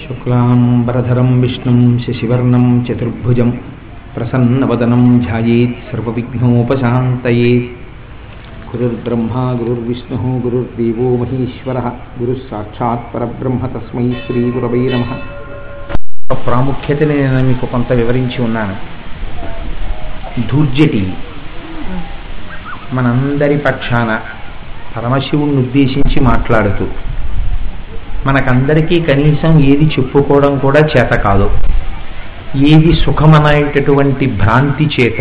శుక్లాంబరధరం విష్ణుం శశివర్ణం చతుర్భుజం ప్రసన్నవదనం ధ్యాయేత్ సర్వవిఘ్నోపశాంతయేత్ గురుర్బ్రహ్మా గురుర్విష్ణు గురుర్దేవో మహేశ్వర గురుః సాక్షాత్ పరబ్రహ్మ తస్మై శ్రీ గురవై నమ ప్రాముఖ్యతని నేను మీకు కొంత వివరించి ఉన్నాను ధూర్జటి మనందరి పక్షాన పరమశివుణ్ణి ఉద్దేశించి మాట్లాడుతూ మనకందరికీ కనీసం ఏది చెప్పుకోవడం కూడా చేత కాదు ఏది సుఖమనేటటువంటి భ్రాంతి చేత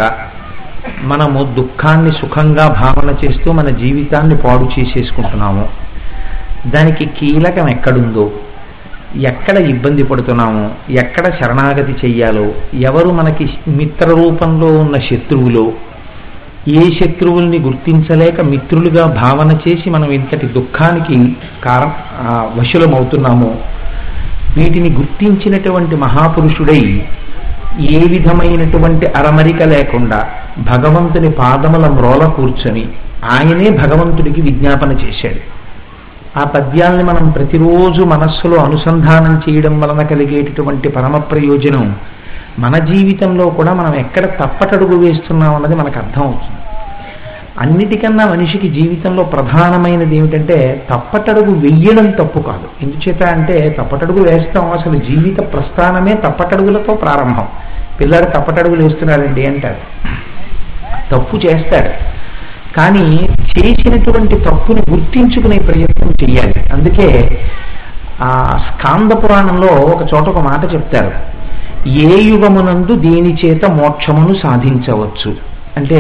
మనము దుఃఖాన్ని సుఖంగా భావన చేస్తూ మన జీవితాన్ని పాడు చేసేసుకుంటున్నాము దానికి కీలకం ఎక్కడుందో ఎక్కడ ఇబ్బంది పడుతున్నామో ఎక్కడ శరణాగతి చెయ్యాలో ఎవరు మనకి మిత్ర రూపంలో ఉన్న శత్రువులో ఏ శత్రువుల్ని గుర్తించలేక మిత్రులుగా భావన చేసి మనం ఇంతటి దుఃఖానికి కారం వశులమవుతున్నామో వీటిని గుర్తించినటువంటి మహాపురుషుడై ఏ విధమైనటువంటి అరమరిక లేకుండా భగవంతుని పాదముల మ్రోల కూర్చొని ఆయనే భగవంతుడికి విజ్ఞాపన చేశాడు ఆ పద్యాల్ని మనం ప్రతిరోజు మనస్సులో అనుసంధానం చేయడం వలన కలిగేటటువంటి పరమ ప్రయోజనం మన జీవితంలో కూడా మనం ఎక్కడ తప్పటడుగు వేస్తున్నాం అన్నది మనకు అర్థం అవుతుంది అన్నిటికన్నా మనిషికి జీవితంలో ప్రధానమైనది ఏమిటంటే తప్పటడుగు వెయ్యడం తప్పు కాదు ఎందుచేత అంటే తప్పటడుగు వేస్తాం అసలు జీవిత ప్రస్థానమే తప్పటడుగులతో ప్రారంభం పిల్లాడు తప్పటడుగులు వేస్తున్నాడండి అంటారు తప్పు చేస్తాడు కానీ చేసినటువంటి తప్పుని గుర్తించుకునే ప్రయత్నం చేయాలి అందుకే ఆ స్కాంద పురాణంలో ఒక చోట ఒక మాట చెప్తారు ఏ యుగమునందు దీని చేత మోక్షమును సాధించవచ్చు అంటే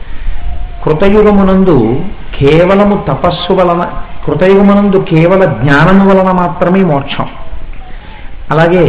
కృతయుగమునందు కేవలము తపస్సు వలన కృతయుగమునందు కేవల జ్ఞానము వలన మాత్రమే మోక్షం అలాగే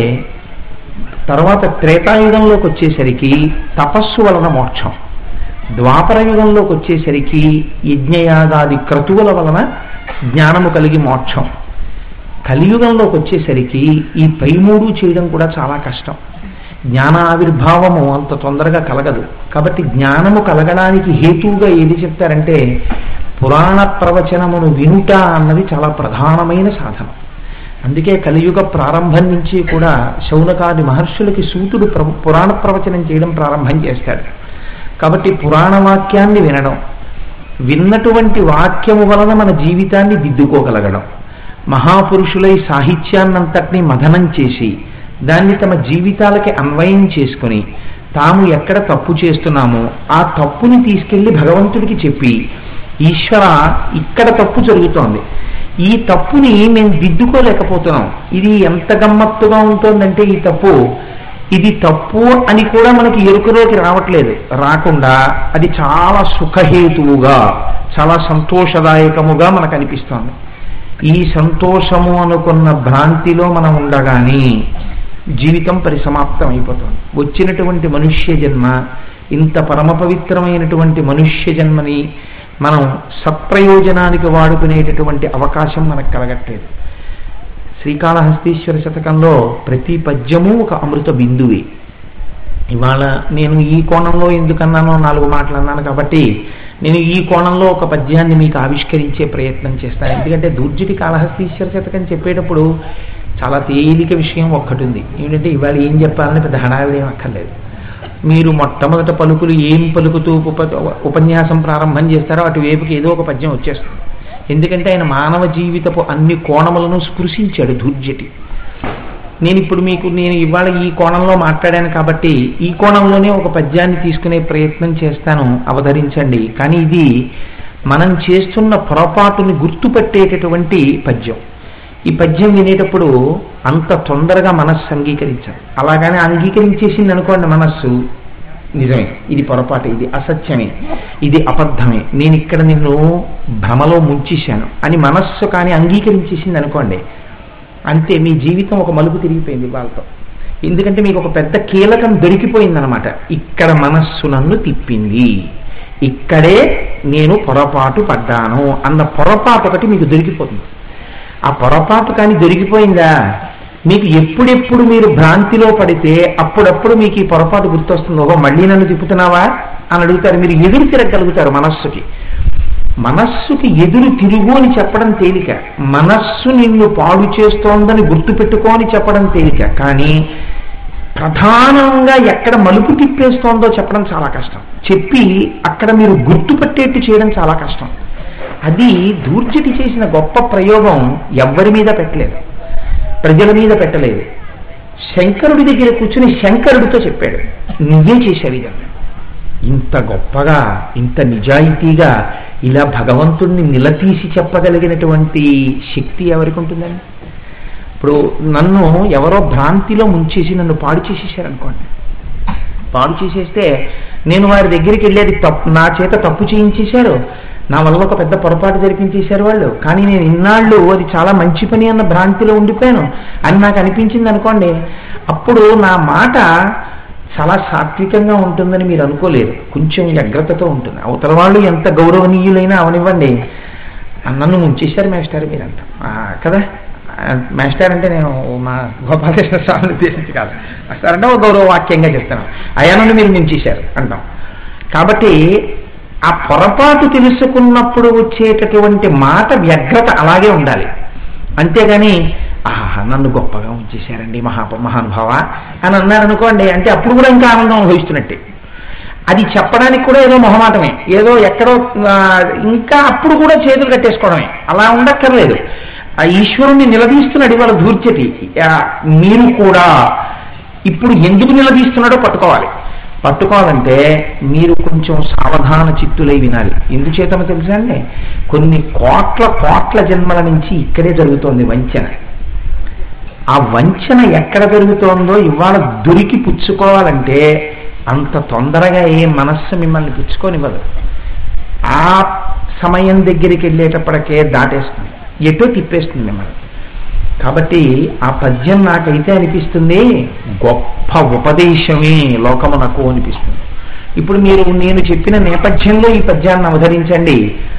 తర్వాత త్రేతాయుగంలోకి వచ్చేసరికి తపస్సు వలన మోక్షం ద్వాపర యుగంలోకి వచ్చేసరికి యజ్ఞయాగాది క్రతువుల వలన జ్ఞానము కలిగి మోక్షం కలియుగంలోకి వచ్చేసరికి ఈ పై మూడు చేయడం కూడా చాలా కష్టం జ్ఞాన ఆవిర్భావము అంత తొందరగా కలగదు కాబట్టి జ్ఞానము కలగడానికి హేతువుగా ఏది చెప్తారంటే పురాణ ప్రవచనమును వినుట అన్నది చాలా ప్రధానమైన సాధనం అందుకే కలియుగ ప్రారంభం నుంచి కూడా శౌనకాది మహర్షులకి సూతుడు పురాణ ప్రవచనం చేయడం ప్రారంభం చేస్తాడు కాబట్టి పురాణ వాక్యాన్ని వినడం విన్నటువంటి వాక్యము వలన మన జీవితాన్ని దిద్దుకోగలగడం మహాపురుషులై సాహిత్యాన్నంతటినీ మథనం చేసి దాన్ని తమ జీవితాలకి అన్వయం చేసుకుని తాము ఎక్కడ తప్పు చేస్తున్నామో ఆ తప్పుని తీసుకెళ్లి భగవంతుడికి చెప్పి ఈశ్వర ఇక్కడ తప్పు జరుగుతోంది ఈ తప్పుని మేము దిద్దుకోలేకపోతున్నాం ఇది ఎంత గమ్మత్తుగా ఉంటుందంటే ఈ తప్పు ఇది తప్పు అని కూడా మనకి ఎరుకలోకి రావట్లేదు రాకుండా అది చాలా సుఖహేతువుగా చాలా సంతోషదాయకముగా మనకు అనిపిస్తోంది ఈ సంతోషము అనుకున్న భ్రాంతిలో మనం ఉండగానే జీవితం పరిసమాప్తం అయిపోతుంది వచ్చినటువంటి మనుష్య జన్మ ఇంత పరమ పవిత్రమైనటువంటి మనుష్య జన్మని మనం సత్ప్రయోజనానికి వాడుకునేటటువంటి అవకాశం మనకు కలగట్లేదు శ్రీకాళహస్తీశ్వర శతకంలో ప్రతి పద్యము ఒక అమృత బిందువే ఇవాళ నేను ఈ కోణంలో ఎందుకన్నానో నాలుగు మాటలు అన్నాను కాబట్టి నేను ఈ కోణంలో ఒక పద్యాన్ని మీకు ఆవిష్కరించే ప్రయత్నం చేస్తాను ఎందుకంటే దుర్జటి కాళహస్తీశ్వర శతకం చెప్పేటప్పుడు చాలా తేలిక విషయం ఒక్కటి ఉంది ఏమిటంటే ఇవాళ ఏం చెప్పాలని పెద్ద హడావిడి ఏం అక్కర్లేదు మీరు మొట్టమొదట పలుకులు ఏం పలుకుతూ ఉప ఉపన్యాసం ప్రారంభం చేస్తారో అటువైపుకి ఏదో ఒక పద్యం వచ్చేస్తుంది ఎందుకంటే ఆయన మానవ జీవితపు అన్ని కోణములను స్పృశించాడు ధూర్జటి నేను ఇప్పుడు మీకు నేను ఇవాళ ఈ కోణంలో మాట్లాడాను కాబట్టి ఈ కోణంలోనే ఒక పద్యాన్ని తీసుకునే ప్రయత్నం చేస్తాను అవతరించండి కానీ ఇది మనం చేస్తున్న పొరపాటుని గుర్తుపట్టేటటువంటి పద్యం ఈ పద్యం వినేటప్పుడు అంత తొందరగా మనస్సు అంగీకరించాలి అలాగని అంగీకరించేసింది అనుకోండి మనస్సు నిజమే ఇది పొరపాటు ఇది అసత్యమే ఇది అబద్ధమే నేను ఇక్కడ నిన్ను భ్రమలో ముంచేశాను అని మనస్సు కానీ అంగీకరించేసింది అనుకోండి అంతే మీ జీవితం ఒక మలుపు తిరిగిపోయింది వాళ్ళతో ఎందుకంటే మీకు ఒక పెద్ద కీలకం దొరికిపోయిందనమాట ఇక్కడ మనస్సు నన్ను తిప్పింది ఇక్కడే నేను పొరపాటు పడ్డాను అన్న పొరపాటు ఒకటి మీకు దొరికిపోతుంది ఆ పొరపాటు కానీ దొరికిపోయిందా మీకు ఎప్పుడెప్పుడు మీరు భ్రాంతిలో పడితే అప్పుడప్పుడు మీకు ఈ పొరపాటు గుర్తొస్తుంది ఓహో మళ్ళీ నన్ను తిప్పుతున్నావా అని అడుగుతారు మీరు ఎదురు తిరగలుగుతారు మనస్సుకి మనస్సుకి ఎదురు తిరుగు అని చెప్పడం తేలిక మనస్సు నిన్ను పాడు చేస్తోందని గుర్తుపెట్టుకో అని చెప్పడం తేలిక కానీ ప్రధానంగా ఎక్కడ మలుపు తిప్పేస్తోందో చెప్పడం చాలా కష్టం చెప్పి అక్కడ మీరు గుర్తుపట్టేట్టు చేయడం చాలా కష్టం అది దూర్జటి చేసిన గొప్ప ప్రయోగం ఎవ్వరి మీద పెట్టలేదు ప్రజల మీద పెట్టలేదు శంకరుడి దగ్గర కూర్చుని శంకరుడితో చెప్పాడు నువ్వే చేశావు ఇదన్నా ఇంత గొప్పగా ఇంత నిజాయితీగా ఇలా భగవంతుణ్ణి నిలదీసి చెప్పగలిగినటువంటి శక్తి ఎవరికి ఉంటుందండి ఇప్పుడు నన్ను ఎవరో భ్రాంతిలో ముంచేసి నన్ను పాడు చేసేసారనుకోండి పాడు చేసేస్తే నేను వారి దగ్గరికి వెళ్ళేది తప్పు నా చేత తప్పు చేయించేశారు నా వల్ల ఒక పెద్ద పొరపాటు జరిపించేశారు వాళ్ళు కానీ నేను ఇన్నాళ్ళు అది చాలా మంచి పని అన్న భ్రాంతిలో ఉండిపోయాను అని నాకు అనిపించింది అనుకోండి అప్పుడు నా మాట చాలా సాత్వికంగా ఉంటుందని మీరు అనుకోలేరు కొంచెం వ్యగ్రతతో ఉంటుంది అవతల వాళ్ళు ఎంత గౌరవనీయులైనా అవనివ్వండి నన్ను ముంచేశారు మేస్టార్ మీరంతా ఆ, కదా ఆ, మేస్టార్ అంటే నేను మా గోపాలకృష్ణ స్వామిని ఉద్దేశించి కాదు మేస్టార్ అంటే ఒక గౌరవ వాక్యంగా చెప్తాను అయాను మీరు ముంచేశారు అంటాం కాబట్టి ఆ పొరపాటు తెలుసుకున్నప్పుడు వచ్చేటటువంటి మాట వ్యగ్రత అలాగే ఉండాలి అంతేగాని ఆహా నన్ను గొప్పగా ఉంచేశారండి మహా మహానుభావ అని అన్నారనుకోండి అంటే అప్పుడు కూడా ఇంకా ఆనందం అనుభవిస్తున్నట్టే అది చెప్పడానికి కూడా ఏదో మొహమాటమే ఏదో ఎక్కడో ఆ, ఇంకా అప్పుడు కూడా చేతులు కట్టేసుకోవడమే అలా ఉండక్కర్లేదు ఆ ఈశ్వరుణ్ణి నిలదీస్తున్నాడు ఇవాళ ధూర్చటి ఆ, మీరు కూడా ఇప్పుడు ఎందుకు నిలదీస్తున్నాడో పట్టుకోవాలి పట్టుకోవాలంటే మీరు కొంచెం సావధాన చిత్తులై వినాలి ఎందుచేతనో తెలుసా అండి కొన్ని కోట్ల కోట్ల జన్మల నుంచి ఇక్కడే జరుగుతోంది వంచన ఆ వంచన ఎక్కడ జరుగుతోందో ఇవాళ దొరికి పుచ్చుకోవాలంటే అంత తొందరగా ఏ మనస్సు మిమ్మల్ని పుచ్చుకోనివ్వదు ఆ సమయం దగ్గరికి వెళ్ళేటప్పటికే దాటేస్తుంది ఎటో తిప్పేస్తుంది మిమ్మల్ని కాబట్టి ఆ పద్యం నాకైతే అనిపిస్తుంది గొప్ప ఉపదేశమే లోకమునకు అనిపిస్తుంది ఇప్పుడు మీరు నేను చెప్పిన నేపథ్యంలో ఈ పద్యాన్ని అవతరించండి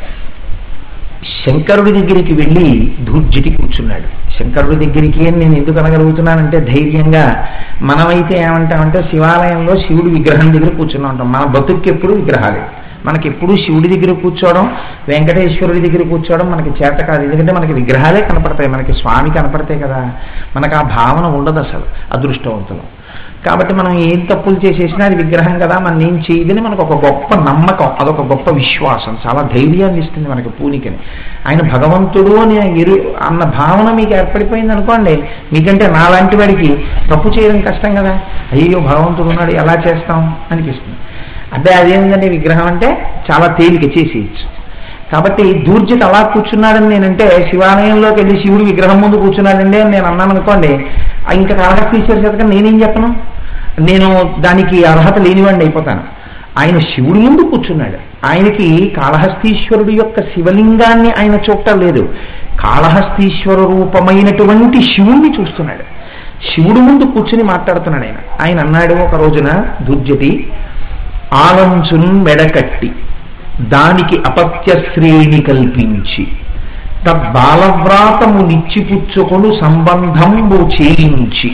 శంకరుడి దగ్గరికి వెళ్ళి ధూర్జిటి కూర్చున్నాడు శంకరుడి దగ్గరికి అని నేను ఎందుకు అనగలుగుతున్నానంటే ధైర్యంగా మనమైతే ఏమంటామంటే శివాలయంలో శివుడి విగ్రహం దగ్గర కూర్చున్నా ఉంటాం మన బతుక్కి ఎప్పుడు విగ్రహాలే మనకి ఎప్పుడు శివుడి దగ్గర కూర్చోవడం వెంకటేశ్వరుడి దగ్గర కూర్చోవడం మనకి చేత కాదు ఎందుకంటే మనకి విగ్రహాలే కనపడతాయి మనకి స్వామి కనపడతాయి కదా మనకు ఆ భావన ఉండదు అసలు అదృష్టవంతులం కాబట్టి మనం ఏం తప్పులు చేసేసినా అది విగ్రహం కదా మనం ఏం చేయదని మనకు ఒక గొప్ప నమ్మకం అదొక గొప్ప విశ్వాసం చాలా ధైర్యాన్ని ఇస్తుంది మనకి పూనికని ఆయన భగవంతుడు అని ఎరు అన్న భావన మీకు ఏర్పడిపోయింది అనుకోండి మీకంటే నాలాంటి వాడికి తప్పు చేయడం కష్టం కదా అయ్యో భగవంతుడు ఉన్నాడు ఎలా చేస్తాం అనిపిస్తుంది అదే అదేంటంటే విగ్రహం అంటే చాలా తేలిక చేసేయచ్చు కాబట్టి దూర్జిత్ అలా కూర్చున్నాడని నేనంటే శివాలయంలోకి వెళ్ళి శివుడి విగ్రహం ముందు కూర్చున్నాడండి అని నేను అన్నాను అనుకోండి ఆ ఇంకా కాళహస్తీశ్వర శతకం నేనేం చెప్పను నేను దానికి అర్హత లేనివాడిని అయిపోతాను ఆయన శివుడి ముందు కూర్చున్నాడు ఆయనకి కాళహస్తీశ్వరుడు యొక్క శివలింగాన్ని ఆయన చూడటం లేదు కాళహస్తీశ్వర రూపమైనటువంటి శివుణ్ణి చూస్తున్నాడు శివుడు ముందు కూర్చుని మాట్లాడుతున్నాడు ఆయన ఆయన అన్నాడు ఒక రోజున దుర్జటి ఆలంచున్ మెడకట్టి దానికి అపత్య శ్రేణి కల్పించి తద్బాలవ్రాతము నిచ్చిపుచ్చుకొను సంబంధంబు చేయించి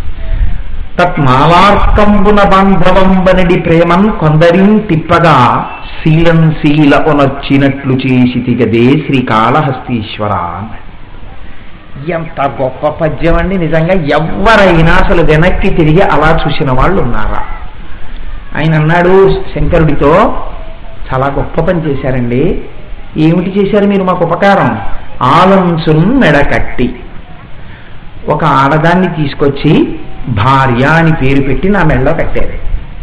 తత్మాలార్కంబున బాంధవంబనడి ప్రేమన్ కొందరిన్ తిప్పగా శీలం శీల ఒనొచ్చినట్లు చేసి తిగదే శ్రీకాళహస్తీశ్వర అన్నాడు. ఎంత గొప్ప పద్యం అండి నిజంగా ఎవరైనా అసలు వెనక్కి తిరిగి అలా చూసిన వాళ్ళు ఉన్నారా ఆయన అన్నాడు శంకరుడితో చాలా గొప్ప పని చేశారండి ఏమిటి చేశారు మీరు మాకు ఉపకారం ఆలంసున్ మెడకట్టి ఒక ఆడదాన్ని తీసుకొచ్చి భార్య అని పేరు పెట్టి నా మెడలో కట్టారు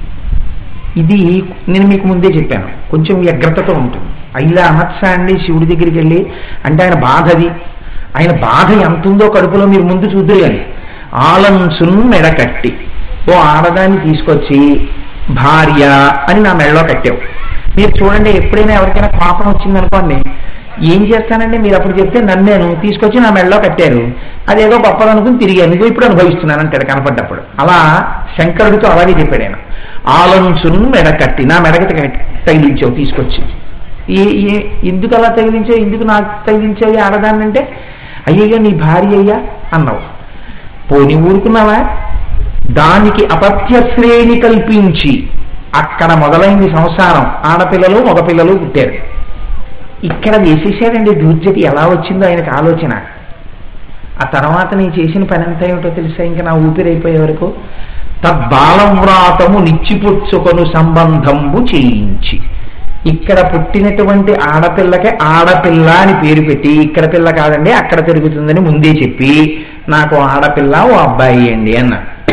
ఇది నేను మీకు ముందే చెప్పాను కొంచెం వ్యగ్రతతో ఉంటుంది ఇలా అనొచ్చా అండి శివుడి దగ్గరికి వెళ్ళి అంటే ఆయన బాధది ఆయన బాధ ఎంత ఉందో కడుపులో మీరు ముందు చూద్దరు కానీ ఆలంసున్ మెడకట్టి ఓ ఆడదాన్ని తీసుకొచ్చి భార్య అని నా మెడలో కట్టావు మీరు చూడండి ఎప్పుడైనా ఎవరికైనా పాపం వచ్చిందనుకోండి ఏం చేస్తానండి మీరు అప్పుడు చెప్తే నన్నేను తీసుకొచ్చి నా మెడలో కట్టారు అదేదో గొప్పదనుకుని తిరిగాను ఇదిగో ఇప్పుడు అనుభవిస్తున్నాను అంటాడు కనపడ్డప్పుడు అలా శంకరుడితో అలాగే చెప్పాడు ఆయన ఆలంచును మెడ కట్టి నా మెడకి తగి- తగిలించావు తీసుకొచ్చి ఏ ఏ- ఎందుకు అలా తగిలించావు ఎందుకు నాకు తగిలించావు ఈ ఆడదాన్ని అంటే అయ్యయ్యో నీ భార్య అయ్యా అన్నావు పోని ఊరుకున్నావా దానికి అపత్య శ్రేణి కల్పించి అక్కడ మొదలైంది సంసారం ఆడపిల్లలు మగపిల్లలు పుట్టారు ఇక్కడ వేసేసాడండి దూర్జటి ఎలా వచ్చిందో ఆయనకు ఆలోచన ఆ తర్వాత నేను చేసిన పని ఎంత ఏమిటో తెలుసా ఇంకా నా ఊపిరైపోయే వరకు తద్బాలవ్రాతము నిచ్చిపుచ్చుకొను సంబంధంబు చేయించి ఇక్కడ పుట్టినటువంటి ఆడపిల్లకి ఆడపిల్ల అని పేరు పెట్టి ఇక్కడ పిల్ల కాదండి అక్కడ తిరుగుతుందని ముందే చెప్పి నాకు ఆడపిల్ల ఓ అబ్బాయి అండి అన్న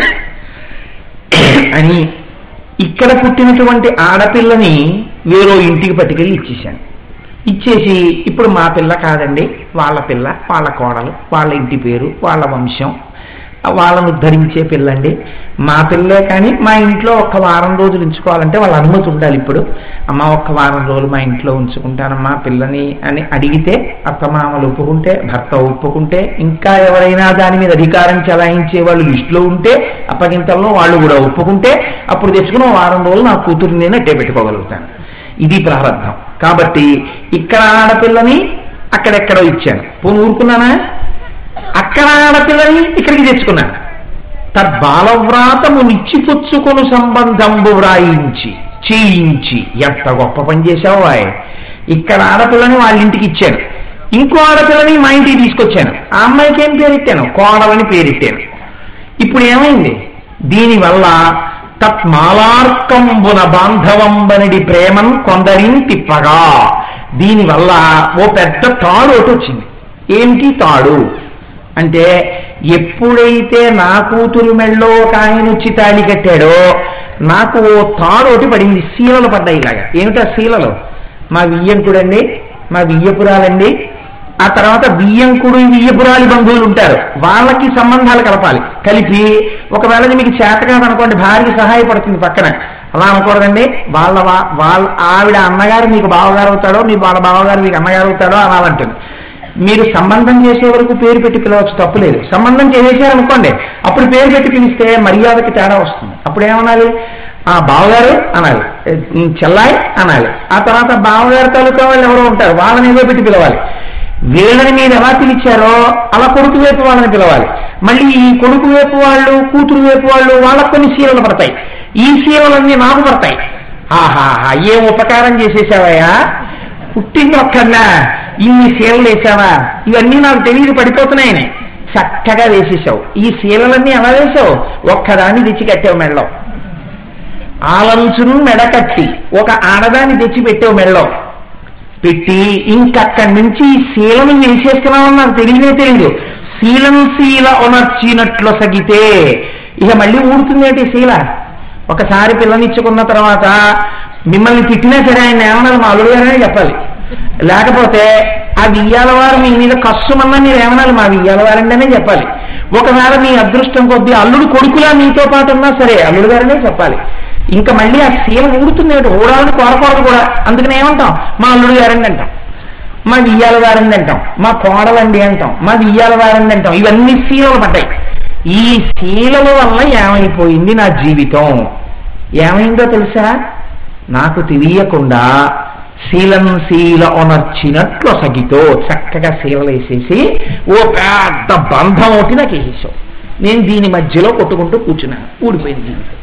అని ఇక్కడ పుట్టినటువంటి ఆడపిల్లని వేరో ఇంటికి పట్టుకెళ్ళి ఇచ్చేసాను ఇచ్చేసి ఇప్పుడు మా పిల్ల కాదండి వాళ్ళ పిల్ల వాళ్ళ కోడలు వాళ్ళ ఇంటి పేరు వాళ్ళ వంశం వాళ్ళను ఉద్ధరించే పిల్లండి మా పిల్లే కానీ మా ఇంట్లో ఒక్క వారం రోజులు ఉంచుకోవాలంటే వాళ్ళ అనుమతి ఉండాలి ఇప్పుడు అమ్మ ఒక్క వారం రోజులు మా ఇంట్లో ఉంచుకుంటానమ్మా పిల్లని అని అడిగితే అత్తమామలు ఒప్పుకుంటే భర్త ఒప్పుకుంటే ఇంకా ఎవరైనా దాని మీద అధికారం చెలాయించే వాళ్ళు లిస్టులో ఉంటే అప్పగింతల్లో వాళ్ళు కూడా ఒప్పుకుంటే అప్పుడు తెచ్చుకుని ఓ వారం రోజులు నా కూతురు నేను అట్టే పెట్టుకోగలుగుతాను ఇది ప్రారంభం కాబట్టి ఇక్కడ ఆడపిల్లని అక్కడెక్కడో ఇచ్చాను పోను ఊరుకున్నానా అక్కడ ఆడపిల్లని ఇక్కడికి తెచ్చుకున్నాను తద్బాలవ్రాతము నిచ్చిపుచ్చుకొను సంబంధంబు వ్రాయించి చేయించి ఎంత గొప్ప పని చేశావు ఆయ్ ఇక్కడ ఆడపిల్లని వాళ్ళ ఇంటికి ఇచ్చాను ఇంకో ఆడపిల్లని మా ఇంటికి తీసుకొచ్చాను ఆ అమ్మాయికి ఏం పేరెట్టాను కోడలని పేరెట్టాను ఇప్పుడు ఏమైంది దీనివల్ల తత్మాలార్కంబున బాంధవంబనిడి ప్రేమం కొందరిని తిప్పగా దీనివల్ల ఓ పెద్ద తాడు ఒకటి వచ్చింది ఏమిటి తాడు అంటే ఎప్పుడైతే నా కూతురు మెళ్ళో ఒక ఆయన వచ్చి తాళి కట్టాడో నాకు ఓ తాడు ఒకటి పడింది శీలలు పడ్డాయి ఇలాగా ఏమిటా శీలలు మా వియ్యంకుడండి మా వియ్యపురాలండి ఆ తర్వాత బియ్యంకుడు వియ్యపురాలి బంధువులు ఉంటారు వాళ్ళకి సంబంధాలు కలపాలి కలిపి ఒకవేళ ఇది మీకు చేత కాదనుకోండి భార్యకి సహాయపడుతుంది పక్కన అలా అనకూడదండి వాళ్ళ వా- వాళ్ళ ఆవిడ అన్నగారు మీకు బావగారు అవుతాడో మీ వాళ్ళ బావగారు మీకు అన్నగారు అవుతాడో అనాలంటుంది మీరు సంబంధం చేసే వరకు పేరు పెట్టి పిలవచ్చు తప్పులేదు సంబంధం చేసేసారనుకోండి అప్పుడు పేరు పెట్టి పిలిస్తే మర్యాదకి తేడా వస్తుంది అప్పుడు ఏమనాలి ఆ బావగారు అనాలి ఉమ్, చెల్లాయి అనాలి ఆ తర్వాత బావగారు తాలూకా వాళ్ళు ఎవరో ఉంటారు వాళ్ళని ఏదో పెట్టి పిలవాలి వీళ్ళని మీరు ఎలా పిలిచారో అలా కొడుకు వైపు వాళ్ళని పిలవాలి మళ్ళీ ఈ కొడుకు వైపు వాళ్ళు కూతురు వైపు వాళ్ళు వాళ్ళకు కొన్ని సీలలు పడతాయి ఈ సీలలన్నీ నాకు పడతాయి ఆహాహా ఏం ఉపకారం చేసేసావయ్యా పుట్టింది ఒక్కన్నా ఇన్ని సీలలు వేసావా ఇవన్నీ నాకు తెలియదు పడిపోతున్నాయని చక్కగా వేసేసావు ఈ సీలలన్నీ ఎలా వేసావు ఒక్కదాన్ని తెచ్చి కట్టావు మెళ్ళో ఆలంచును మెడకట్టి ఒక ఆడదాన్ని తెచ్చి పెట్టావు మెళ్ళో పెట్టి ఇంకక్కడి నుంచి ఈ శీలను వేసేసుకున్నామని నాకు తెలియనే తెలియదు శీలం శీల ఉనర్చినట్లు సగితే ఇక మళ్ళీ ఊడుతుందేంటి శీల ఒకసారి పిల్లనిచ్చుకున్న తర్వాత మిమ్మల్ని తిట్టినా సరే ఆయన ఏమన్నారు మా అల్లుడు గారనే చెప్పాలి లేకపోతే ఆ వియ్యాల వారు మీ మీద కష్టమన్నా మీరు ఏమనాలి మా వియ్యాల వారంటేనే చెప్పాలి ఒకవేళ మీ అదృష్టం కొద్దీ అల్లుడు కొడుకులా మీతో పాటు ఉన్నా సరే అల్లుడు గారనే చెప్పాలి ఇంకా మళ్ళీ ఆ శీల ఊడుతుంది ఏమిటి ఊడాలని కోరకూడదు కూడా అందుకని ఏమంటాం మా అల్లుడు గారండి అంటాం మా వియ్యాల వారండి అంటాం మా కోడలండి అంటాం మా వియ్యాల వారండి అంటాం ఇవన్నీ శీలలు పడ్డాయి ఈ శీలల వల్ల ఏమైపోయింది నా జీవితం ఏమైందో తెలుసా నాకు తెలియకుండా శీలం శీల ఒనర్చినట్లు సగితో చక్కగా శీలలు వేసేసి ఓ పెద్ద బంధం ఒకటి నాకు వేసేసావు నేను దీని మధ్యలో కొట్టుకుంటూ కూర్చున్నాను ఊడిపోయింది జీవితం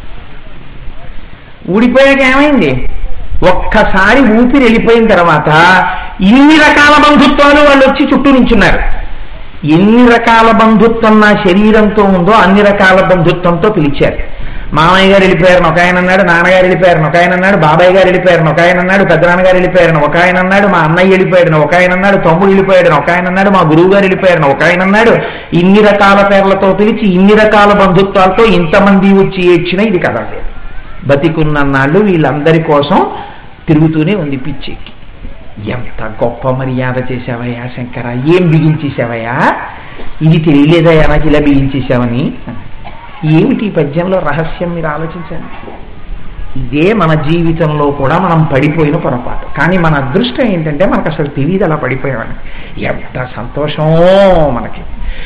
ఊడిపోయాక ఏమైంది ఒక్కసారి ఊపిరి వెళ్ళిపోయిన తర్వాత ఇన్ని రకాల బంధుత్వాలు వాళ్ళు వచ్చి చుట్టూ నించున్నారు ఎన్ని రకాల బంధుత్వం నా శరీరంతో ఉందో అన్ని రకాల బంధుత్వంతో పిలిచారు మామయ్య గారు వెళ్ళిపోయారని ఒక ఆయన అన్నాడు నాన్నగారు వెళ్ళిపోయారని ఒక ఆయన అన్నాడు బాబాయ్ గారు వెళ్ళిపోయారని ఒక ఆయన అన్నాడు పెద్దనాన్నగారు వెళ్ళిపోయారని ఒక ఆయన అన్నాడు మా అన్నయ్య వెళ్ళిపోయాడని ఒక ఆయన అన్నాడు తమ్ముడు వెళ్ళిపోయాడని ఒక ఆయన అన్నాడు మా గురువు గారు వెళ్ళిపోయారని ఒక ఆయన అన్నాడు ఇన్ని రకాల పేర్లతో పిలిచి ఇన్ని రకాల బంధుత్వాలతో ఇంతమంది వచ్చి ఏడ్చినా ఇది కదా బతికున్నన్నాళ్ళు వీళ్ళందరి కోసం తిరుగుతూనే ఉంది పిచ్చెక్కి ఎంత గొప్ప మర్యాద చేశావయ్యా శంకర ఏం బిగించేశావయ్యా ఇది తెలియలేదయ్యా నాకు ఇలా బిగించేశావని ఏమిటి ఈ పద్యంలో రహస్యం మీరు ఆలోచించండి ఇదే మన జీవితంలో కూడా మనం పడిపోయిన పొరపాటు కానీ మన అదృష్టం ఏంటంటే మనకు అసలు తెలియదు అలా పడిపోయామని ఎంత సంతోషమో మనకి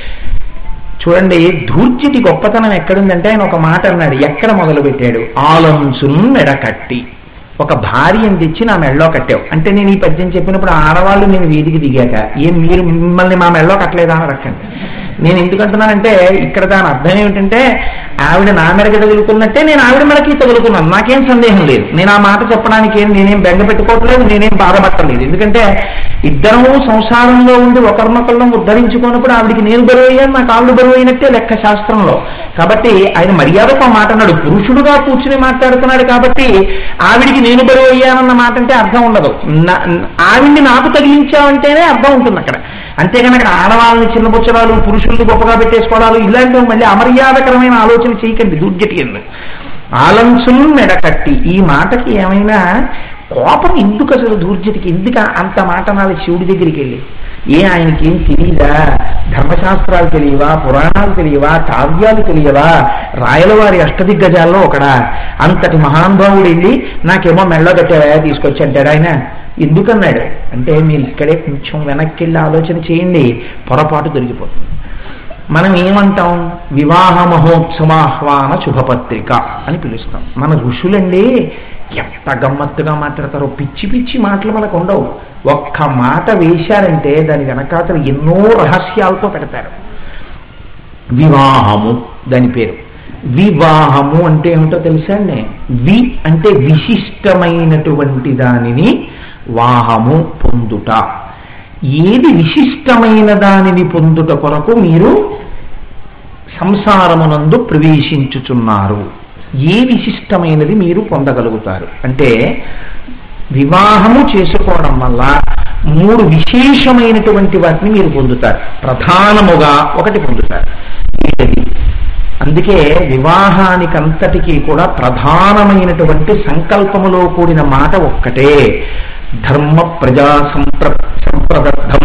చూడండి ధూర్జిటి గొప్పతనం ఎక్కడుందంటే ఆయన ఒక మాట అన్నాడు ఎక్కడ మొదలు పెట్టాడు ఆలంచున్ మెడకట్టి ఒక భార్యను తెచ్చి నా మెళ్ళో కట్టావు అంటే నేను ఈ పద్యం చెప్పినప్పుడు ఆడవాళ్ళు నేను వీధికి దిగాక ఏం మీరు మిమ్మల్ని మా మెళ్ళో కట్టలేదా అని రక్కండి నేను ఎందుకంటున్నానంటే ఇక్కడ దాని అర్థం ఏమిటంటే ఆవిడ నా మెడకి తగులుకున్నట్టే నేను ఆవిడ మెడకి తగులుకున్నాను నాకేం సందేహం లేదు నేను ఆ మాట చెప్పడానికి ఏం నేనేం బెంగ పెట్టుకోవట్లేదు నేనేం బాధపడలేదు ఎందుకంటే ఇద్దరము సంసారంలో ఉండి ఒకరినొకళ్ళం ఉద్ధరించుకున్నప్పుడు ఆవిడికి నేను బరువు అయ్యాను నాకు ఆవిడ బరువు అయినట్టే లెక్క శాస్త్రంలో కాబట్టి ఆయన మర్యాదకు ఆ మాట అన్నాడు పురుషుడుగా కూర్చుని మాట్లాడుతున్నాడు కాబట్టి ఆవిడికి నేను బరువు అయ్యానన్న మాట అంటే అర్థం ఉండదు నా- ఆవిడ్ని నాకు తగిలించావంటేనే అర్థం ఉంటుంది అక్కడ అంతేగాని అక్కడ ఆడవాళ్ళని చిన్నపుచ్చడాలు పురుషుల్ని గొప్పగా పెట్టేసుకోవడాలు ఇలాంటివి మళ్ళీ అమర్యాదకరమైన ఆలోచన చేయకండి దుర్జటి ఎందుకు ఆలంసులు మెడకట్టి ఈ మాటకి ఏమైనా కోపం ఎందుకు అసలు దూర్జటికి ఎందుకు అంత మాట నాది శివుడి దగ్గరికి వెళ్ళి ఏ ఆయనకి ఏం తెలియదా ధర్మశాస్త్రాలు తెలియవా పురాణాలు తెలియవా కావ్యాలు తెలియవా రాయలవారి అష్టదిగ్గజాల్లో ఒకడా అంతటి మహానుభావుడు వెళ్ళి నాకేమో మెళ్ళ కట్టావా తీసుకొచ్చి అంటాడు ఆయన ఎందుకన్నాడు అంటే మీరు ఇక్కడే కొంచెం వెనక్కి వెళ్ళి ఆలోచన చేయండి పొరపాటు దొరికిపోతుంది మనం ఏమంటాం వివాహ మహోత్సవాహ్వాన శుభపత్రిక అని పిలుస్తాం మన ఋషులండి ఎంత గమ్మత్తుగా మాట్లాడతారో పిచ్చి పిచ్చి మాటలు మనకు ఉండవు ఒక్క మాట వేశారంటే దాని వెనకాతలు ఎన్నో రహస్యాలతో పెడతారు వివాహము దాని పేరు వివాహము అంటే ఏమిటో తెలుసా అండి వి అంటే విశిష్టమైనటువంటి దానిని వాహము పొందుట ఏది విశిష్టమైన దానిని పొందుట కొరకు మీరు సంసారమునందు ప్రవేశించుచున్నారు ఏ విశిష్టమైనది మీరు పొందగలుగుతారు అంటే వివాహము చేసుకోవడం వల్ల మూడు విశేషమైనటువంటి వాటిని మీరు పొందుతారు ప్రధానముగా ఒకటి పొందుతారు ఏంటది అందుకే వివాహానికంతటికీ కూడా ప్రధానమైనటువంటి సంకల్పములో కూడిన మాట ఒక్కటే ధర్మ ప్రజా సంప్ర సంప్రదర్థం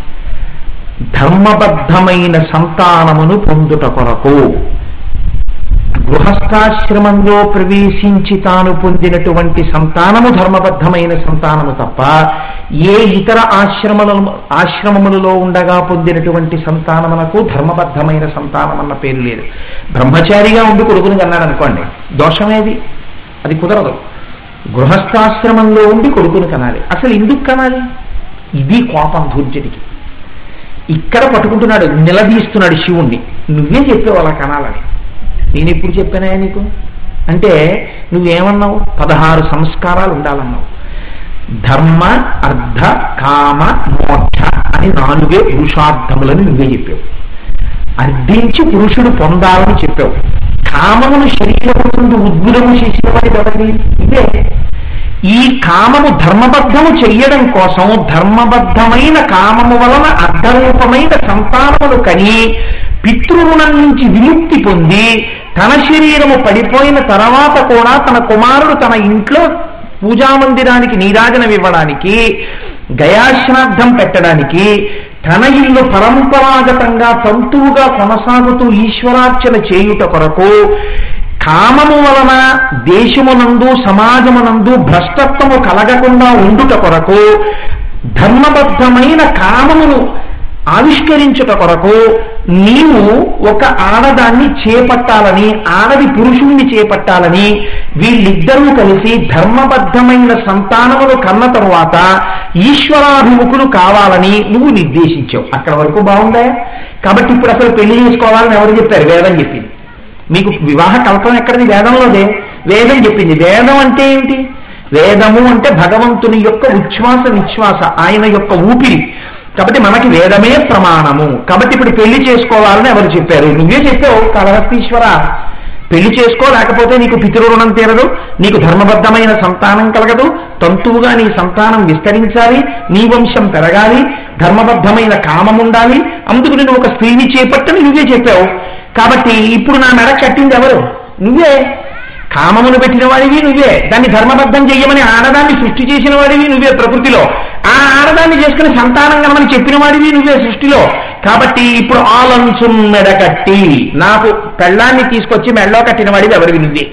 ధర్మబద్ధమైన సంతానమును పొందుట కొరకు గృహస్థాశ్రమంలో ప్రవేశించి తాను పొందినటువంటి సంతానము ధర్మబద్ధమైన సంతానము తప్ప ఏ ఇతర ఆశ్రమల ఆశ్రమములలో ఉండగా పొందినటువంటి సంతానమునకు ధర్మబద్ధమైన సంతానం అన్న పేరు లేదు బ్రహ్మచారిగా ఉండి కొడుకుని కన్నాడు అనుకోండి దోషమేది అది కుదరదు గృహస్థాశ్రమంలో ఉండి కొడుకుని కనాలి అసలు ఎందుకు కనాలి ఇది కోపం ధూర్జటికి ఇక్కడ పట్టుకుంటున్నాడు నిలదీస్తున్నాడు శివుణ్ణి నువ్వే చెప్పావు అలా కనాలని నేను ఎప్పుడు చెప్పానా నీకు అంటే నువ్వేమన్నావు పదహారు సంస్కారాలు ఉండాలన్నావు ధర్మ అర్థ కామ మోక్ష అని నాలుగే పురుషార్థములని నువ్వే చెప్పావు అర్థించి పురుషుడు పొందాలని చెప్పావు కామమును శరీరము నుండి ఉద్భుతము చేసిన వాడి ఎవరి ఇదే ఈ కామము ధర్మబద్ధము చెయ్యడం కోసం ధర్మబద్ధమైన కామము వలన అర్ధరూపమైన సంతానములు కని పితృరుణం నుంచి విముక్తి పొంది తన శరీరము పడిపోయిన తర్వాత కూడా తన కుమారుడు తన ఇంట్లో పూజామందిరానికి నీరాజనం ఇవ్వడానికి గయాశ్రాద్ధం పెట్టడానికి తన ఇల్లు పరంపరాగతంగా తంతువుగా కొనసాగుతూ ఈశ్వరార్చన చేయుట కొరకు కామము వలన దేశమునందు సమాజమునందు భ్రష్టత్వము కలగకుండా ఉండుట కొరకు ధర్మబద్ధమైన కామమును ఆవిష్కరించుట కొరకు నీవు ఒక ఆడదాన్ని చేపట్టాలని ఆడది పురుషుణ్ణి చేపట్టాలని వీళ్ళిద్దరూ కలిసి ధర్మబద్ధమైన సంతానమును కన్న తరువాత ఈశ్వరాభిముఖులు కావాలని నువ్వు నిర్దేశించావు అక్కడ వరకు బాగుందా కాబట్టి ఇప్పుడు అసలు పెళ్లి చేసుకోవాలని ఎవరు చెప్పారు వేదం చెప్పింది మీకు వివాహ కల్పన ఎక్కడిది వేదంలోదే వేదం చెప్పింది వేదం అంటే ఏంటి వేదము అంటే భగవంతుని యొక్క ఉచ్ఛ్వాస నిశ్వాస ఆయన యొక్క ఊపిరి కాబట్టి మనకి వేదమే ప్రమాణము కాబట్టి ఇప్పుడు పెళ్లి చేసుకోవాలని ఎవరు చెప్పారు నువ్వే చెప్పావు కలహస్తీశ్వర పెళ్లి చేసుకో లేకపోతే నీకు పితృరుణం తీరదు నీకు ధర్మబద్ధమైన సంతానం కలగదు తంతువుగా నీ సంతానం విస్తరించాలి నీ వంశం పెరగాలి ధర్మబద్ధమైన కామం ఉండాలి అందుకు నేను ఒక స్త్రీని చేపట్టని నువ్వే చెప్పావు కాబట్టి ఇప్పుడు నా మెడ కట్టింది ఎవరు నువ్వే కామమును పెట్టిన వాడివి నువ్వే దాన్ని ధర్మబద్ధం చెయ్యమని ఆడదాన్ని సృష్టి చేసిన వాడివి నువ్వే ప్రకృతిలో ఆ ఆడదాన్ని చేసుకుని సంతానం కనమని చెప్పిన వాడివి నువ్వే సృష్టిలో కాబట్టి ఇప్పుడు ఆలంచు మెడ కట్టి నాకు పెళ్ళాన్ని తీసుకొచ్చి మెడలో కట్టిన వాడివి ఎవరివి నువ్వే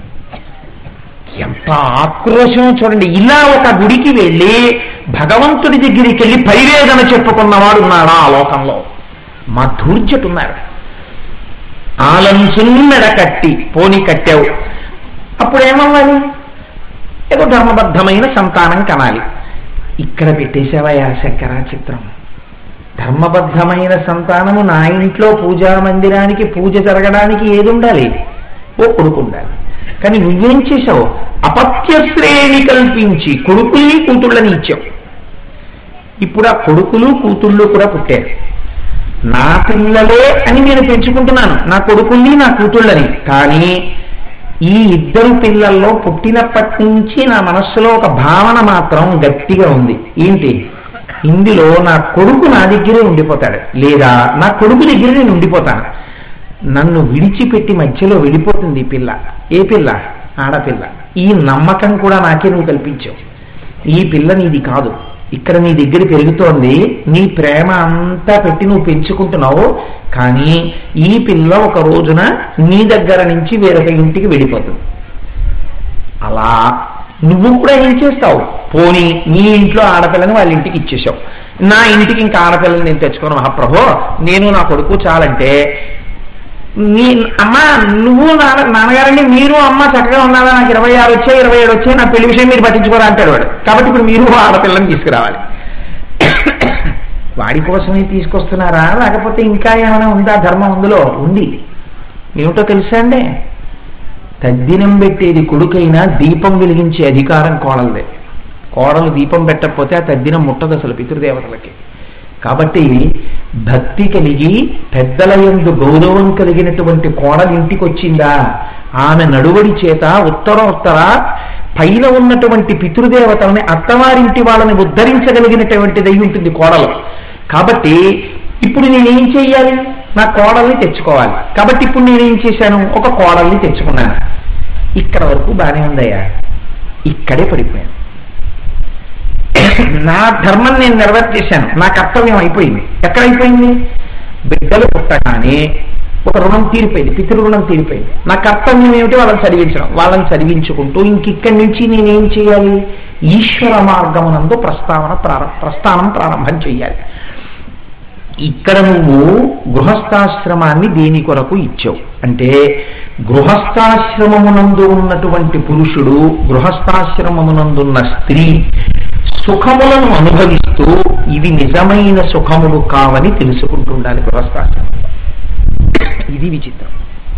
ఎంత ఆక్రోశం చూడండి ఇలా ఒక గుడికి వెళ్ళి భగవంతుడి దగ్గరికి వెళ్ళి పరివేదన చెప్పుకున్నవాడు ఉన్నాడా ఆ లోకంలో మా ఉన్నారు ఆలంచున్నెడ కట్టి పోని కట్టావు అప్పుడు ఏమవ్వాలి ఏదో ధర్మబద్ధమైన సంతానం కనాలి ఇక్కడ పెట్టేశావయ్యా శంకరా చిత్రం ధర్మబద్ధమైన సంతానము నా ఇంట్లో పూజా మందిరానికి పూజ జరగడానికి ఏది ఉండాలి ఓ కొడుకు ఉండాలి కానీ నువ్వేం చేశావు అపత్య శ్రేణి కల్పించి కొడుకుల్ని కూతుళ్ళని ఇచ్చావు ఇప్పుడు ఆ కొడుకులు కూతుళ్ళు కూడా పుట్టారు నా పిల్లలే అని నేను పెంచుకుంటున్నాను నా కొడుకుల్ని నా కూతుళ్ళని కానీ ఈ ఇద్దరు పిల్లల్లో పుట్టినప్పటి నుంచి నా మనస్సులో ఒక భావన మాత్రం గట్టిగా ఉంది ఏంటి ఇందులో నా కొడుకు నా దగ్గరే ఉండిపోతాడు లేదా నా కొడుకు దగ్గర నేను ఉండిపోతాను నన్ను విడిచిపెట్టి మధ్యలో వెళ్ళిపోతుంది ఈ పిల్ల ఏ పిల్ల ఆడపిల్ల ఈ నమ్మకం కూడా నాకే నువ్వు కల్పించావు ఈ పిల్ల నీది కాదు ఇక్కడ నీ దగ్గర పెరుగుతోంది నీ ప్రేమ అంతా పెట్టి నువ్వు పెంచుకుంటున్నావు కానీ ఈ పిల్ల ఒక రోజున నీ దగ్గర నుంచి వేరొక ఇంటికి వెళ్ళిపోతుంది అలా నువ్వు కూడా ఏం చేస్తావు పోనీ నీ ఇంట్లో ఆడపిల్లని వాళ్ళ ఇంటికి ఇచ్చేసావు నా ఇంటికి ఇంకా ఆడపిల్లని నేను తెచ్చుకోను మహాప్రభో నేను నా కొడుకు చాలంటే నీ అమ్మ నువ్వు నాన్న నాన్నగారండి మీరు అమ్మ చక్కగా ఉన్నారా నాకు ఇరవై ఆరు వచ్చాయి ఇరవై ఏడు వచ్చాయి నా పెళ్లి విషయం మీరు పట్టించుకోరా అంటాడు వాడు కాబట్టి ఇప్పుడు మీరు ఆడపిల్లని తీసుకురావాలి వాడి కోసమే తీసుకొస్తున్నారా లేకపోతే ఇంకా ఏమైనా ఉందా ధర్మం అందులో ఉంది ఏమిటో తెలుసా అండి తద్దినం పెట్టేది కొడుకైనా దీపం వెలిగించే అధికారం కోడలదే కోడలు దీపం పెట్టకపోతే ఆ తద్దినం ముట్టదు అసలు పితృదేవతలకి కాబట్టి భక్తి కలిగి పెద్దల యందు గౌరవం కలిగినటువంటి కోడలు ఇంటికి వచ్చిందా ఆమె నడువడి చేత ఉత్తర ఉత్తర పైన ఉన్నటువంటి పితృదేవతలని అత్తవారింటి వాళ్ళని ఉద్ధరించగలిగినటువంటిది అయి ఉంటుంది కోడలు కాబట్టి ఇప్పుడు నేనేం చెయ్యాలి నా కోడల్ని తెచ్చుకోవాలి కాబట్టి ఇప్పుడు నేనేం చేశాను ఒక కోడల్ని తెచ్చుకున్నాను ఇక్కడ వరకు బాగానే ఉందయ్యా ఇక్కడే పడిపోయాను నా ధర్మం నేను నెరవేర్చేశాను నా కర్తవ్యం అయిపోయింది ఎక్కడ అయిపోయింది బిడ్డలు పుట్టగానే ఒక రుణం తీరిపోయింది పితృ రుణం తీరిపోయింది నా కర్తవ్యం ఏమిటి వాళ్ళని చదివించడం వాళ్ళని చదివించుకుంటూ ఇంకిక్కడి నుంచి నేనేం చేయాలి ఈశ్వర మార్గమునందు ప్రస్తావన ప్రారంభ ప్రస్థానం ప్రారంభం చేయాలి ఇక్కడ నువ్వు గృహస్థాశ్రమాన్ని దేని కొరకు ఇచ్చావు అంటే గృహస్థాశ్రమమునందు ఉన్నటువంటి పురుషుడు గృహస్థాశ్రమమునందున్న స్త్రీ సుఖములను అనుభవిస్తూ ఇవి నిజమైన సుఖములు కావని తెలుసుకుంటుండాలి గృహస్థాశ్రమం ఇది విచిత్రం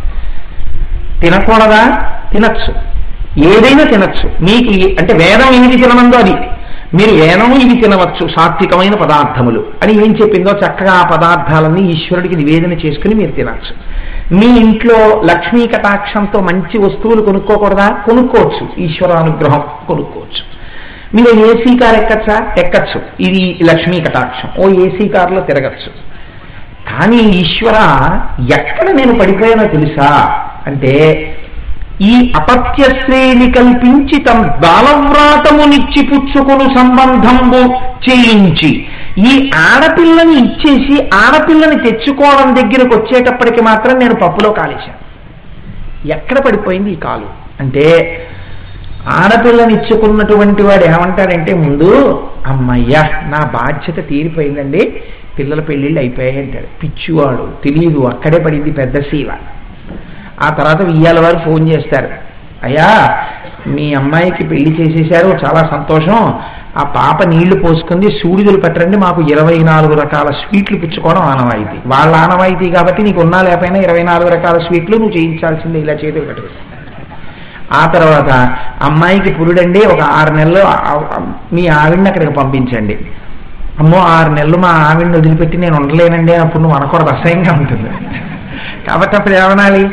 తినకూడదా తినచ్చు ఏదైనా తినచ్చు మీకు ఏ- అంటే వేదం ఏది తినమందో అది మీరు వేదము ఇవి తినవచ్చు సాత్వికమైన పదార్థములు అని ఏం చెప్పిందో చక్కగా ఆ పదార్థాలన్నీ ఈశ్వరుడికి నివేదన చేసుకుని మీరు తినచ్చు మీ ఇంట్లో లక్ష్మీ కటాక్షంతో మంచి వస్తువులు కొనుక్కోకూడదా కొనుక్కోవచ్చు ఈశ్వరానుగ్రహం కొనుక్కోవచ్చు మీరు ఏసీ కార్ ఎక్కచ్చా ఎక్కచ్చు ఇది లక్ష్మీ కటాక్షం ఓ ఏసీ కారులో తిరగచ్చు కానీ ఈశ్వర ఎక్కడ నేను పడిపోయానో తెలుసా అంటే ఈ అపత్య శ్రేణి కల్పించి తమ బాలవ్రాతమునిచ్చి పుచ్చుకొను సంబంధంబు చేయించి ఈ ఆడపిల్లని ఇచ్చేసి ఆడపిల్లని తెచ్చుకోవడం దగ్గరకు వచ్చేటప్పటికి మాత్రం నేను పప్పులో కాలేశాను ఎక్కడ పడిపోయింది ఈ కాలు అంటే ఆడపిల్లని ఇచ్చుకున్నటువంటి వాడు ఏమంటాడంటే ముందు అమ్మయ్యా నా బాధ్యత తీరిపోయిందండి పిల్లల పెళ్ళిళ్ళు అయిపోయాయి అంటాడు పిచ్చివాడు తెలియదు అక్కడే పడింది పెద్ద శీల ఆ తర్వాత వియ్యాల వారు ఫోన్ చేస్తారు అయ్యా మీ అమ్మాయికి పెళ్లి చేసేశారు చాలా సంతోషం ఆ పాప నీళ్లు పోసుకుంది సూడిదలు పెట్టరండి మాకు ఇరవై నాలుగు రకాల స్వీట్లు పుచ్చుకోవడం ఆనవాయితీ వాళ్ళ ఆనవాయితీ కాబట్టి నీకు ఉన్నా లేకపోయినా ఇరవై నాలుగు రకాల స్వీట్లు నువ్వు చేయించాల్సిందే ఇలా చేతులు కట్టుకుని ఆ తర్వాత అమ్మాయికి పురుడండి ఒక ఆరు నెలలు ఆ- ఆ- మీ ఆవిడ్ని అక్కడికి పంపించండి అమ్మో ఆరు నెలలు మా ఆవిడ్ని వదిలిపెట్టి నేను ఉండలేనండి అప్పుడు నువ్వు అనకూడదు అసహ్యంగా ఉంటుంది కాబట్టి అప్పుడు ఏమనాలి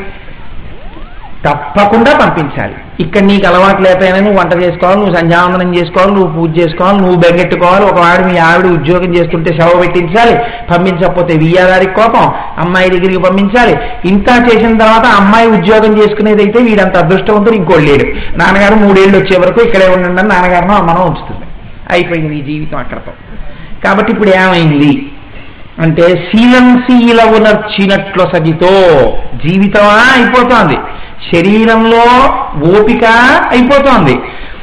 తప్పకుండా పంపించాలి ఇక్కడ నీకు అలవాటు లేకపోయినా నువ్వు వంట చేసుకోవాలి నువ్వు సంధ్యావందనం చేసుకోవాలి నువ్వు పూజ చేసుకోవాలి నువ్వు బెంగెట్టుకోవాలి ఒకవాడు మీ ఆవిడ ఉద్యోగం చేస్తుంటే సెలవు పెట్టించాలి పంపించకపోతే వియ్యాదారికి కోపం అమ్మాయి దగ్గరికి పంపించాలి ఇంత చేసిన తర్వాత అమ్మాయి ఉద్యోగం చేసుకునేదైతే వీడంత అదృష్టవంతుడు ఇంకోటి లేడు నాన్నగారు మూడేళ్ళు వచ్చే వరకు ఇక్కడే ఉండండి అని నాన్నగారినో అమ్మనో ఉంచుతుంది అయిపోయింది ఈ జీవితం అక్కడతో కాబట్టి ఇప్పుడు ఏమైంది అంటే శీలం శీలవు నర్చినట్లు సగితో జీవితమా అయిపోతోంది శరీరంలో ఓపిక అయిపోతోంది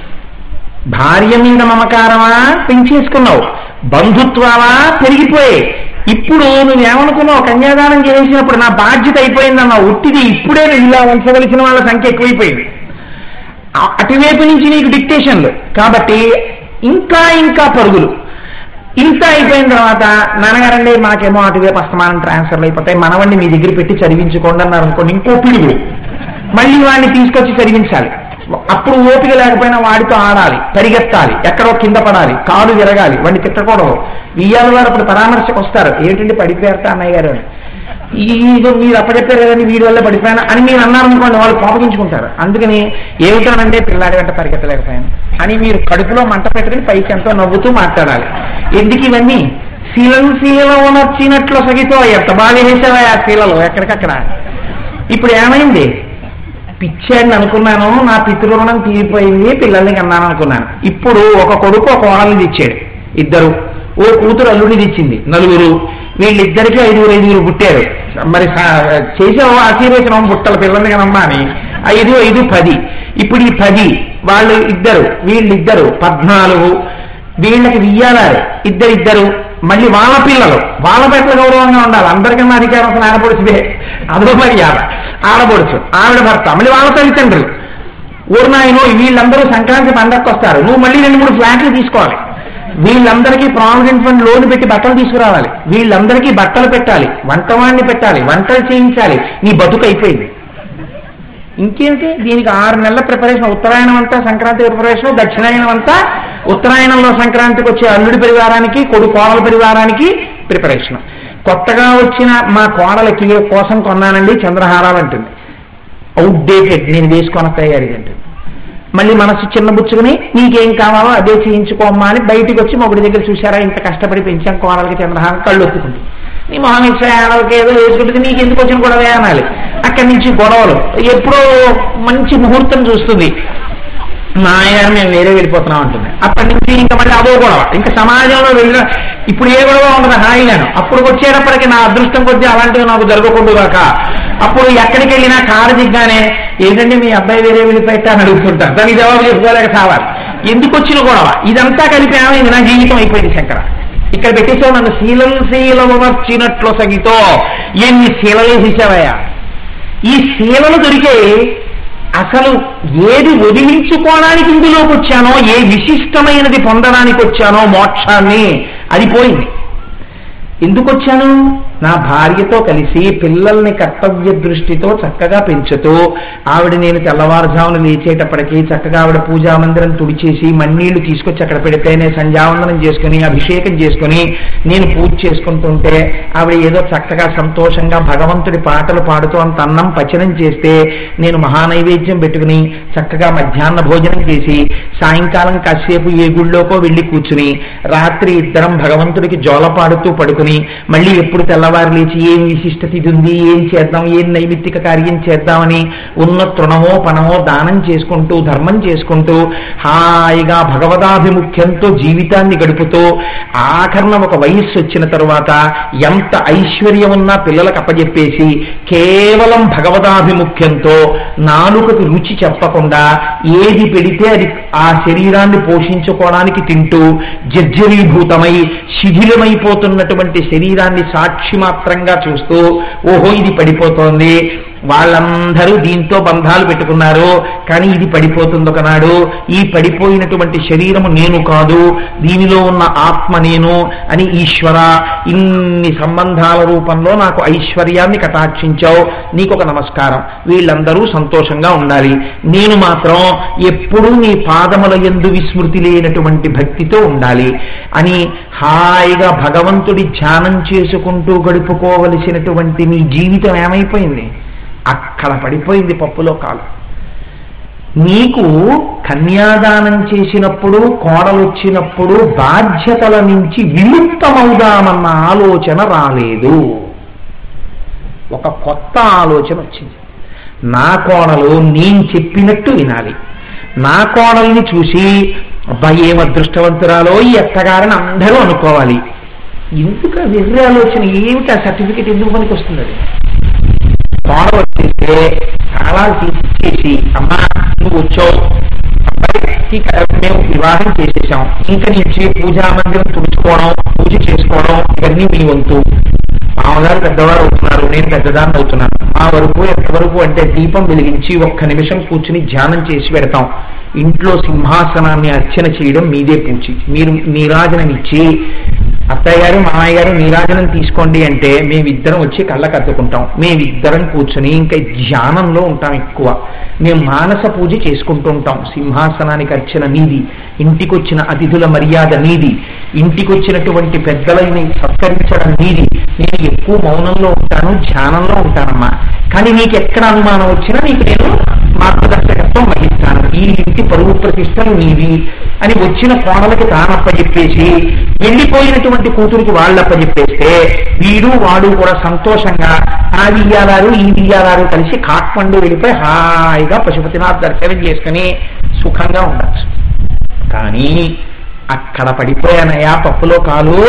భార్య మీద మమకారమా పెంచేసుకున్నావు బంధుత్వాలా పెరిగిపోయాయి ఇప్పుడు నువ్వేమనుకున్నావు కన్యాదానం చేసినప్పుడు నా బాధ్యత అయిపోయిందన్నావు ఉట్టిది ఇప్పుడే నువ్వు ఇలా ఉంచవలసిన వాళ్ళ సంఖ్య ఎక్కువైపోయింది ఆ- అటువైపు నుంచి నీకు డిక్టేషన్లు కాబట్టి ఇంకా ఇంకా పరుగులు ఇంత అయిపోయిన తర్వాత నాన్నగారండి మాకేమో అటువైపు అస్తమానం ట్రాన్స్ఫర్లు అయిపోతాయి మనవండి మీ దగ్గర పెట్టి చదివించుకోండి అన్నారు అనుకోండి ఇంకో పిడుగులు మళ్ళీ వాడిని తీసుకొచ్చి చదివించాలి అప్పుడు ఓపిక లేకపోయినా వాడితో ఆడాలి పరిగెత్తాలి ఎక్కడో కింద పడాలి కాలు విరగాలి వాడిని తిట్టకూడదు ఇయ్యాల వారు అప్పుడు పరామర్శకు వస్తారు ఏంటంటే పడిపోయారట అన్నయ్య గారు అని. ఈ ఇది మీరు అప్పచెప్పారు కదండి వీడి వల్ల పడిపోయాను అని మీరు అన్నారనుకోండి వాళ్ళు కోపగించుకుంటారు అందుకని ఏమిటోనంటే పిల్లాడి వెంట పరిగెత్తలేకపోయాను అని మీరు కడుపులో మంట పెట్టుకుని పైకి ఎంతో నవ్వుతూ మాట్లాడాలి ఎందుకు ఇవన్నీ శీలం శీలం నచ్చినట్లు సగితో ఎంత బాగా చేసావా ఆ శీలలు ఎక్కడికక్కడ ఇప్పుడు ఏమైంది పిచ్చాడిని అనుకున్నాను నా పితృరుణం తీరిపోయింది పిల్లల్ని కన్నాను అనుకున్నాను ఇప్పుడు ఒక కొడుకు ఒక కోడల్ని తెచ్చాడు ఇద్దరు ఓ కూతురు అల్లుడిని తెచ్చింది నలుగురు వీళ్ళిద్దరికి ఐదుగురు ఐదుగురు పుట్టారు మరి సా- చేసావు ఆశీర్వచనం పుట్టల పిల్లల్ని కనమ్మా అని ఐదు ఐదు పది ఇప్పుడు ఈ పది వాళ్ళు ఇద్దరు వీళ్ళిద్దరు పద్నాలుగు వీళ్ళకి వియ్యాలారు ఇద్దరిద్దరు మళ్ళీ వాళ్ళ పిల్లలు వాళ్ళ పట్ల గౌరవంగా ఉండాలి అందరికన్నా అధికారం అసలు ఆడపడుచుదే అదో మర్యాద ఆడపడుచు ఆవిడ భర్త మళ్ళీ వాళ్ళ తల్లిదండ్రులు ఊరు నాయనో వీళ్ళందరూ సంక్రాంతి పండగకు వస్తారు నువ్వు మళ్ళీ రెండు మూడు ఫ్లాట్లు తీసుకోవాలి వీళ్ళందరికీ ప్రావిడెంట్ ఫండ్ లోన్ పెట్టి బట్టలు తీసుకురావాలి వీళ్ళందరికీ బట్టలు పెట్టాలి వంటవాణ్ణి పెట్టాలి వంటలు చేయించాలి నీ బతుకు అయిపోయింది ఇంకేమిటి దీనికి ఆరు నెలల ప్రిపరేషన్ ఉత్తరాయణం అంతా సంక్రాంతి ప్రిపరేషన్ దక్షిణాయనం అంతా ఉత్తరాయణంలో సంక్రాంతికి వచ్చే అల్లుడి పరివారానికి కొడు కోడల పరివారానికి ప్రిపరేషన్ కొత్తగా వచ్చిన మా కోడలకి కోసం కొన్నానండి చంద్రహారాలు అంటుంది అవుట్డేటెడ్ నేను వేసుకొని తయారీ అంటుంది మళ్ళీ మనసు చిన్నబుచ్చుకుని నీకేం కావాలో అదే చేయించుకోమ్మా అని బయటికి వచ్చి మొగుడి దగ్గర చూసారా ఇంత కష్టపడి పెంచాం కోడలకి చంద్రహారం కళ్ళు ఒత్తుకుంటుంది నీ మొహం ఇచ్చేయాలకి ఏదో వేసుకుంటుంది నీకు ఎందుకు వచ్చిన గొడవ అనాలి అక్కడి నుంచి గొడవలు ఎప్పుడో మంచి ముహూర్తం చూస్తుంది మా అయ్యారు మేము వేరే వెళ్ళిపోతున్నాం అంటుంది అప్పటి నుంచి ఇంకా మళ్ళీ అదో గొడవ ఇంకా సమాజంలో వెళ్ళిన ఇప్పుడు ఏ గొడవ ఉండదు హాయిగాను అప్పుడు వచ్చేటప్పటికి నా అదృష్టం కొద్దీ అలాంటివి నాకు జరగకుండుగాక అప్పుడు ఎక్కడికి వెళ్ళినా కారు దిగ్గానే ఏంటంటే మీ అబ్బాయి వేరే వెళ్ళిపోయితే అని అడుగుతుంటారు దానికి జవాబు చెప్పుకోలేక సావాలి ఎందుకు వచ్చిన గొడవ ఇదంతా కలిపి ఏమైంది నా జీవితం అయిపోయింది శంకర ఇక్కడ పెట్టేసావు నన్ను శీలం శీలము వచ్చినట్లు సగితో ఎన్ని శీలలు వేసేసావయ్యా ఈ శీలలు దొరికే అసలు ఏది వదిలించుకోవడానికి ఇందులోకి వచ్చానో ఏ విశిష్టమైనది పొందడానికి వచ్చానో మోక్షాన్ని అది పోయింది ఎందుకు వచ్చాను నా భార్యతో కలిసి పిల్లల్ని కర్తవ్య దృష్టితో చక్కగా పెంచుతూ ఆవిడ నేను తెల్లవారుజామున లేచేటప్పటికి చక్కగా ఆవిడ పూజా మందిరం తుడిచేసి మన్నీళ్లు తీసుకొచ్చి అక్కడ పెడితే నేను సంధ్యావందనం చేసుకుని అభిషేకం చేసుకుని నేను పూజ చేసుకుంటుంటే ఆవిడ ఏదో చక్కగా సంతోషంగా భగవంతుడి పాటలు పాడుతూ అంత అన్నం పచనం చేస్తే నేను మహానైవేద్యం పెట్టుకుని చక్కగా మధ్యాహ్న భోజనం చేసి సాయంకాలం కాసేపు ఏ గుళ్ళోకో వెళ్ళి కూర్చుని రాత్రి ఇద్దరం భగవంతుడికి జోల పాడుతూ పడుకుని మళ్ళీ ఎప్పుడు తెల్లవారు లేచి ఏం విశిష్టత ఇది ఉంది ఏం చేద్దాం ఏం నైమిత్తిక కార్యం చేద్దామని ఉన్న తృణమో పణమో దానం చేసుకుంటూ ధర్మం చేసుకుంటూ హాయిగా భగవదాభిముఖ్యంతో జీవితాన్ని గడుపుతూ ఆఖరణ ఒక వయస్సు వచ్చిన తరువాత ఎంత ఐశ్వర్యం ఉన్నా పిల్లలకు అప్పజెప్పేసి కేవలం భగవదాభిముఖ్యంతో నాలుకకు రుచి చెప్పకుండా ఏది పెడితే అది ఆ శరీరాన్ని పోషించుకోవడానికి తింటూ జర్జరీభూతమై శిథిలమైపోతున్నటువంటి శరీరాన్ని సాక్షి మాత్రంగా చూస్తూ ఓహో ఇది పడిపోతోంది వాళ్ళందరూ దీంతో బంధాలు పెట్టుకున్నారు కానీ ఇది పడిపోతుంది ఒకనాడు ఈ పడిపోయినటువంటి శరీరము నేను కాదు దీనిలో ఉన్న ఆత్మ నేను అని ఈశ్వర ఇన్ని సంబంధాల రూపంలో నాకు ఐశ్వర్యాన్ని కటాక్షించావు నీకు ఒక నమస్కారం వీళ్ళందరూ సంతోషంగా ఉండాలి నేను మాత్రం ఎప్పుడూ నీ పాదముల ఎందు విస్మృతి లేనటువంటి భక్తితో ఉండాలి అని హాయిగా భగవంతుడి ధ్యానం చేసుకుంటూ గడుపుకోవలసినటువంటి నీ జీవితం ఏమైపోయింది అక్కడ పడిపోయింది పప్పులో కాలు నీకు కన్యాదానం చేసినప్పుడు కోడలు వచ్చినప్పుడు బాధ్యతల నుంచి విముక్తమవుదామన్న ఆలోచన రాలేదు ఒక కొత్త ఆలోచన వచ్చింది నా కోడలు నేను చెప్పినట్టు వినాలి నా కోడల్ని చూసి అబ్బా ఏం అదృష్టవంతురాలో ఈ అత్తగారని అందరూ అనుకోవాలి ఎందుకు ఆ వెర్రి ఆలోచన ఏమిటి ఆ సర్టిఫికెట్ ఎందుకు పనికి వస్తుంది అది కోడ వచ్చేస్తే తాళాలు తీసి అమ్మా నువ్వు వచ్చావు అబ్బాయికి మేము వివాహం చేసేసాం ఇంకా నుంచి పూజా మందిరం తుడుచుకోవడం పూజ చేసుకోవడం ఇవన్నీ మీ వంతు మామగారు పెద్దవారు అవుతున్నారు నేను పెద్దదాన్ని అవుతున్నాను ఆ వరకు ఎంతవరకు అంటే దీపం వెలిగించి ఒక్క నిమిషం కూర్చుని ధ్యానం చేసి పెడతాం ఇంట్లో సింహాసనాన్ని అర్చన చేయడం మీదే పూచి మీరు నీరాజనమిచ్చి అత్తయ్య గారు మామయ్య గారు నీరాజనం తీసుకోండి అంటే మేమిద్దరం వచ్చి కళ్ళకు అద్దుకుంటాం మేమిద్దరం కూర్చుని ఇంకా ధ్యానంలో ఉంటాం ఎక్కువ మేము మానస పూజ చేసుకుంటూ ఉంటాం సింహాసనానికి అర్చన నీది ఇంటికొచ్చిన అతిథుల మర్యాద నీది ఇంటికొచ్చినటువంటి పెద్దలని సత్కరించడం నీది నేను ఎక్కువ మౌనంలో ఉంటాను ధ్యానంలో ఉంటానమ్మా కానీ నీకు ఎక్కడ అనుమానం వచ్చినా నీకు నేను మార్గదర్శకత్వం వహిస్తాను ఈ ఇంటి పరువు ప్రతిష్టలు నీవి అని వచ్చిన కోడలకి తానప్పచెప్పేసి వెళ్ళిపోయినటువంటి కూతురికి వాళ్ళప్పచెప్పేస్తే వీడు వాడు కూడా సంతోషంగా ఆ వియ్యాలారు ఈ వియ్యాలారు కలిసి కాట్మండు వెళ్ళిపోయి హాయిగా పశుపతినాథ్ దర్శనం చేసుకుని సుఖంగా ఉండొచ్చు కానీ అక్కడ పడిపోయానయా పప్పులో కాలు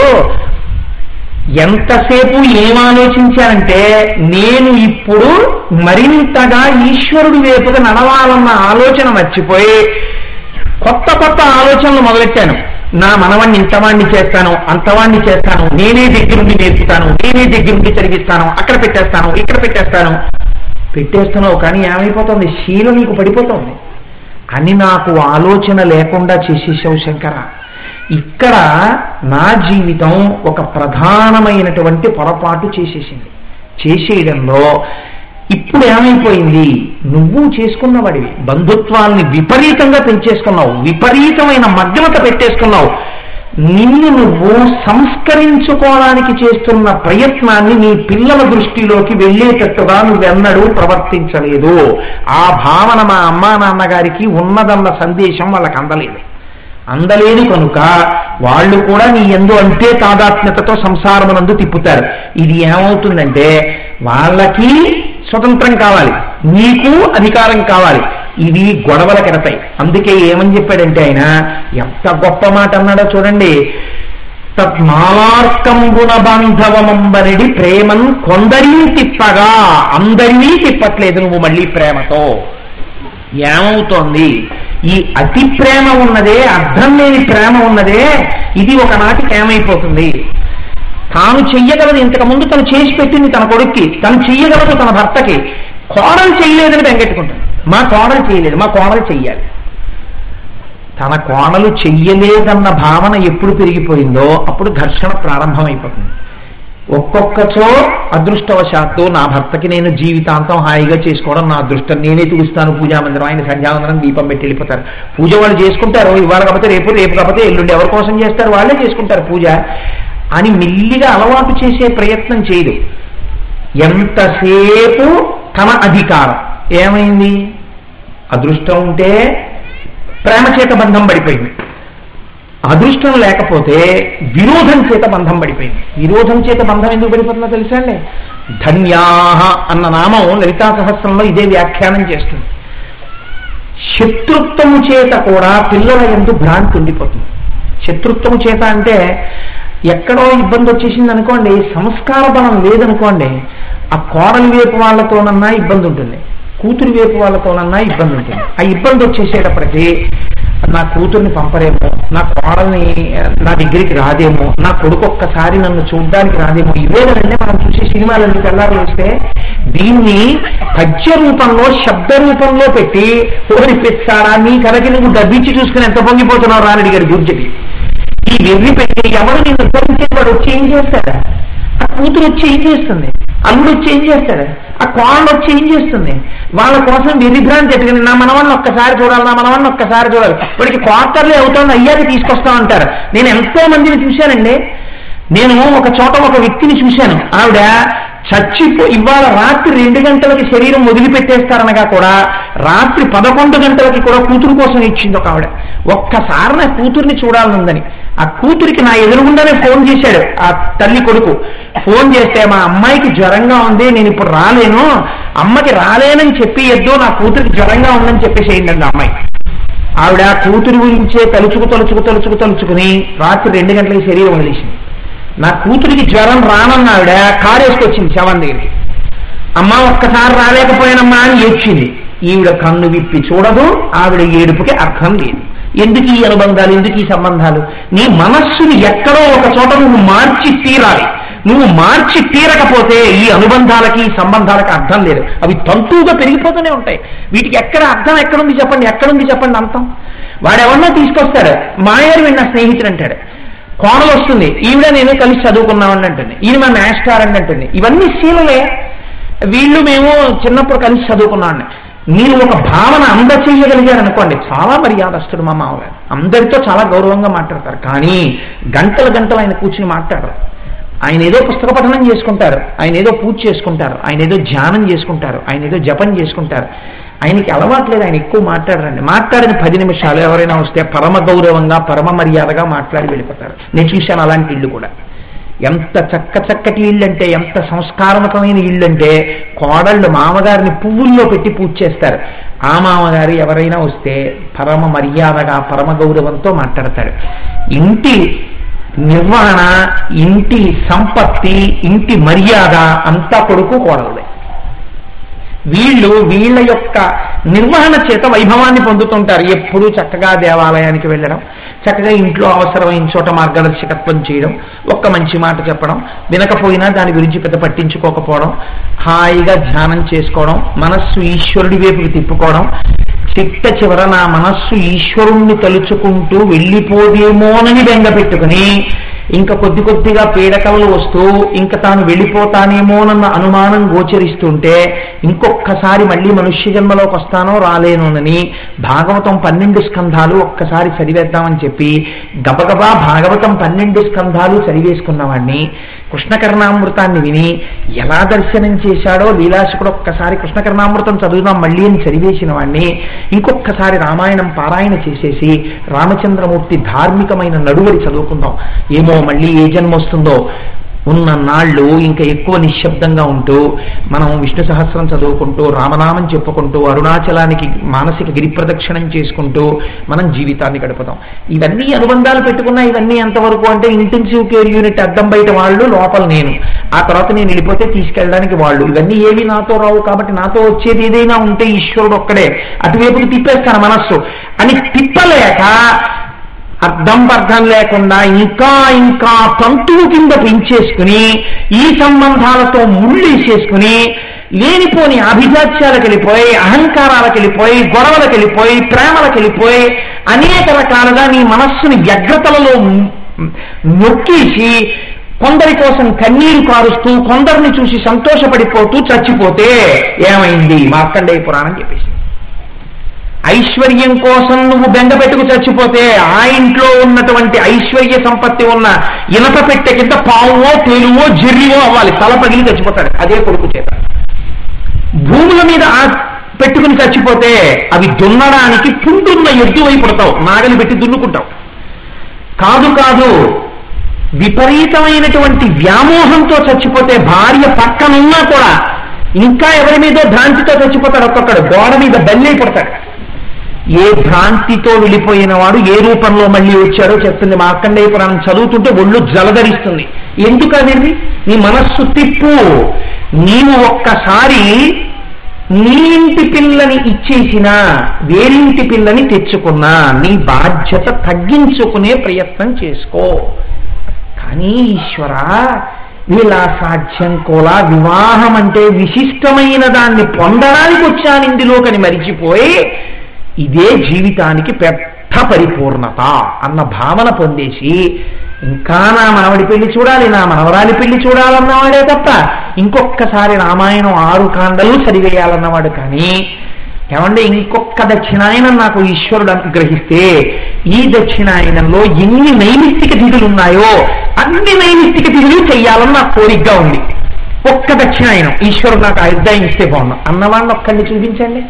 ఎంతసేపు ఏం ఆలోచించానంటే నేను ఇప్పుడు మరింతగా ఈశ్వరుడి వైపుగా నడవాలన్న ఆలోచన మర్చిపోయి కొత్త కొత్త ఆలోచనలు మొదలెట్టాను నా మనవాణ్ణి ఇంతవాణ్ణి చేస్తాను అంతవాణ్ణి చేస్తాను నేనే దగ్గరుండి నేర్పుతాను నేనే దగ్గరుండి చదివిస్తాను అక్కడ పెట్టేస్తాను ఇక్కడ పెట్టేస్తాను పెట్టేస్తున్నావు కానీ ఏమైపోతుంది శీలం నీకు పడిపోతుంది అని నాకు ఆలోచన లేకుండా చేసేసావు శంకర ఇక్కడ నా జీవితం ఒక ప్రధానమైనటువంటి పొరపాటు చేసేసింది చేసేయడంలో ఇప్పుడు ఏమైపోయింది నువ్వు చేసుకున్నవాడివి బంధుత్వాల్ని విపరీతంగా పెంచేసుకున్నావు విపరీతమైన మగ్నత పెట్టేసుకున్నావు నిన్ను నువ్వు సంస్కరించుకోవడానికి చేస్తున్న ప్రయత్నాన్ని నీ పిల్లల దృష్టిలోకి వెళ్ళేటట్టుగా నువ్వెన్నడూ ప్రవర్తించలేదు ఆ భావన మా అమ్మా నాన్నగారికి ఉన్నదన్న సందేశం వాళ్ళకి అందలేదు అందలేదు కనుక వాళ్ళు కూడా నీ ఎందు అంతే తాదాత్మ్యతతో సంసారమునందు తిప్పుతారు ఇది ఏమవుతుందంటే వాళ్ళకి స్వతంత్రం కావాలి నీకు అధికారం కావాలి ఇవి గొడవల కెడతాయి అందుకే ఏమని చెప్పాడంటే ఆయన ఎంత గొప్ప మాట అన్నాడో చూడండి తత్మాలార్కంబున బాంధవమంబరిడి ప్రేమన్ కొందరీ తిప్పగా అందరినీ తిప్పట్లేదు నువ్వు మళ్ళీ ప్రేమతో ఏమవుతోంది ఈ అతి ప్రేమ ఉన్నదే అర్థం లేని ప్రేమ ఉన్నదే ఇది ఒకనాటికి ఏమైపోతుంది తాను చెయ్యగలదు ఇంతకుముందు తను చేసి పెట్టింది తన కొడుక్కి తను చెయ్యగలదు తన భర్తకి కోడలు చేయలేదని బెంగెట్టుకుంటాడు మా కోడలు చేయలేదు మా కోడలు చెయ్యాలి తన కోడలు చెయ్యలేదన్న భావన ఎప్పుడు పెరిగిపోయిందో అప్పుడు ఘర్షణ ప్రారంభమైపోతుంది ఒక్కొక్కచో అదృష్టవశాత్తు నా భర్తకి నేను జీవితాంతం హాయిగా చేసుకోవడం నా అదృష్టం నేనే చూస్తాను పూజా మందిరం ఆయన సంధ్యావందనం దీపం పెట్టి వెళ్ళిపోతారు పూజ వాళ్ళు చేసుకుంటారు ఇవాళ కాకపోతే రేపు రేపు కాకపోతే ఎల్లుండి ఎవరి కోసం చేస్తారు వాళ్ళే చేసుకుంటారు పూజ అని మెల్లిగా అలవాటు చేసే ప్రయత్నం చేయదు ఎంతసేపు తన అధికారం ఏమైంది అదృష్టం ఉంటే ప్రేమ చేత బంధం పడిపోయింది అదృష్టం లేకపోతే విరోధం చేత బంధం పడిపోయింది విరోధం చేత బంధం ఎందుకు పడిపోతుందో తెలుసా అండి ధన్యాహ అన్న నామం లలితా సహస్రంలో ఇదే వ్యాఖ్యానం చేస్తుంది శత్రుత్వము చేత కూడా పిల్లల ఎందు భ్రాంతి ఉండిపోతుంది శత్రుత్వము చేత అంటే ఎక్కడో ఇబ్బంది వచ్చేసింది అనుకోండి సంస్కార బలం లేదనుకోండి ఆ కోడలి వైపు వాళ్ళతోనన్నా ఇబ్బంది ఉంటుంది కూతురి వైపు వాళ్ళతోనన్నా ఇబ్బంది ఉంటుంది ఆ ఇబ్బంది వచ్చేసేటప్పటికి నా కూతుర్ని పంపరేమో నా కోడల్ని నా దగ్గరికి రాదేమో నా కొడుకు ఒక్కసారి నన్ను చూడడానికి రాదేమో ఇవే కదండి మనం చూసే సినిమాలన్నీ తెల్లారు వేస్తే దీన్ని పద్య రూపంలో శబ్ద రూపంలో పెట్టి ఓరి పెచ్చారా నీ కలకి నువ్వు డబ్బిచ్చి చూసుకుని ఎంత పొంగిపోతున్నావు రాని అడిగాడు గుర్జటి ఈ వెర్రి పెట్టి ఎవరు నిన్ను వాడు వచ్చి ఏం చేస్తాడా ఆ కూతురు వచ్చి ఏం చేస్తుంది అల్లుడు వచ్చి ఏం చేస్తాడు ఆ కోళ్ళు వచ్చి ఏం చేస్తుంది వాళ్ళ కోసం విరిభ్రాంతి ఎట్టుకుని నా మనవాళ్ళని ఒక్కసారి చూడాలి నా మనవాళ్ళని ఒక్కసారి చూడాలి వాడికి క్వార్టర్లీ అవుతుంది అయ్యాక తీసుకొస్తామంటారు నేను ఎంతో మందిని చూశానండి నేను ఒక చోట ఒక వ్యక్తిని చూశాను ఆవిడ చచ్చిపో ఇవాళ రాత్రి రెండు గంటలకి శరీరం వదిలిపెట్టేస్తారనగా కూడా రాత్రి పదకొండు గంటలకి కూడా కూతురు కోసం ఇచ్చింది ఒక ఆవిడ ఒక్కసారి నా కూతుర్ని చూడాలనుందని ఆ కూతురికి నా ఎదురుగుండానే ఫోన్ చేశాడు ఆ తల్లి కొడుకు ఫోన్ చేస్తే మా అమ్మాయికి జ్వరంగా ఉంది నేను ఇప్పుడు రాలేను అమ్మకి రాలేనని చెప్పి ఎద్దో నా కూతురికి జ్వరంగా ఉందని చెప్పేసేయండి అండి అమ్మాయి ఆవిడ కూతురు గురించే తలుచుకు తలుచుకు తలుచుకు తలుచుకుని రాత్రి రెండు గంటలకి శరీరం వదిలేసింది నా కూతురికి జ్వరం రానన్న ఆవిడ కారు వేసుకొచ్చింది శవం దగ్గరికి అమ్మ ఒక్కసారి రాలేకపోయానమ్మా అని ఏడ్చింది ఈవిడ కన్ను విప్పి చూడదు ఆవిడ ఏడుపుకి అర్థం లేదు ఎందుకు ఈ అనుబంధాలు ఎందుకు ఈ సంబంధాలు నీ మనస్సుని ఎక్కడో ఒక చోట నువ్వు మార్చి తీరాలి నువ్వు మార్చి తీరకపోతే ఈ అనుబంధాలకి ఈ సంబంధాలకి అర్థం లేదు అవి తంతువుగా పెరిగిపోతూనే ఉంటాయి వీటికి ఎక్కడ అర్థం ఎక్కడుంది చెప్పండి ఎక్కడుంది చెప్పండి అంతం వాడెవరన్నా తీసుకొస్తాడు మాయారు విన్న స్నేహితుడు అంటాడు కోడలు వస్తుంది ఈవిడ నేను కలిసి చదువుకున్నామని అంటుంది ఈయన మా మాస్టర్ అని అంటుంది ఇవన్నీ శీలలే వీళ్ళు మేము చిన్నప్పుడు కలిసి చదువుకున్నామని మీరు ఒక భావన అందచేయగలిగారు అనుకోండి చాలా మర్యాదస్తుడు మా మామగారు అందరితో చాలా గౌరవంగా మాట్లాడతారు కానీ గంటల గంటలు ఆయన కూర్చుని మాట్లాడరు ఆయన ఏదో పుస్తక పఠనం చేసుకుంటారు ఆయన ఏదో పూజ చేసుకుంటారు ఆయన ఏదో ధ్యానం చేసుకుంటారు ఆయన ఏదో జపం చేసుకుంటారు ఆయనకి అలవాట్లేదు ఆయన ఎక్కువ మాట్లాడరండి మాట్లాడిన పది నిమిషాలు ఎవరైనా వస్తే పరమ గౌరవంగా పరమ మర్యాదగా మాట్లాడి వెళ్ళిపోతారు నేను చూశాను అలాంటి ఇల్లు కూడా ఎంత చక్క చక్కటి ఇల్లు అంటే ఎంత సంస్కారవంతమైన ఇల్లు అంటే కోడళ్ళు మామగారిని పువ్వుల్లో పెట్టి పూజ చేస్తారు ఆ మామగారు ఎవరైనా వస్తే పరమ మర్యాదగా పరమ గౌరవంతో మాట్లాడతారు ఇంటి నిర్వహణ ఇంటి సంపత్తి ఇంటి మర్యాద అంతా కొడుకు కోడలదే వీళ్ళు వీళ్ళ యొక్క నిర్వహణ చేత వైభవాన్ని పొందుతుంటారు ఎప్పుడూ చక్కగా దేవాలయానికి వెళ్ళడం చక్కగా ఇంట్లో అవసరమైన చోట మార్గదర్శకత్వం చేయడం ఒక్క మంచి మాట చెప్పడం వినకపోయినా దాని గురించి పెద్ద పట్టించుకోకపోవడం హాయిగా ధ్యానం చేసుకోవడం మనస్సు ఈశ్వరుడి వైపుకి తిప్పుకోవడం చిట్ట చివర నా మనస్సు ఈశ్వరుణ్ణి తలుచుకుంటూ వెళ్ళిపోదేమోనని బెంగ పెట్టుకుని ఇంకా కొద్ది కొద్దిగా పీడకలు వస్తూ ఇంకా తాను వెళ్ళిపోతానేమోనన్న అనుమానం గోచరిస్తుంటే ఇంకొక్కసారి మళ్ళీ మనుష్య జన్మలోకి వస్తానో రాలేనోనని భాగవతం పన్నెండు స్కంధాలు ఒక్కసారి చదివేద్దామని చెప్పి గబగబా భాగవతం పన్నెండు స్కంధాలు చదివేసుకున్నవాడిని కృష్ణకర్ణామృతాన్ని విని ఎలా దర్శనం చేశాడో లీలాశకుడు ఒక్కసారి కృష్ణకర్ణామృతం చదువుదాం మళ్ళీ అని చదివేసిన వాడిని ఇంకొక్కసారి రామాయణం పారాయణ చేసేసి రామచంద్రమూర్తి ధార్మికమైన నడువడి చదువుకుందాం ఏమో మళ్ళీ ఏ జన్మ వస్తుందో ఉన్న నాళ్ళు ఇంకా ఎక్కువ నిశ్శబ్దంగా ఉంటూ మనం విష్ణు సహస్రం చదువుకుంటూ రామనామం చెప్పుకుంటూ అరుణాచలానికి మానసిక గిరి ప్రదక్షిణం చేసుకుంటూ మనం జీవితాన్ని గడుపుతాం ఇవన్నీ అనుబంధాలు పెట్టుకున్నా ఇవన్నీ ఎంతవరకు అంటే ఇంటెన్సివ్ కేర్ యూనిట్ అద్దం బయట వాళ్ళు లోపల నేను ఆ తర్వాత నేను వెళ్ళిపోతే తీసుకెళ్ళడానికి వాళ్ళు ఇవన్నీ ఏవి నాతో రావు కాబట్టి నాతో వచ్చేది ఏదైనా ఉంటే ఈశ్వరుడు ఒక్కడే అటువైపుకి తిప్పేస్తాను మనస్సు అని తిప్పలేక అర్థం అర్థం లేకుండా ఇంకా ఇంకా తంతువు కింద పెంచేసుకుని ఈ సంబంధాలతో ముళ్ళేసేసుకుని లేనిపోని అభిజాత్యాలకు వెళ్ళిపోయి అహంకారాలకు వెళ్ళిపోయి గొడవలకు వెళ్ళిపోయి ప్రేమలకు వెళ్ళిపోయి అనేక రకాలుగా నీ మనస్సుని వ్యగ్రతలలో నొక్కేసి కొందరి కోసం కన్నీరు కారుస్తూ కొందరిని చూసి సంతోషపడిపోతూ చచ్చిపోతే ఏమైంది మార్కండేయ పురాణం చెప్పేసి ఐశ్వర్యం కోసం నువ్వు బెంగ పెట్టుకు చచ్చిపోతే ఆ ఇంట్లో ఉన్నటువంటి ఐశ్వర్య సంపత్తి ఉన్న ఇనప పెట్టె కింద పావువో తేలువో జర్రివో అవ్వాలి తల పగిలి చచ్చిపోతాడు అదే కొడుకు చేత భూముల మీద ఆ పెట్టుకుని చచ్చిపోతే అవి దున్నడానికి పుంటున్న ఎద్దు వైపు పుడతావు నాగలి పెట్టి దున్నుకుంటావు కాదు కాదు విపరీతమైనటువంటి వ్యామోహంతో చచ్చిపోతే భార్య పక్కనున్నా కూడా ఇంకా ఎవరి మీదో భ్రాంతితో చచ్చిపోతాడు ఒక్కొక్కడు గోడ మీద బల్లై పడతాడు ఏ భ్రాంతితో వెళ్ళిపోయిన వాడు ఏ రూపంలో మళ్ళీ వచ్చాడో చెప్తుంది మార్కండేయ పురాణం చదువుతుంటే ఒళ్ళు జలధరిస్తుంది ఎందుకు అదేంటి నీ మనస్సు తిప్పు నీవు ఒక్కసారి నీ ఇంటి పిల్లని ఇచ్చేసినా వేరింటి పిల్లని తెచ్చుకున్నా నీ బాధ్యత తగ్గించుకునే ప్రయత్నం చేసుకో కానీ ఈశ్వర ఇలా సాధ్యం కూడా వివాహం అంటే విశిష్టమైన దాన్ని పొందడానికి వచ్చాను ఇందులోకని మరిచిపోయి ఇదే జీవితానికి పెద్ద పరిపూర్ణత అన్న భావన పొందేసి ఇంకా నా మనవడి పెళ్లి చూడాలి నా మనవరాలి పెళ్లి చూడాలన్నవాడే తప్ప ఇంకొక్కసారి రామాయణం ఆరు కాండలు చదివేయాలన్నవాడు కానీ ఏమంటే ఇంకొక దక్షిణాయనం నాకు ఈశ్వరుడు అనుగ్రహిస్తే ఈ దక్షిణాయనంలో ఎన్ని నైమిత్తిక తిథులు ఉన్నాయో అన్ని నైమిత్తిక తిథులు చెయ్యాలని నాకు కోరికగా ఉంది ఒక్క దక్షిణాయనం ఈశ్వరుడు నాకు ఆయుర్దాయం ఇస్తే బాగున్నా అన్నవాడిని ఒక్కడిని చూపించండి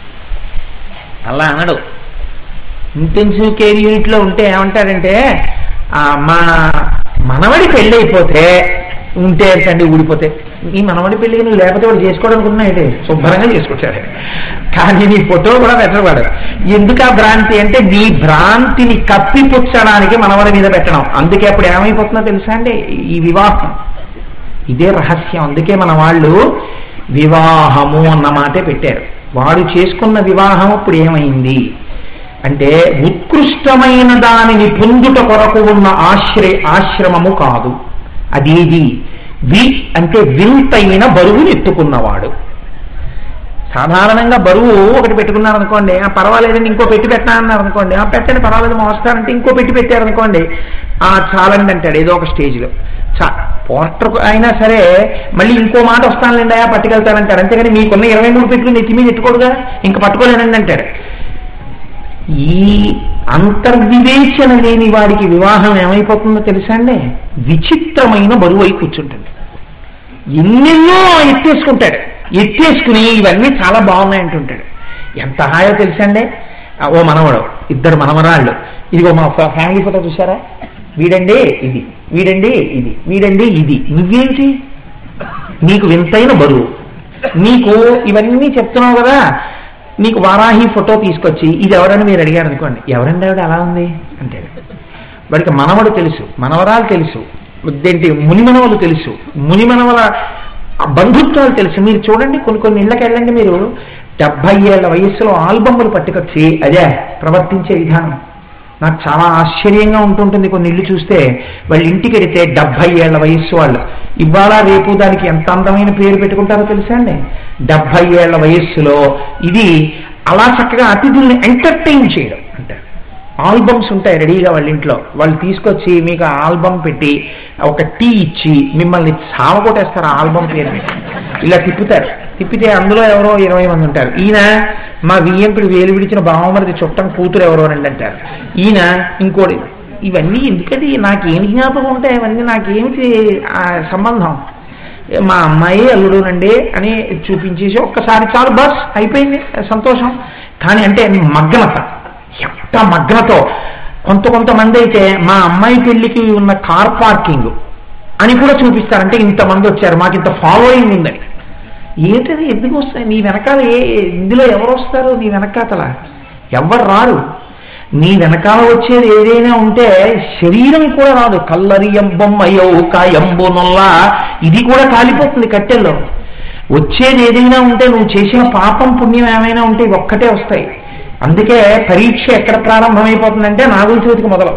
అలా అనడు ఇంటెన్సివ్ కేర్ యూనిట్లో ఉంటే ఏమంటారంటే ఆ, మా మనవడి పెళ్ళి అయిపోతే ఉంటే ఏంటండి ఊడిపోతే ఈ మనవడి పెళ్ళికి నువ్వు లేకపోతే వాడు చేసుకోవడానికి అయితే శుభ్రంగా చేసుకొచ్చాడు కానీ నీ ఫోటో కూడా పెట్టవాడు ఎందుకు ఆ భ్రాంతి అంటే నీ భ్రాంతిని కప్పిపుచ్చడానికి మనవడి మీద పెట్టడం అందుకే అప్పుడు ఏమైపోతుందో తెలుసా అండి ఈ వివాహం ఇదే రహస్యం అందుకే మన వాళ్ళు వివాహము అన్న మాటే పెట్టారు వాడు చేసుకున్న వివాహం ఇప్పుడు ఏమైంది అంటే ఉత్కృష్టమైన దానిని పొందుట కొరకు ఉన్న ఆశ్రయ ఆశ్రమము కాదు అదేది వి అంటే వింతైన బరువును ఎత్తుకున్నవాడు సాధారణంగా బరువు ఒకటి పెట్టుకున్నారు అనుకోండి ఆ పర్వాలేదండి ఇంకో పెట్టి పెట్టా అన్నారు అనుకోండి ఆ పెట్టండి పర్వాలేదు మోస్తారంటే ఇంకో పెట్టి పెట్టారు అనుకోండి ఆ చాలండి అంటాడు ఏదో ఒక స్టేజ్లో చా పోస్టర్ అయినా సరే మళ్ళీ ఇంకో మాట వస్తానులేండి ఆ పట్టుకెళ్తానంటాడు అంతేగాని మీకున్న ఇరవై మూడు పెట్లు నెత్తి మీద ఎట్టుకోడుగా ఇంకా పట్టుకోలేనండి అంటాడు ఈ అంతర్వివేచన లేని వాడికి వివాహం ఏమైపోతుందో తెలుసా అండి విచిత్రమైన బరువు అయి కూర్చుంటుంది ఎన్నెన్నో ఎత్తేసుకుంటాడు ఎత్తేసుకుని ఇవన్నీ చాలా బాగున్నాయి అంటుంటాడు ఎంత హాయో తెలుసండి ఆ, ఓ మనవడు ఇద్దరు మనవరాళ్ళు ఇదిగో మా ఫ- ఫ్యామిలీ ఫోటో చూసారా వీడండి ఇది వీడండి ఇది వీడండి ఇది నువ్వేంటి నీకు వింతైన బరువు నీకు ఇవన్నీ చెప్తున్నావు కదా నీకు వారాహి ఫోటో తీసుకొచ్చి ఇది ఎవరని మీరు అడిగారు అనుకోండి ఎవరండి ఆవిడ అలా ఉంది అంటే వాడికి మనవడు తెలుసు మనవరాలు తెలుసు ఏంటి మునిమనవలు తెలుసు మునిమనవల బంధుత్వాలు తెలుసు మీరు చూడండి కొన్ని కొన్ని ఇళ్ళకి వెళ్ళండి మీరు డెబ్బై ఏళ్ల వయస్సులో ఆల్బమ్లు పట్టుకొచ్చి అదే ప్రవర్తించే విధానం నాకు చాలా ఆశ్చర్యంగా ఉంటుంటుంది కొన్ని ఇల్లు చూస్తే వాళ్ళ ఇంటికి వెడితే డెబ్బై ఏళ్ల వయస్సు వాళ్ళు ఇవాళ రేపు దానికి ఎంత అందమైన పేరు పెట్టుకుంటారో తెలుసా అండి డెబ్బై ఏళ్ల వయస్సులో ఇది అలా చక్కగా అతిథుల్ని ఎంటర్టైన్ చేయడం అంటారు ఆల్బమ్స్ ఉంటాయి రెడీగా వాళ్ళ ఇంట్లో వాళ్ళు తీసుకొచ్చి మీకు ఆ ఆల్బమ్ పెట్టి ఒక టీ ఇచ్చి మిమ్మల్ని చావకొట్టేస్తారు ఆ ఆల్బమ్ పేరు పెట్టి ఇలా తిప్పుతారు తిప్పితే అందులో ఎవరో ఇరవై మంది ఉంటారు ఈయన మా వియ్యంకుడు వేలు విడిచిన బావమరిది చుట్టం కూతురు ఎవరో అని అంటారు ఈయన ఇంకోటి ఇవన్నీ ఎందుకంటే నాకేమి జ్ఞాపకం ఉంటాయి అవన్నీ నాకేమిటి ఆ సంబంధం మా అమ్మాయి అల్లుడునండి అని చూపించేసి ఒక్కసారి చాలు బస్ అయిపోయింది సంతోషం కానీ అంటే మగ్నత ఎంత మగ్నతో కొంత కొంతమంది అయితే మా అమ్మాయి పెళ్లికి ఉన్న కార్ పార్కింగ్ అని కూడా చూపిస్తారంటే ఇంతమంది వచ్చారు మాకు ఇంత ఫాలోయింగ్ ఉందని ఏంటది ఎందుకు వస్తాయి నీ వెనకాల ఏ ఇందులో ఎవరు వస్తారు నీ వెనకాతల ఎవరు రారు నీ వెనకాల వచ్చేది ఏదైనా ఉంటే శరీరం కూడా రాదు కల్లరి ఎంబం అయ్యో కాయంబు నొల్ల ఇది కూడా కాలిపోతుంది కట్టెల్లో వచ్చేది ఏదైనా ఉంటే నువ్వు చేసిన పాపం పుణ్యం ఏమైనా ఉంటే ఇవి ఒక్కటే వస్తాయి అందుకే పరీక్ష ఎక్కడ ప్రారంభమైపోతుందంటే నాగుల చవితికి మొదలు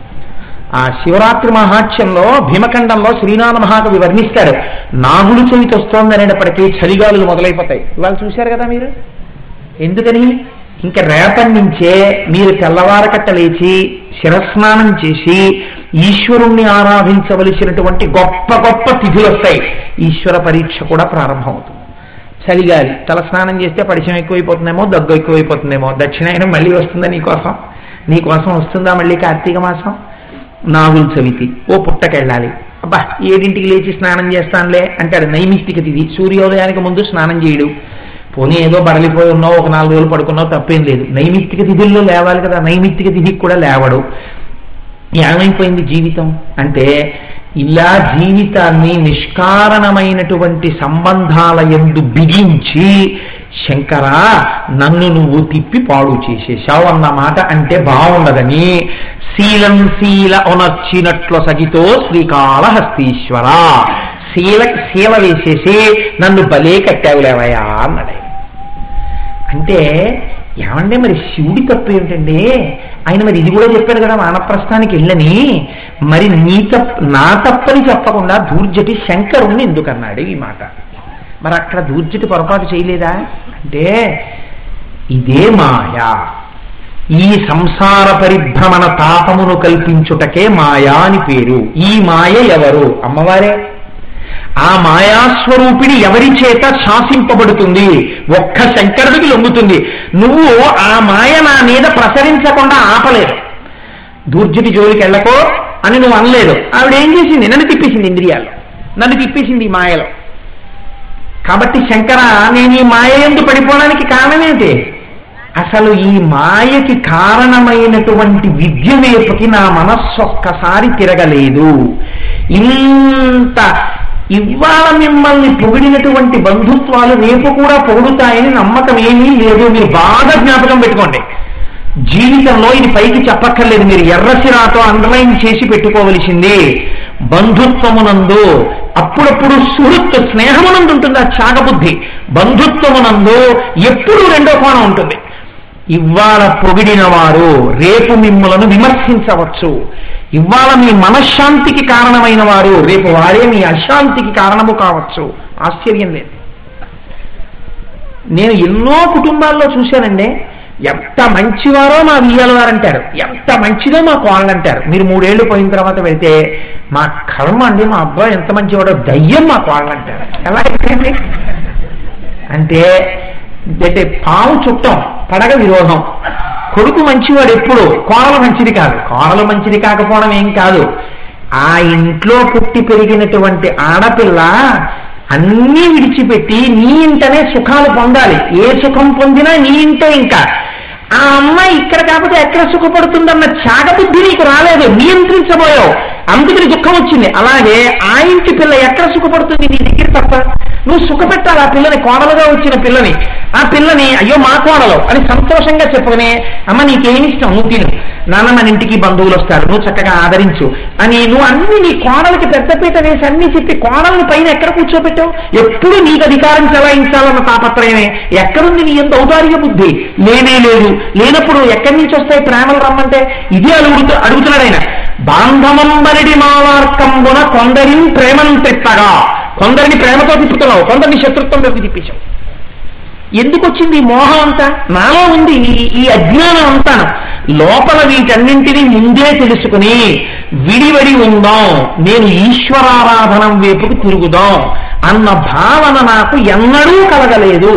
ఆ శివరాత్రి మహాత్యంలో భీమఖండంలో శ్రీనాథ మహాకవి వర్ణిస్తాడు నాగులు చవితి వస్తోంది అనేటప్పటికీ చలిగాలులు మొదలైపోతాయి ఇవాళ చూశారు కదా మీరు ఎందుకని ఇంకా రేపటి నుంచే మీరు తెల్లవారకట్ట లేచి శిరస్నానం చేసి ఈశ్వరుణ్ణి ఆరాధించవలసినటువంటి గొప్ప గొప్ప తిథులు వస్తాయి ఈశ్వర పరీక్ష కూడా ప్రారంభమవుతుంది చలిగాలి తలస్నానం చేస్తే పరిచయం ఎక్కువైపోతుందేమో దగ్గు ఎక్కువైపోతుందేమో దక్షిణాయనం మళ్ళీ వస్తుందా నీకోసం నీకోసం వస్తుందా మళ్ళీ కార్తీక మాసం నాగుల చవితి ఓ పుట్టకెళ్ళాలి అబ్బా ఏడింటికి లేచి స్నానం చేస్తానులే అంటాడు నైమిత్తిక తిథి సూర్యోదయానికి ముందు స్నానం చేయడు పోనీ ఏదో బడలిపోయి ఉన్నావు ఒక నాలుగు రోజులు పడుకున్నావు తప్పేం లేదు నైమిత్తిక తిథుల్లో లేవాలి కదా నైమిత్తిక తిథికి కూడా లేవడు ఏమైపోయింది జీవితం అంటే ఇలా జీవితాన్ని నిష్కారణమైనటువంటి సంబంధాల ఎందు బిగించి శంకరా నన్ను నువ్వు తిప్పి పాడు చేసేశావు అన్న మాట అంటే బాగుండదని శీలం శీల ఒనర్చినట్లు సగితో శ్రీకాళహస్తీశ్వర శీల శీల వేసేసి నన్ను బలే కట్టావులేవయా అన్నాడు ఆయన. అంటే ఏమంటే మరి శివుడి తప్పు ఏమిటండి ఆయన మరి ఇది కూడా చెప్పాడు కదా వానప్రస్థానికి వెళ్ళని మరి నీ తప్ప నా తప్పని చెప్పకుండా దూర్జటి శంకరుణ్ణి ఎందుకన్నాడు ఈ మాట మరి అక్కడ దూర్జటి పొరపాటు చేయలేదా అంటే ఇదే మాయా ఈ సంసార పరిభ్రమణ తాపమును కల్పించుటకే మాయా అని పేరు ఈ మాయ ఎవరు అమ్మవారే ఆ మాయాస్వరూపిణి ఎవరి చేత శాసింపబడుతుంది ఒక్క శంకరుడికి లొంగుతుంది నువ్వు ఆ మాయ నా మీద ప్రసరించకుండా ఆపలేదు దూర్జటి జోలికి వెళ్ళకో అని నువ్వు అనలేదు ఆవిడ ఏం చేసింది నన్ను తిప్పేసింది ఇంద్రియాలు నన్ను తిప్పేసింది ఈ మాయలో కాబట్టి శంకర నేను ఈ మాయ ఎందు పడిపోవడానికి కారణం ఏంటి అసలు ఈ మాయకి కారణమైనటువంటి విద్య వైపుకి నా మనస్సు ఒక్కసారి తిరగలేదు ఇంత ఇవాళ మిమ్మల్ని పొగిడినటువంటి బంధుత్వాలు రేపు కూడా పొగుడుతాయని నమ్మకం ఏమీ లేదు మీరు బాగా జ్ఞాపకం పెట్టుకోండి జీవితంలో ఇది పైకి చెప్పక్కర్లేదు మీరు ఎర్రసిరాతో అండర్లైన్ చేసి పెట్టుకోవలసింది బంధుత్వమునందు అప్పుడప్పుడు సుహృత్తు స్నేహమునందు ఉంటుంది ఆ త్యాగబుద్ధి బంధుత్వమునందు ఎప్పుడు రెండో కోణం ఉంటుంది ఇవాళ పొగిడిన వారు రేపు మిమ్మలను విమర్శించవచ్చు ఇవాళ మీ మనశ్శాంతికి కారణమైన వారు రేపు వారే మీ అశాంతికి కారణము కావచ్చు ఆశ్చర్యం లేదు నేను ఎన్నో కుటుంబాల్లో చూశానండి ఎంత మంచివారో మా వియ్యాల వారు అంటారు ఎంత మంచిదో మా కోళ్ళు అంటారు మీరు మూడేళ్లు పోయిన తర్వాత వెళ్తే మా కర్మ అండి మా అబ్బాయి ఎంత మంచివాడో దయ్యం మా కోళ్ళు అంటారు ఎలా అయిపోయింది అంటే అంటే పాము చుట్టం పడగ విరోధం కొడుకు మంచివాడు ఎప్పుడు కోడలు మంచిది కాదు కోడలు మంచిది కాకపోవడం ఏం కాదు ఆ ఇంట్లో పుట్టి పెరిగినటువంటి ఆడపిల్ల అన్నీ విడిచిపెట్టి నీ ఇంటనే సుఖాలు పొందాలి ఏ సుఖం పొందినా నీ ఇంటే ఇంకా ఆ అమ్మాయి ఇక్కడ కాకపోతే ఎక్కడ సుఖపడుతుందన్న చాగబుద్ధి నీకు రాలేదు నియంత్రించబోయావు అందుకని దుఃఖం వచ్చింది అలాగే ఆ ఇంటి పిల్ల ఎక్కడ సుఖపడుతుంది నీ దగ్గర తప్ప నువ్వు సుఖపెట్టాలి ఆ పిల్లని కోడలుగా వచ్చిన పిల్లని ఆ పిల్లని అయ్యో మా కోడలు అని సంతోషంగా చెప్పుకునే అమ్మ నీకేమి ఇష్టం నువ్వు తిను నాన్న మన ఇంటికి బంధువులు వస్తారు నువ్వు చక్కగా ఆదరించు అని నువ్వు అన్ని నీ కోడలకి పెద్దపీట వేసి అన్ని చెప్పి కోడల్ని పైన ఎక్కడ కూర్చోబెట్టావు ఎప్పుడు నీకు అధికారం చెలాయించాలన్న తాపత్రయమే ఎక్కడుంది నీ ఎంత ఔదార్య బుద్ధి లేనే లేదు లేనప్పుడు ఎక్కడి నుంచి వస్తాయి ప్రేమలు రమ్మంటే ఇదే అడుగుతూ అడుగుతున్నాడు ఆయన బాంధమంబరిడి మావార్కంబున కొందరిని ప్రేమను తిప్పగా కొందరిని ప్రేమతో తిప్పుతున్నావు కొందరిని శత్రుత్వంలోకి తిప్పించావు ఎందుకు వచ్చింది ఈ మోహం అంతా నాలో ఉంది ఈ- ఈ అజ్ఞానం అంతాను లోపల వీటన్నింటినీ ముందే తెలుసుకుని విడివడి ఉందాం నేను ఈశ్వరారాధనం వైపుకు తిరుగుదాం అన్న భావన నాకు ఎన్నడూ కలగలేదు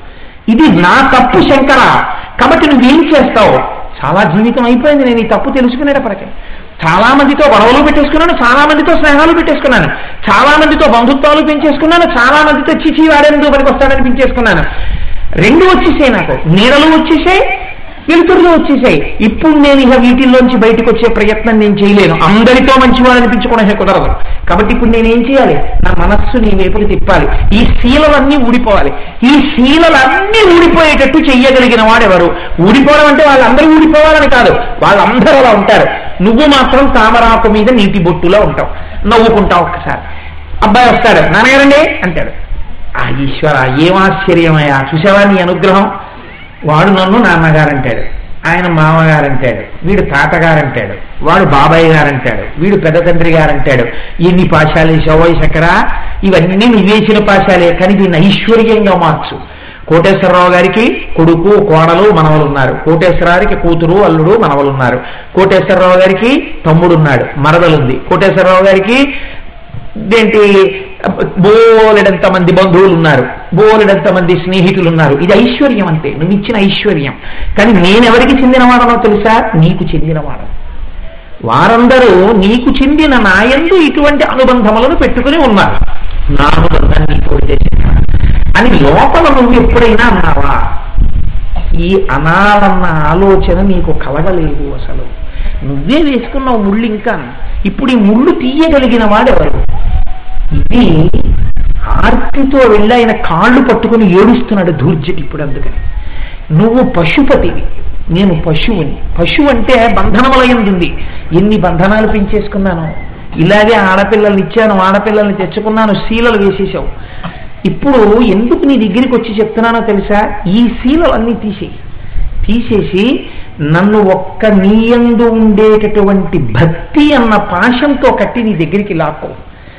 ఇది నా తప్పు శంకర కాబట్టి నువ్వేం చేస్తావు చాలా జీవితం అయిపోయింది నేను ఈ తప్పు తెలుసుకునేటప్పటికే చాలా మందితో గొడవలు పెట్టేసుకున్నాను చాలా మందితో స్నేహాలు పెట్టేసుకున్నాను చాలా మందితో బంధుత్వాలు పెంచేసుకున్నాను చాలా మందితో చిచి వాడేందుకు పనికి వస్తాడని పెంచేసుకున్నాను రెండు వచ్చేసాయి నాకు నీడలు వచ్చేసాయి వెలుతురులో వచ్చేసాయి ఇప్పుడు నేను ఇక వీటిల్లోంచి బయటకు వచ్చే ప్రయత్నం నేను చేయలేను అందరితో మంచివాడు అనిపించుకోవడం కుదరదు కాబట్టి ఇప్పుడు నేనేం చేయాలి నా మనస్సు నీ వైపుకి తిప్పాలి ఈ శీలలన్నీ ఊడిపోవాలి ఈ శీలలన్నీ ఊడిపోయేటట్టు చెయ్యగలిగిన వాడెవరు ఊడిపోవడం అంటే వాళ్ళందరూ ఊడిపోవాలని కాదు వాళ్ళందరూ అలా ఉంటారు నువ్వు మాత్రం తామరాకు మీద నీటి బొట్టులో ఉంటావు నవ్వుకుంటావు ఒక్కసారి అబ్బాయి వస్తాడు నాన్నగారండి అంటాడు ఆ ఈశ్వర ఏం ఆశ్చర్యమయ్యా చూసావా నీ అనుగ్రహం వాడు నన్ను నాన్నగారు అంటాడు ఆయన మామగారు అంటాడు వీడు తాతగారు అంటాడు వాడు బాబాయ్ గారు అంటాడు వీడు పెద్ద తండ్రి గారు అంటాడు ఎన్ని పాశాలు వేసావో చక్ర ఇవన్నీ నువ్వేసిన పాశాలే కానీ దీన్ని ఐశ్వర్యంగా మార్చు కోటేశ్వరరావు గారికి కొడుకు కోడలు మనవలు ఉన్నారు కోటేశ్వరరావుకి కూతురు అల్లుడు మనవలు ఉన్నారు కోటేశ్వరరావు గారికి తమ్ముడు ఉన్నాడు మరదలుంది కోటేశ్వరరావు గారికి ఏంటి బోలెడంత మంది బంధువులు ఉన్నారు బోలెడంత మంది స్నేహితులు ఉన్నారు ఇది ఐశ్వర్యం అంతే నువ్వు ఇచ్చిన ఐశ్వర్యం కానీ నేనెవరికి చెందినవాడనో తెలుసా నీకు చెందినవాడను వారందరూ నీకు చెందిన నాయందు ఇటువంటి అనుబంధములను పెట్టుకుని ఉన్నారు నా అనుబంధం నీకు చేసిన అని లోపల నువ్వు ఎప్పుడైనా అన్నావా ఈ అనాలన్న ఆలోచన నీకు కలగలేదు అసలు నువ్వే వేసుకున్నావు ముళ్ళు ఇంకా ఇప్పుడు ఈ ముళ్ళు తీయగలిగిన వాడెవరు ఇది ఆర్తితో వెళ్ళి ఆయన కాళ్ళు పట్టుకుని ఏడుస్తున్నాడు ధూర్జటి ఇప్పుడు అందుకని నువ్వు పశుపతివి నేను పశువుని పశువు అంటే బంధనములైంది ఎన్ని బంధనాలు పెంచేసుకున్నాను ఇలాగే ఆడపిల్లల్ని ఇచ్చాను ఆడపిల్లల్ని తెచ్చుకున్నాను శీలలు వేసేసావు ఇప్పుడు ఎందుకు నీ దగ్గరికి వచ్చి చెప్తున్నానో తెలుసా ఈ శీలలన్నీ తీసేయి తీసేసి నన్ను ఒక్క నీయందు ఉండేటటువంటి భక్తి అన్న పాశంతో కట్టి నీ దగ్గరికి లాక్కో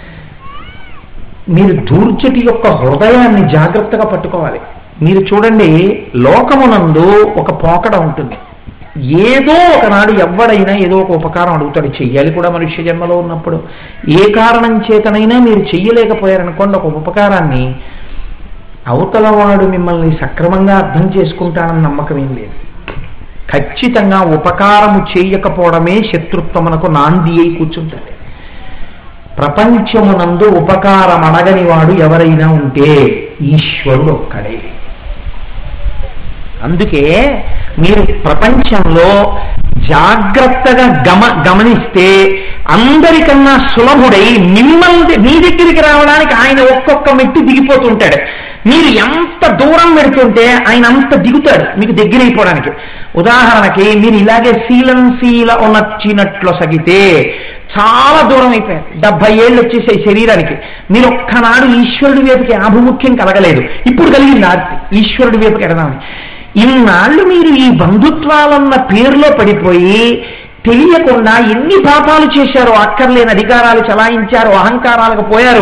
మీరు దూర్చటి యొక్క హృదయాన్ని జాగ్రత్తగా పట్టుకోవాలి మీరు చూడండి లోకమునందు ఒక పోకడ ఉంటుంది ఏదో ఒకనాడు ఎవడైనా ఏదో ఒక ఉపకారం అడుగుతాడు చెయ్యాలి కూడా మనుష్య జన్మలో ఉన్నప్పుడు ఏ కారణం చేతనైనా మీరు చెయ్యలేకపోయారనుకోండి ఒక ఉపకారాన్ని అవతల వాడు మిమ్మల్ని సక్రమంగా అర్థం చేసుకుంటానన్న నమ్మకం ఏం లేదు ఖచ్చితంగా ఉపకారము చేయకపోవడమే శత్రుత్వమునకు నాంది అయి కూర్చుంటుంది ప్రపంచమునందు ఉపకారం అడగని వాడు ఎవరైనా ఉంటే ఈశ్వరుడు ఒక్కడే అందుకే మీరు ప్రపంచంలో జాగ్రత్తగా గమ గమనిస్తే అందరికన్నా సులభుడై మిమ్మల్ని మీ దగ్గరికి రావడానికి ఆయన ఒక్కొక్క మెట్టు దిగిపోతుంటాడు మీరు ఎంత దూరం పెడుతుంటే ఆయన అంత దిగుతాడు మీకు దగ్గరైపోవడానికి ఉదాహరణకి మీరు ఇలాగే శీలం శీల నచ్చినట్లు సగితే చాలా దూరం అయిపోయారు డెబ్బై ఏళ్ళు వచ్చేసాయి శరీరానికి మీరు ఒక్కనాడు ఈశ్వరుడి వైపుకి ఆభిముఖ్యం కలగలేదు ఇప్పుడు కలిగింది ఆర్తి ఈశ్వరుడి వైపుకి ఎడదామని ఇన్నాళ్ళు మీరు ఈ బంధుత్వాలన్న పేరులో పడిపోయి తెలియకుండా ఎన్ని పాపాలు చేశారో అక్కర్లేని అధికారాలు చలాయించారు అహంకారాలకు పోయారు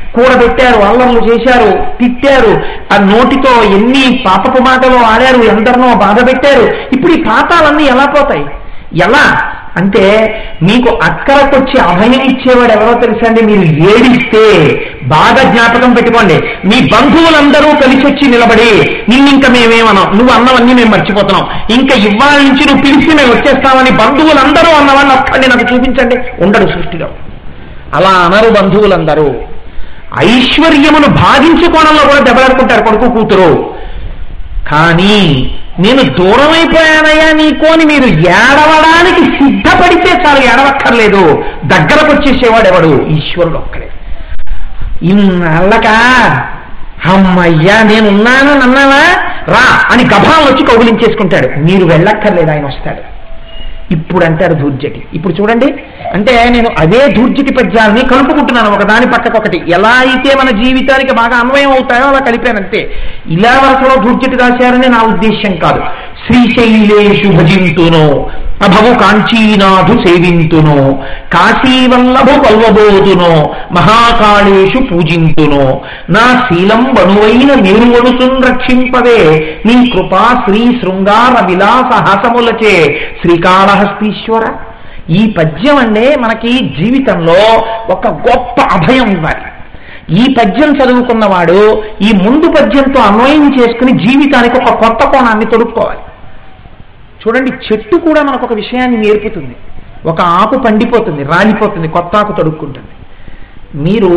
కూడబెట్టారు అల్లర్లు చేశారు తిట్టారు ఆ నోటితో ఎన్ని పాపపు మాటలు ఆడారు ఎందరినో బాధ పెట్టారు ఇప్పుడు ఈ పాపాలన్నీ ఎలా పోతాయి ఎలా అంటే మీకు అక్కరకొచ్చి అభయం ఇచ్చేవాడు ఎవరో తెలుసా అండి మీరు ఏడిస్తే బాగా జ్ఞాపకం పెట్టుకోండి మీ బంధువులందరూ కలిసి వచ్చి నిలబడి నిన్నింక మేమేమనం నువ్వు అన్నవన్నీ మేము మర్చిపోతున్నాం ఇంకా ఇవాళ నుంచి నువ్వు పిలిచి మేము వచ్చేస్తామని బంధువులందరూ అన్నవాడిని ఒక్కడిని నాకు చూపించండి ఉండడు సృష్టిలో అలా అనరు బంధువులందరూ ఐశ్వర్యమును భాగించుకోవడంలో కూడా దెబ్బలాడుకుంటారు కొడుకు కూతురు కానీ నేను దూరం అయిపోయానయ్యా నీకు అని మీరు ఏడవడానికి సిద్ధపడితే చాలు ఏడవక్కర్లేదు దగ్గరకు వచ్చేసేవాడు ఎవడు ఈశ్వరుడు ఒక్కడే ఇన్నాళ్ళక అమ్మయ్యా నేనున్నాను అన్నావా రా అని గభాలు వచ్చి కౌగులించేసుకుంటాడు మీరు వెళ్ళక్కర్లేదు ఆయన వస్తాడు ఇప్పుడు అంటారు దూర్జటి ఇప్పుడు చూడండి అంటే నేను అదే దూర్జటి పద్యాలని కలుపుకుంటున్నాను ఒక దాని పక్కకొకటి ఎలా అయితే మన జీవితానికి బాగా అన్వయం అవుతాయో అలా కలిపానంతే ఇలా వరసలో దూర్జటి రాశారని నా ఉద్దేశ్యం కాదు శ్రీశైలేషు భజింతునో అభవు కాంచీనాథు సేవింతునో కాశీవల్లభు పల్వబోతునో మహాకాళేషు పూజింతునో నా శీలం బణువైన నిరువడుతున్ రక్షింపవే నీ కృపా శ్రీ శృంగార విలాస హాసములచే శ్రీకాళహస్తీశ్వర ఈ పద్యం అంటే మనకి జీవితంలో ఒక గొప్ప అభయం ఇవ్వాలి ఈ పద్యం చదువుకున్నవాడు ఈ ముందు పద్యంతో అన్వయం చేసుకుని జీవితానికి ఒక కొత్త కోణాన్ని తొడుక్కోవాలి చూడండి చెట్టు కూడా మనకు ఒక విషయాన్ని నేర్పుతుంది ఒక ఆకు పండిపోతుంది రాలిపోతుంది కొత్త ఆకు తొడుక్కుంటుంది మీరు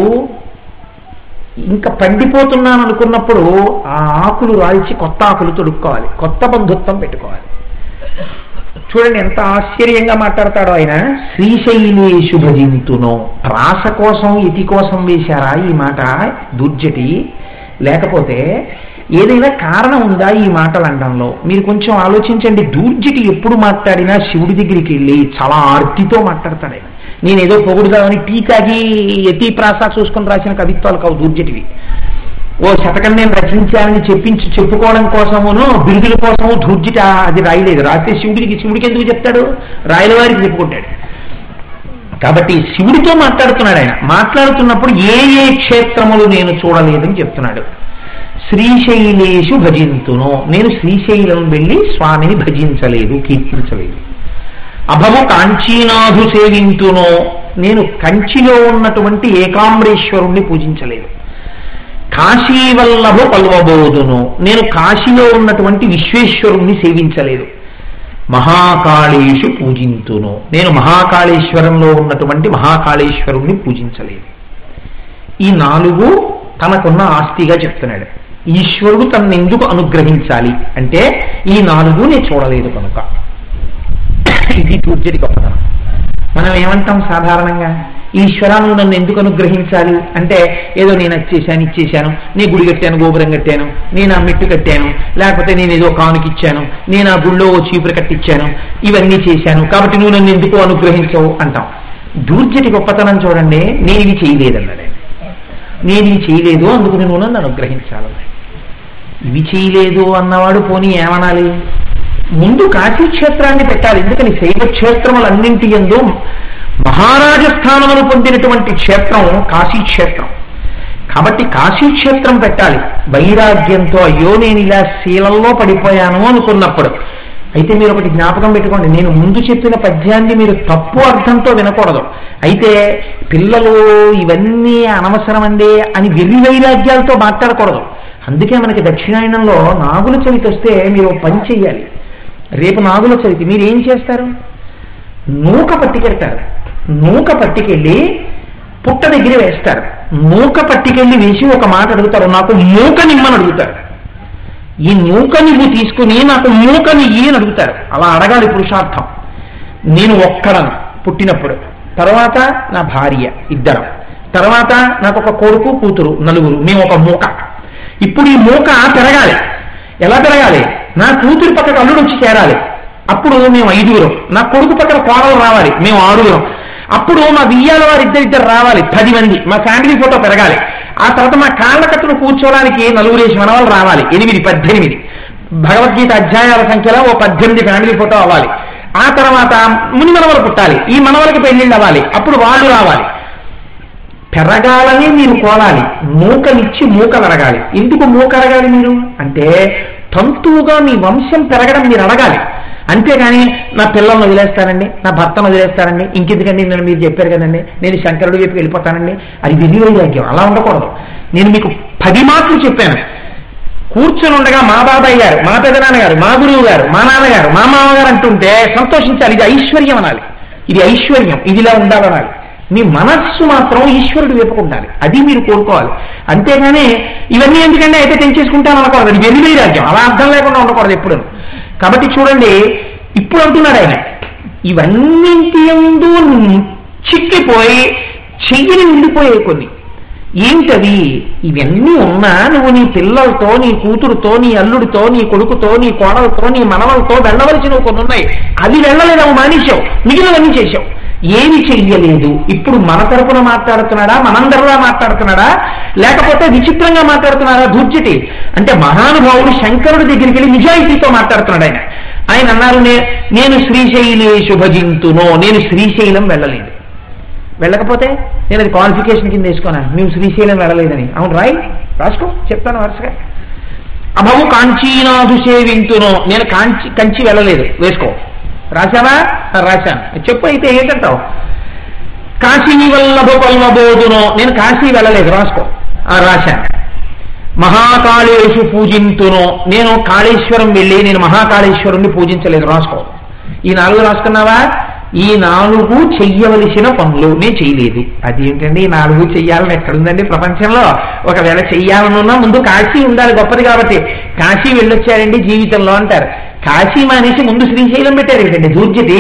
ఇంకా పండిపోతున్నాను అనుకున్నప్పుడు ఆ ఆకులు రాల్చి కొత్త ఆకులు తొడుక్కోవాలి కొత్త బంధుత్వం పెట్టుకోవాలి చూడండి ఎంత ఆశ్చర్యంగా మాట్లాడతాడో ఆయన శ్రీశైలేషు భజింతునో ప్రాస కోసం ఇతి కోసం వేశారా ఈ మాట దుర్జటి లేకపోతే ఏదైనా కారణం ఉందా ఈ మాటలు అనడంలో మీరు కొంచెం ఆలోచించండి దూర్జటి ఎప్పుడు మాట్లాడినా శివుడి దగ్గరికి వెళ్ళి చాలా ఆర్తితో మాట్లాడతాడు ఆయన నేను ఏదో పొగుడుదామని టీ తాగి ఎతి ప్రాస చూసుకొని రాసిన కవిత్వాలు కావు దూర్జటివి ఓ శతకం నేను రచించానని చెప్పించి చెప్పుకోవడం కోసమును బిరుదుల కోసము దూర్జిట అది రాయలేదు రాస్తే శివుడికి శివుడికి ఎందుకు చెప్తాడు రాయల వారికి చెప్పుకుంటాడు కాబట్టి శివుడితో మాట్లాడుతున్నాడు ఆయన మాట్లాడుతున్నప్పుడు ఏ ఏ క్షేత్రములు నేను చూడలేదని చెప్తున్నాడు శ్రీశైలేషు భజింతును నేను శ్రీశైలం వెళ్ళి స్వామిని భజించలేదు కీర్తించలేదు అభము కాంచీనాథు సేవింతునో నేను కంచిలో ఉన్నటువంటి ఏకాంబరేశ్వరుణ్ణి పూజించలేదు కాశీవల్లభు పల్వబోధును నేను కాశీలో ఉన్నటువంటి విశ్వేశ్వరుణ్ణి సేవించలేదు మహాకాళేషు పూజింతును నేను మహాకాళేశ్వరంలో ఉన్నటువంటి మహాకాళేశ్వరుణ్ణి పూజించలేదు ఈ నాలుగు తనకున్న ఆస్తిగా చెప్తున్నాడు ఈశ్వరుడు తనను ఎందుకు అనుగ్రహించాలి అంటే ఈ నాలుగు నేను చూడలేదు కనుక ఇది పూజ్యటి గొప్పతనం మనం ఏమంటాం సాధారణంగా ఈశ్వరా నువ్వు నన్ను ఎందుకు అనుగ్రహించాలి అంటే ఏదో నేను వచ్చేసాను ఇచ్చేశాను నీ గుడి కట్టాను గోపురం కట్టాను నేను ఆ మెట్టు కట్టాను లేకపోతే నేను ఏదో కానుకిచ్చాను నేను ఆ గుళ్ళో ఓ చీపురు కట్టించాను ఇవన్నీ చేశాను కాబట్టి నువ్వు నన్ను ఎందుకు అనుగ్రహించవు అంటాం దూర్జటి గొప్పతనం చూడండి నేను ఇవి చేయలేదన్నాడు ఆయన. నేను ఇవి చేయలేదు అందుకు నువ్వు నన్ను అనుగ్రహించాలన్నాడు ఇవి చేయలేదు అన్నవాడు పోనీ ఏమనాలి ముందు కాశీ క్షేత్రాన్ని పెట్టాలి ఎందుకని శైవ క్షేత్రములన్నింటి ఎందు మహారాజ స్థానమును పొందినటువంటి క్షేత్రం కాశీ క్షేత్రం కాబట్టి కాశీ క్షేత్రం పెట్టాలి వైరాగ్యంతో అయ్యో నేను ఇలా శీలంలో పడిపోయాను అనుకున్నప్పుడు అయితే మీరు ఒకటి జ్ఞాపకం పెట్టుకోండి నేను ముందు చెప్పిన పద్యాన్ని మీరు తప్పు అర్థంతో వినకూడదు అయితే పిల్లలు ఇవన్నీ అనవసరమండి అని వెర్రి వైరాగ్యాలతో మాట్లాడకూడదు అందుకే మనకి దక్షిణాయనంలో నాగుల చవితి వస్తే మీరు ఓ పని చెయ్యాలి రేపు నాగుల చవితి మీరు ఏం చేస్తారు నూక పట్టుకెళ్తారు నూక పట్టుకెళ్ళి పుట్ట దగ్గర వేస్తారు నూక పట్టుకెళ్ళి వేసి ఒక మాట అడుగుతారు నాకు మూక నిమ్మని అడుగుతారు ఈ నూక నువ్వు తీసుకుని నాకు మూకని ఇయ్యి అని అడుగుతారు అలా అడగాలి పురుషార్థం నేను ఒక్కడను పుట్టినప్పుడు తర్వాత నా భార్య ఇద్దరం తర్వాత నాకు ఒక కొడుకు కూతురు నలుగురు మేము ఒక మూక ఇప్పుడు ఈ మూక పెరగాలి ఎలా పెరగాలి నా కూతురు పక్కకు అల్లుడు వచ్చి చేరాలి అప్పుడు మేము ఐదుగురం నా కొడుకు పక్కన కోడలు రావాలి మేము ఆరుగురం అప్పుడు మా వియ్యాల వారు ఇద్దరిద్దరు రావాలి పది మంది మా ఫ్యామిలీ ఫోటో పెరగాలి ఆ తర్వాత మా కాళ్ళ కట్టును కూర్చోవడానికి నలుగురేసి మనవాళ్ళు రావాలి ఎనిమిది పద్దెనిమిది భగవద్గీత అధ్యాయాల సంఖ్యలో ఓ పద్దెనిమిది ఫ్యామిలీ ఫోటో అవ్వాలి ఆ తర్వాత ముని మనవలు పుట్టాలి ఈ మనవలకి పెళ్లిళ్ళు అవ్వాలి అప్పుడు వాళ్ళు రావాలి పెరగాలని మీరు కోరాలి మూకలిచ్చి మూకలు అడగాలి ఎందుకు మూక అడగాలి మీరు అంటే తంతువుగా మీ వంశం పెరగడం మీరు అడగాలి అంతేగాని నా పిల్లల్ని వదిలేస్తానండి నా భర్తను వదిలేస్తానండి ఇంకెందుకండి నేను మీరు చెప్పారు కదండి నేను శంకరుడు వైపు వెళ్ళిపోతానండి అది విధి వైరాగ్యం అలా ఉండకూడదు నేను మీకు పది మాటలు చెప్పాను కూర్చొని ఉండగా మా బాబాయ్ గారు మా పెదనాన్న గారు మా గురువు గారు మా నాన్నగారు మా మామగారు అంటుంటే సంతోషించాలి ఇది ఐశ్వర్యం అనాలి ఇది ఐశ్వర్యం ఇదిలా ఉండాలనాలి మీ మనస్సు మాత్రం ఈశ్వరుడు వైపుకు ఉండాలి అది మీరు కోరుకోవాలి అంతేగాని ఇవన్నీ ఎందుకంటే అయితే తెంచేసుకుంటాను అనకూడదు అది వెలి వైరాగ్యం అలా అర్థం లేకుండా ఉండకూడదు ఎప్పుడు కాబట్టి చూడండి ఇప్పుడు అంటున్నాడు ఆయన ఇవన్నింటి ఎందు చిక్కిపోయి చెయ్యిని ఉండిపోయాయి కొన్ని ఏంటవి ఇవన్నీ ఉన్నా నువ్వు నీ పిల్లలతో నీ కూతురుతో నీ అల్లుడితో నీ కొడుకుతో నీ కోడలతో నీ మనవలతో వెళ్ళవలసినవి కొన్ని ఉన్నాయి అవి వెళ్ళలేదవు మానేశావు మిగిలినవన్నీ చేశావు ఏమి చెయ్యలేదు ఇప్పుడు మన తరపున మాట్లాడుతున్నాడా మనందరిలా మాట్లాడుతున్నాడా లేకపోతే విచిత్రంగా మాట్లాడుతున్నాడా దూర్జటి అంటే మహానుభావుడు శంకరుడి దగ్గరికి వెళ్ళి నిజాయితీతో మాట్లాడుతున్నాడు ఆయన ఆయన అన్నారు "నే- నేను శ్రీశైలేషు భజింతునో నేను శ్రీశైలం వెళ్ళలేదు వెళ్ళకపోతే నేను అది క్వాలిఫికేషన్ కింద వేసుకోనా మేము శ్రీశైలం వెళ్ళలేదని అవును రాయ్ రాసుకో చెప్తాను వరుసగా అభవు కాంచీనాథు సేవింతునో నేను కాంచి కంచి వెళ్ళలేదు వేసుకో రాశావా ఆ, రాశాను చెప్పు అయితే ఏంటంటావు కాశీ వల్లభ పల్వబోధునో నేను కాశీ వెళ్ళలేదు రాసుకో ఆ, రాశాను మహాకాళేషు పూజింతునో నేను కాళేశ్వరం వెళ్ళి నేను మహాకాళేశ్వరుణ్ణి పూజించలేదు రాసుకో ఈ నాలుగు రాసుకున్నావా ఈ నాలుగు చెయ్యవలసిన పనులు నేను చేయలేదు అదేంటండి ఈ నాలుగు చెయ్యాలని ఎక్కడుందండి ప్రపంచంలో ఒకవేళ చెయ్యాలనున్నా ముందు కాశీ ఉండాలి గొప్పది కాబట్టి కాశీ వెళ్ళొచ్చారండి జీవితంలో అంటారు కాశీ మానేసి ముందు శ్రీశైలం పెట్టారు ఏంటండి దూర్జటి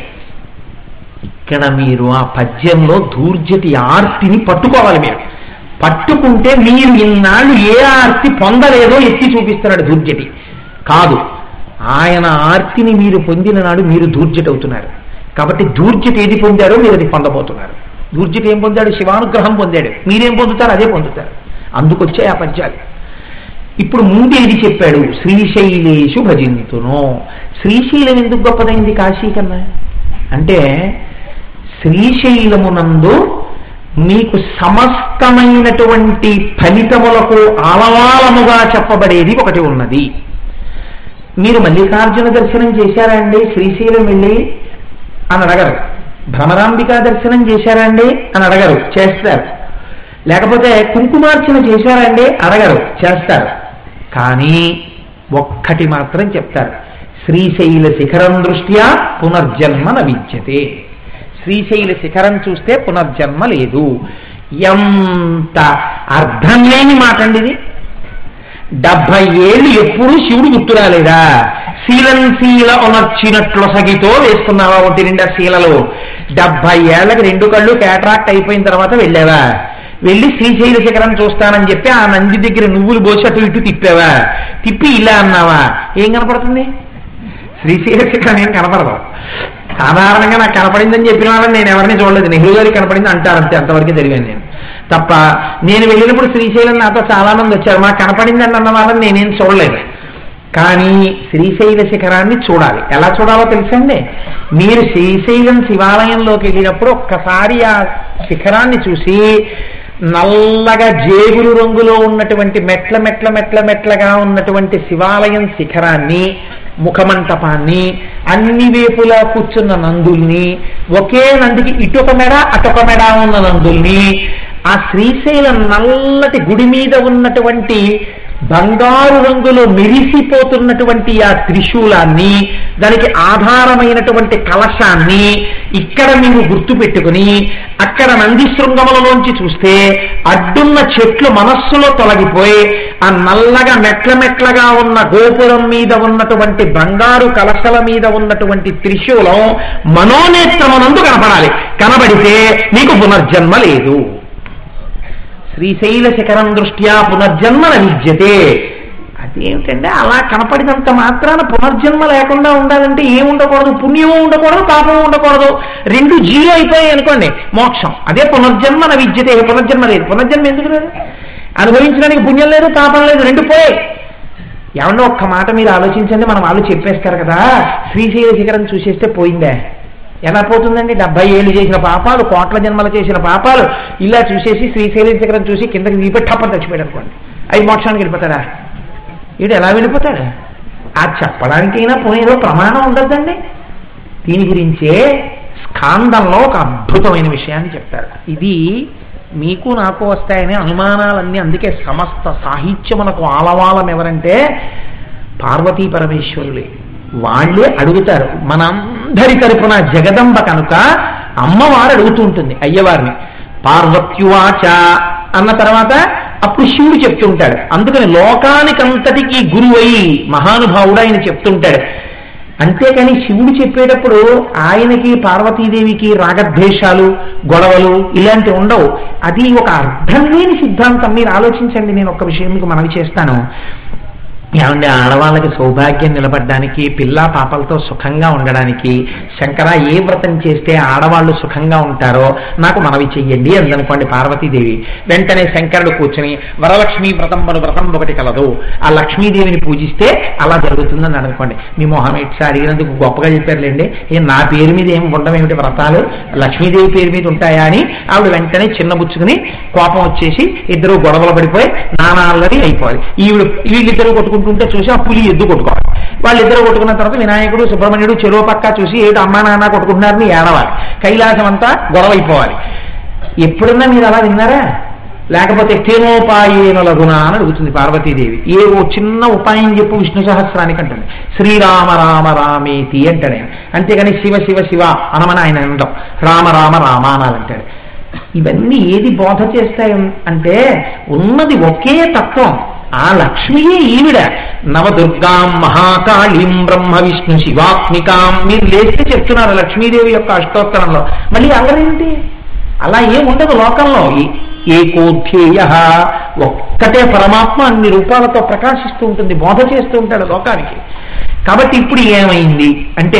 ఇక్కడ మీరు ఆ పద్యంలో దూర్జటి ఆర్తిని పట్టుకోవాలి మీరు పట్టుకుంటే మీరు ఇన్నాళ్ళు ఏ ఆర్తి పొందలేదో ఎత్తి చూపిస్తున్నాడు దూర్జటి కాదు ఆయన ఆర్తిని మీరు పొందిన నాడు మీరు దూర్జటి అవుతున్నారు కాబట్టి దూర్జటి ఏది పొందారో మీరు అది పొందబోతున్నారు దూర్జటి ఏం పొందాడు శివానుగ్రహం పొందాడు మీరేం పొందుతారు అదే పొందుతారు అందుకొచ్చే ఆ పద్యాలు ఇప్పుడు ముందు ఏది చెప్పాడు శ్రీశైలేషు భజింతును శ్రీశైలం ఎందుకు గొప్పదైంది కాశీ కన్నా అంటే శ్రీశైలమునందు మీకు సమస్తమైనటువంటి ఫలితములకు ఆలవాలముగా చెప్పబడేది ఒకటి ఉన్నది మీరు మల్లికార్జున దర్శనం చేశారా అండి శ్రీశైలం వెళ్ళి అని అడగరు భ్రమరాంబికా దర్శనం చేశారా అండి అని అడగరు చేస్తారు లేకపోతే కుంకుమార్చన చేశారా అండి అడగరు చేస్తారు కానీ ఒక్కటి మాత్రం చెప్తారు శ్రీశైల శిఖరం దృష్ట్యా పునర్జన్మ న విద్యతే శ్రీశైల శిఖరం చూస్తే పునర్జన్మ లేదు ఎంత అర్థం లేని మాట అండి ఇది డెబ్బై ఏళ్ళు ఎప్పుడూ శివుడు గుర్తు రాలేదా శీలం శీల ఉనర్చినట్లు సగితో వేసుకున్నావా ఒంటి నిండా శీలలు డెబ్బై ఏళ్ళకి రెండు కళ్ళు కేటరాక్ట్ అయిపోయిన తర్వాత వెళ్ళావా వెళ్ళి శ్రీశైల శిఖరం చూస్తానని చెప్పి ఆ నంది దగ్గర నువ్వులు పోసి అటు ఇటు తిప్పావా తిప్పి ఇలా అన్నావా ఏం కనపడుతుంది శ్రీశైల శిఖరం ఏం కనపడదు సాధారణంగా నాకు కనపడిందని చెప్పిన వాళ్ళని నేను ఎవరిని చూడలేదు నెహ్రూ గారికి కనపడింది అంటారు అంతే అంతవరకు తెలియను నేను తప్ప నేను వెళ్ళినప్పుడు శ్రీశైలం నాతో చాలా మంది వచ్చారు మాకు కనపడిందని అన్న వాళ్ళని నేనేం చూడలేదు కానీ శ్రీశైల శిఖరాన్ని చూడాలి ఎలా చూడాలో తెలుసండి మీరు శ్రీశైలం శివాలయంలోకి వెళ్ళినప్పుడు ఒక్కసారి ఆ శిఖరాన్ని చూసి నల్లగా జేగురు రంగులో ఉన్నటువంటి మెట్ల మెట్ల మెట్ల మెట్లగా ఉన్నటువంటి శివాలయం శిఖరాన్ని ముఖమంటపాన్ని అన్ని వేపులా కూర్చున్న నందుల్ని ఒకే నందికి ఇటొక మెడ అటొక మెడ ఉన్న నందుల్ని ఆ శ్రీశైలం నల్లటి గుడి మీద ఉన్నటువంటి బంగారు రంగులో మెరిసిపోతున్నటువంటి ఆ త్రిశూలాన్ని దానికి ఆధారమైనటువంటి కలశాన్ని ఇక్కడ మీరు గుర్తు పెట్టుకుని అక్కడ నంది శృంగములలోంచి చూస్తే అడ్డున్న చెట్లు మనస్సులో తొలగిపోయి ఆ నల్లగా మెట్ల మెట్లగా ఉన్న గోపురం మీద ఉన్నటువంటి బంగారు కలశల మీద ఉన్నటువంటి త్రిశూలం మనోనేత్రమునందు కనపడాలి కనబడితే నీకు పునర్జన్మ లేదు శ్రీశైల శిఖరం దృష్ట్యా పునర్జన్మ విద్యతే అదేమిటంటే అలా కనపడినంత మాత్రాన పునర్జన్మ లేకుండా ఉండాలంటే ఏం ఉండకూడదు పుణ్యము ఉండకూడదు పాపము ఉండకూడదు రెండు జీరో అయిపోయాయి అనుకోండి మోక్షం అదే పునర్జన్మ న విద్యతే పునర్జన్మ లేదు పునర్జన్మ ఎందుకు లేదు అనుభవించడానికి పుణ్యం లేదు పాపం లేదు రెండు పోయాయి ఏమన్నా ఒక్క మాట మీరు ఆలోచించండి మనం వాళ్ళు చెప్పేస్తారు కదా శ్రీశైల శిఖరం చూసేస్తే పోయిందే ఎలా పోతుందండి డెబ్బై ఏళ్ళు చేసిన పాపాలు కోట్ల జన్మలు చేసిన పాపాలు ఇలా చూసేసి శ్రీశైలం శిఖరం చూసి కిందకి దిగిపెట్టి టప్పని చచ్చిపోయాడు అనుకోండి అవి మోక్షానికి వెళ్ళిపోతాడా వీడు ఎలా వెళ్ళిపోతాడు ఆ చెప్పడానికైనా పోయేదో ప్రమాణం ఉండద్దండి దీని గురించే స్కాందంలో ఒక అద్భుతమైన విషయాన్ని చెప్తారు ఇది మీకు నాకు వస్తాయనే అనుమానాలన్నీ అందుకే సమస్త సాహిత్యమునకు ఆలవాలం ఎవరంటే పార్వతీ పరమేశ్వరులే వాళ్ళే అడుగుతారు మనందరి తరపున జగదంబ కనుక అమ్మవారు అడుగుతూ ఉంటుంది అయ్యవారిని పార్వత్యువాచ అన్న తర్వాత అప్పుడు శివుడు చెప్తుంటాడు అందుకని లోకానికంతటికి గురువై మహానుభావుడు ఆయన చెప్తుంటాడు అంతేకాని శివుడు చెప్పేటప్పుడు ఆయనకి పార్వతీదేవికి రాగద్వేషాలు గొడవలు ఇలాంటివి ఉండవు అది ఒక అర్థం లేని సిద్ధాంతం మీరు ఆలోచించండి నేను ఒక విషయం మీకు మనవి చేస్తాను ఏమంటే ఆడవాళ్ళకి సౌభాగ్యం నిలబడడానికి పిల్ల పాపలతో సుఖంగా ఉండడానికి శంకర ఏ వ్రతం చేస్తే ఆడవాళ్ళు సుఖంగా ఉంటారో నాకు మనవి చెయ్యండి అందనుకోండి పార్వతీదేవి వెంటనే శంకరుడు కూర్చుని వరలక్ష్మీ వ్రతం మన వ్రతం ఒకటి కలదు ఆ లక్ష్మీదేవిని పూజిస్తే అలా జరుగుతుందని అనుకోండి మీ మొహం ఇట్లా అడిగినందుకు గొప్పగా చెప్పారులేండి ఏ నా పేరు మీద ఏం ఉండడం ఏమిటి వ్రతాలు లక్ష్మీదేవి పేరు మీద ఉంటాయా అని ఆవిడ వెంటనే చిన్నబుచ్చుకుని కోపం వచ్చేసి ఇద్దరు గొడవలు పడిపోయి నానాళ్ళని అయిపోవాలి ఈవిడ వీళ్ళిద్దరు కొట్టుకుంటుంటే చూసి ఆ పులి ఎద్దు కొట్టుకోవాలి వాళ్ళిద్దరు కొట్టుకున్న తర్వాత వినాయకుడు సుబ్రహ్మణ్యుడు చెరువు పక్క చూసి ఏడు అమ్మా నాన్న కొట్టుకుంటున్నారని ఏడవాలి కైలాసం అంతా గొడవ అయిపోవాలి ఎప్పుడన్నా మీరు అలా విన్నారా లేకపోతే క్షేమోపాయేన లఘునా అని అడుగుతుంది పార్వతీదేవి ఏ ఓ చిన్న ఉపాయం చెప్పు విష్ణు సహస్రానికి అంటుంది శ్రీరామ రామ రామేతి అంటాడు ఆయన అంతేగాని శివ శివ శివ అనమని ఆయన అనడం రామ రామ రామ అనాలంటాడు ఇవన్నీ ఏది బోధ చేస్తాయి అంటే ఉన్నది ఒకే తత్వం ఆ లక్ష్మియే ఈవిడ నవదుర్గాం మహాకాళీం బ్రహ్మ విష్ణు శివాత్మికాం మీరు లేస్తే చెప్తున్నారు లక్ష్మీదేవి యొక్క అష్టోత్తరంలో మళ్ళీ అల్లరేంటి అలా ఏం ఉండదు లోకంలో ఈ- ఏకోధ్యేయ ఒక్కటే పరమాత్మ అన్ని రూపాలతో ప్రకాశిస్తూ ఉంటుంది బోధ చేస్తూ ఉంటాడు లోకానికి కాబట్టి ఇప్పుడు ఏమైంది అంటే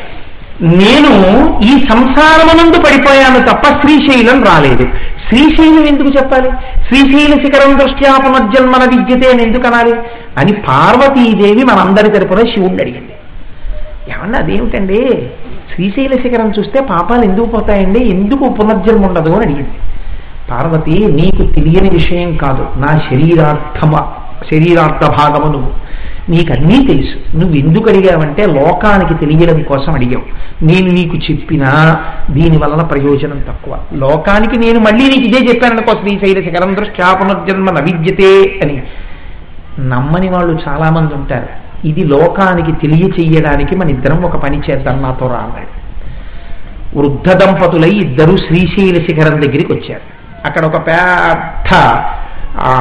నేను ఈ సంసారమునందు పడిపోయాను తప్ప శ్రీశైలం రాలేదు శ్రీశైలం ఎందుకు చెప్పాలి శ్రీశైల శిఖరం దృష్ట్యా పునర్జన్మన విద్యతే అని ఎందుకు అనాలి అని పార్వతీదేవి మనందరి తరపున శివుణ్ణి అడిగింది ఏమన్నా అదేమిటండి శ్రీశైల శిఖరం చూస్తే పాపాలు ఎందుకు పోతాయండి ఎందుకు పునర్జన్మ ఉండదు అని అడిగింది పార్వతి నీకు తెలియని విషయం కాదు నా శరీరార్థమ శరీరార్థ భాగము నువ్వు నీకన్నీ తెలుసు నువ్వు ఎందుకు అడిగావంటే లోకానికి తెలియడం కోసం అడిగావు నేను నీకు చెప్పినా దీని వలన ప్రయోజనం తక్కువ లోకానికి నేను మళ్ళీ నీకు ఇదే చెప్పాననుకో శ్రీశైల శిఖరం దృష్ట్యా పునర్జన్మ నవిద్యతే అని నమ్మని వాళ్ళు చాలా మంది ఉంటారు ఇది లోకానికి తెలియచెయ్యడానికి మన ఇద్దరం ఒక పని చేద్దాం నాతో రా అన్నాడు వృద్ధ దంపతులై ఇద్దరు శ్రీశైల శిఖరం దగ్గరికి వచ్చారు అక్కడ ఒక పెద్ద ఆ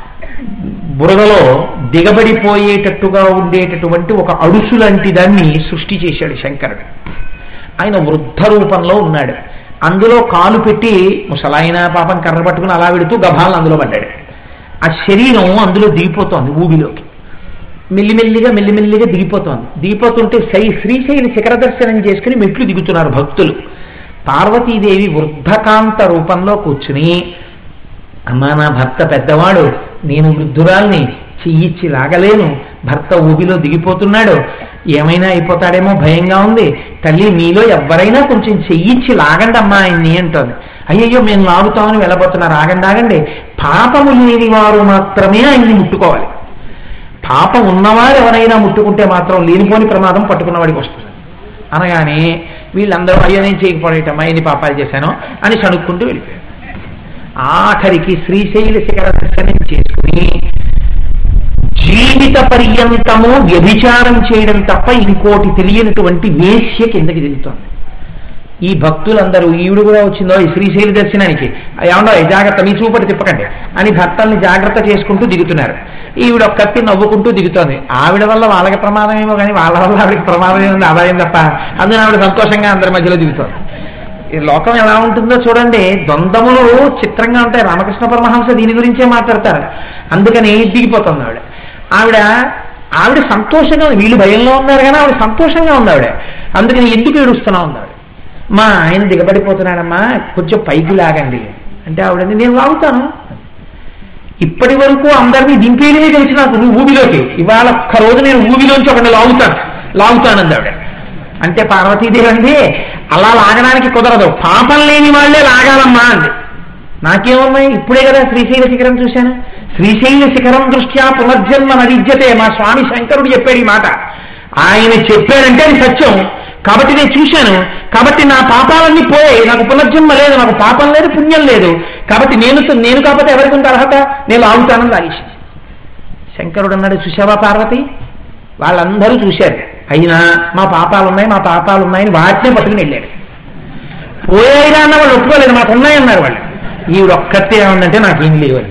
బురదలో దిగబడిపోయేటట్టుగా ఉండేటటువంటి ఒక అడుసు లాంటి దాన్ని సృష్టి చేశాడు శంకరుడు ఆయన వృద్ధ రూపంలో ఉన్నాడు అందులో కాలు పెట్టి ముసలాయన పాపం కర్ర పట్టుకుని అలా పెడుతూ గభాలను అందులో పడ్డాడు ఆ శరీరం అందులో దిగిపోతోంది ఊబిలోకి మెల్లిమెల్లిగా మెల్లిమెల్లిగా దిగిపోతోంది దిగిపోతుంటే సై శ్రీశైల శిఖర దర్శనం చేసుకుని మెట్లు దిగుతున్నారు భక్తులు పార్వతీదేవి వృద్ధకాంత రూపంలో కూర్చుని అమ్మా నా భర్త పెద్దవాడు నేను వృద్ధురాల్ని చెయ్యిచ్చి లాగలేను భర్త ఊబిలో దిగిపోతున్నాడు ఏమైనా అయిపోతాడేమో భయంగా ఉంది తల్లి మీలో ఎవరైనా కొంచెం చెయ్యిచ్చి లాగండి అమ్మా ఆయన్ని అంటోంది అయ్యయ్యో మేము లాగుతామని వెళ్ళబోతున్నారు ఆగండి ఆగండి పాపము లేని వారు మాత్రమే ఆయన్ని ముట్టుకోవాలి పాపం ఉన్నవారు ఎవరైనా ముట్టుకుంటే మాత్రం లేనిపోని ప్రమాదం పట్టుకున్నవాడికి వస్తుంది అనగానే వీళ్ళందరూ అయ్యో నేను చేయకపోవటమ్మా ఎన్ని పాపాలు చేశాను అని సణుక్కుంటూ వెళ్ళిపోయారు ఆఖరికి శ్రీశైల శిఖర దర్శనం చేసుకుని జీవిత పర్యంతము వ్యభిచారం చేయడం తప్ప ఇంకోటి తెలియనటువంటి వేశ్య కిందకి దిగుతోంది ఈ భక్తులందరూ ఈవిడ కూడా వచ్చిందో ఈ శ్రీశైల దర్శనానికి ఏమన్నా జాగ్రత్త మీ చూపటి తిప్పకండి అని భక్తుల్ని జాగ్రత్త చేసుకుంటూ దిగుతున్నారు ఈవిడ ఒక్కటి నవ్వుకుంటూ దిగుతోంది ఆవిడ వల్ల వాళ్ళకి ప్రమాదం ఏమో కానీ వాళ్ళ వల్ల ఆవిడకి ప్రమాదం ఏముంది ఆదాయం తప్ప అందుకని ఆవిడ సంతోషంగా అందరి మధ్యలో దిగుతోంది ఈ లోకం ఎలా ఉంటుందో చూడండి ద్వంద్వములు చిత్రంగా ఉంటాయి రామకృష్ణ పరమహంస దీని గురించే మాట్లాడతారు అందుకని దిగిపోతుంది ఆవిడ ఆవిడ ఆవిడ సంతోషంగా ఉంది. వీళ్ళు భయంలో ఉన్నారు కానీ ఆవిడ సంతోషంగా ఉంది ఆవిడ అందుకని ఎందుకు ఏడుస్తున్నా ఉంది ఆవిడ మా ఆయన దిగబడిపోతున్నాడమ్మా కొంచెం పైకి లాగండి అంటే ఆవిడ నేను లాగుతాను ఇప్పటి వరకు అందరినీ దింపేయడమే తెలిసి నాకు నువ్వు ఊబిలోకి ఇవాళ ఒక్క రోజు నేను ఊబిలోంచి ఒకటి లాగుతాను లాగుతానంది ఆవిడ అంటే పార్వతీదేవి అంది అలా లాగడానికి కుదరదు పాపం లేని వాళ్ళే లాగాలమ్మా అంది నాకేమున్నాయి ఇప్పుడే కదా శ్రీశైల శిఖరం చూశాను శ్రీశైల శిఖరం దృష్ట్యా పునర్జన్మ నవిద్యతే మా స్వామి శంకరుడు చెప్పాడు ఈ మాట ఆయన చెప్పారంటే అది సత్యం కాబట్టి నేను చూశాను కాబట్టి నా పాపాలన్నీ పోయాయి నాకు పునర్జన్మ లేదు నాకు పాపం లేదు పుణ్యం లేదు కాబట్టి నేను నేను కాకపోతే ఎవరికి ఉంది అర్హత నేను ఆగుతానని లాగేసి శంకరుడు అన్నాడు చూసావా పార్వతి వాళ్ళందరూ చూశారు అయినా మా పాపాలు ఉన్నాయి మా పాపాలు ఉన్నాయని వాటినే పట్టుకుని వెళ్ళాడు పోయాయిరా అన్న వాళ్ళు ఒప్పుకోలేదు మాకు ఉన్నాయన్నారు వాళ్ళు ఈవిడ ఒక్కతే ఏమందంటే నాకేం లేవండి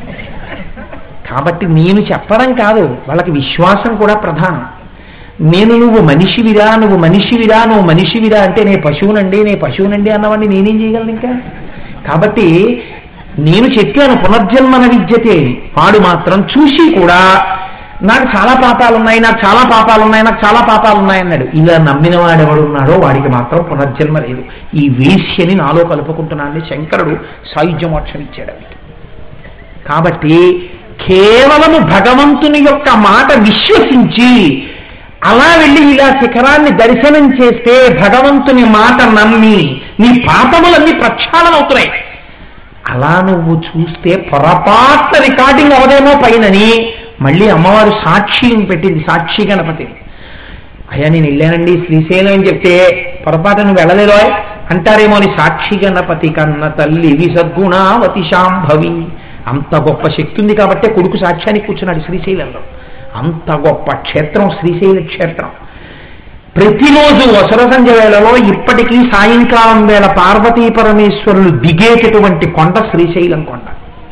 కాబట్టి నేను చెప్పడం కాదు వాళ్ళకి విశ్వాసం కూడా ప్రధానం నేను నువ్వు మనిషివిరా నువ్వు మనిషివిరా నువ్వు మనిషివిరా అంటే నే పశువునండి నే పశువునండి అన్నవాడిని నేనేం చేయగలను ఇంకా కాబట్టి నేను చెప్పాను పునర్జన్మన విద్యతే వాడు మాత్రం చూసి కూడా నాకు చాలా పాపాలు ఉన్నాయి నాకు చాలా పాపాలు ఉన్నాయి నాకు చాలా పాపాలు ఉన్నాయి అన్నాడు ఇలా నమ్మిన వాడు ఎవడున్నాడో వాడికి మాత్రం పునర్జన్మ లేదు ఈ వేశ్యని నాలో కలుపుకుంటున్నానని శంకరుడు సాయుధ్య మోక్షం ఇచ్చాడు ఆవిడకి. కాబట్టి కేవలము భగవంతుని యొక్క మాట విశ్వసించి అలా వెళ్ళి ఇలా శిఖరాన్ని దర్శనం చేస్తే భగవంతుని మాట నమ్మి నీ పాపములన్నీ ప్రక్షాళన అవుతున్నాయి అలా నువ్వు చూస్తే పొరపాట్ల రికార్డింగ్ అవదేమో పైనని మళ్ళీ అమ్మవారు సాక్షి పెట్టింది సాక్షి గణపతి అయ్యా నేను వెళ్ళానండి శ్రీశైలం అని చెప్తే పొరపాటు నువ్వు వెళ్ళలేదో అంటారేమో అని సాక్షి గణపతి కన్న తల్లి విసద్గుణావతి శాంభవి అంత గొప్ప శక్తి ఉంది కాబట్టే కొడుకు సాక్ష్యానికి కూర్చున్నాడు శ్రీశైలంలో అంత గొప్ప క్షేత్రం శ్రీశైల క్షేత్రం ప్రతిరోజు వసర సంధ్య వేళలో ఇప్పటికీ సాయంకాలం వేళ పార్వతీ పరమేశ్వరులు దిగేటటువంటి కొండ శ్రీశైలం కొండ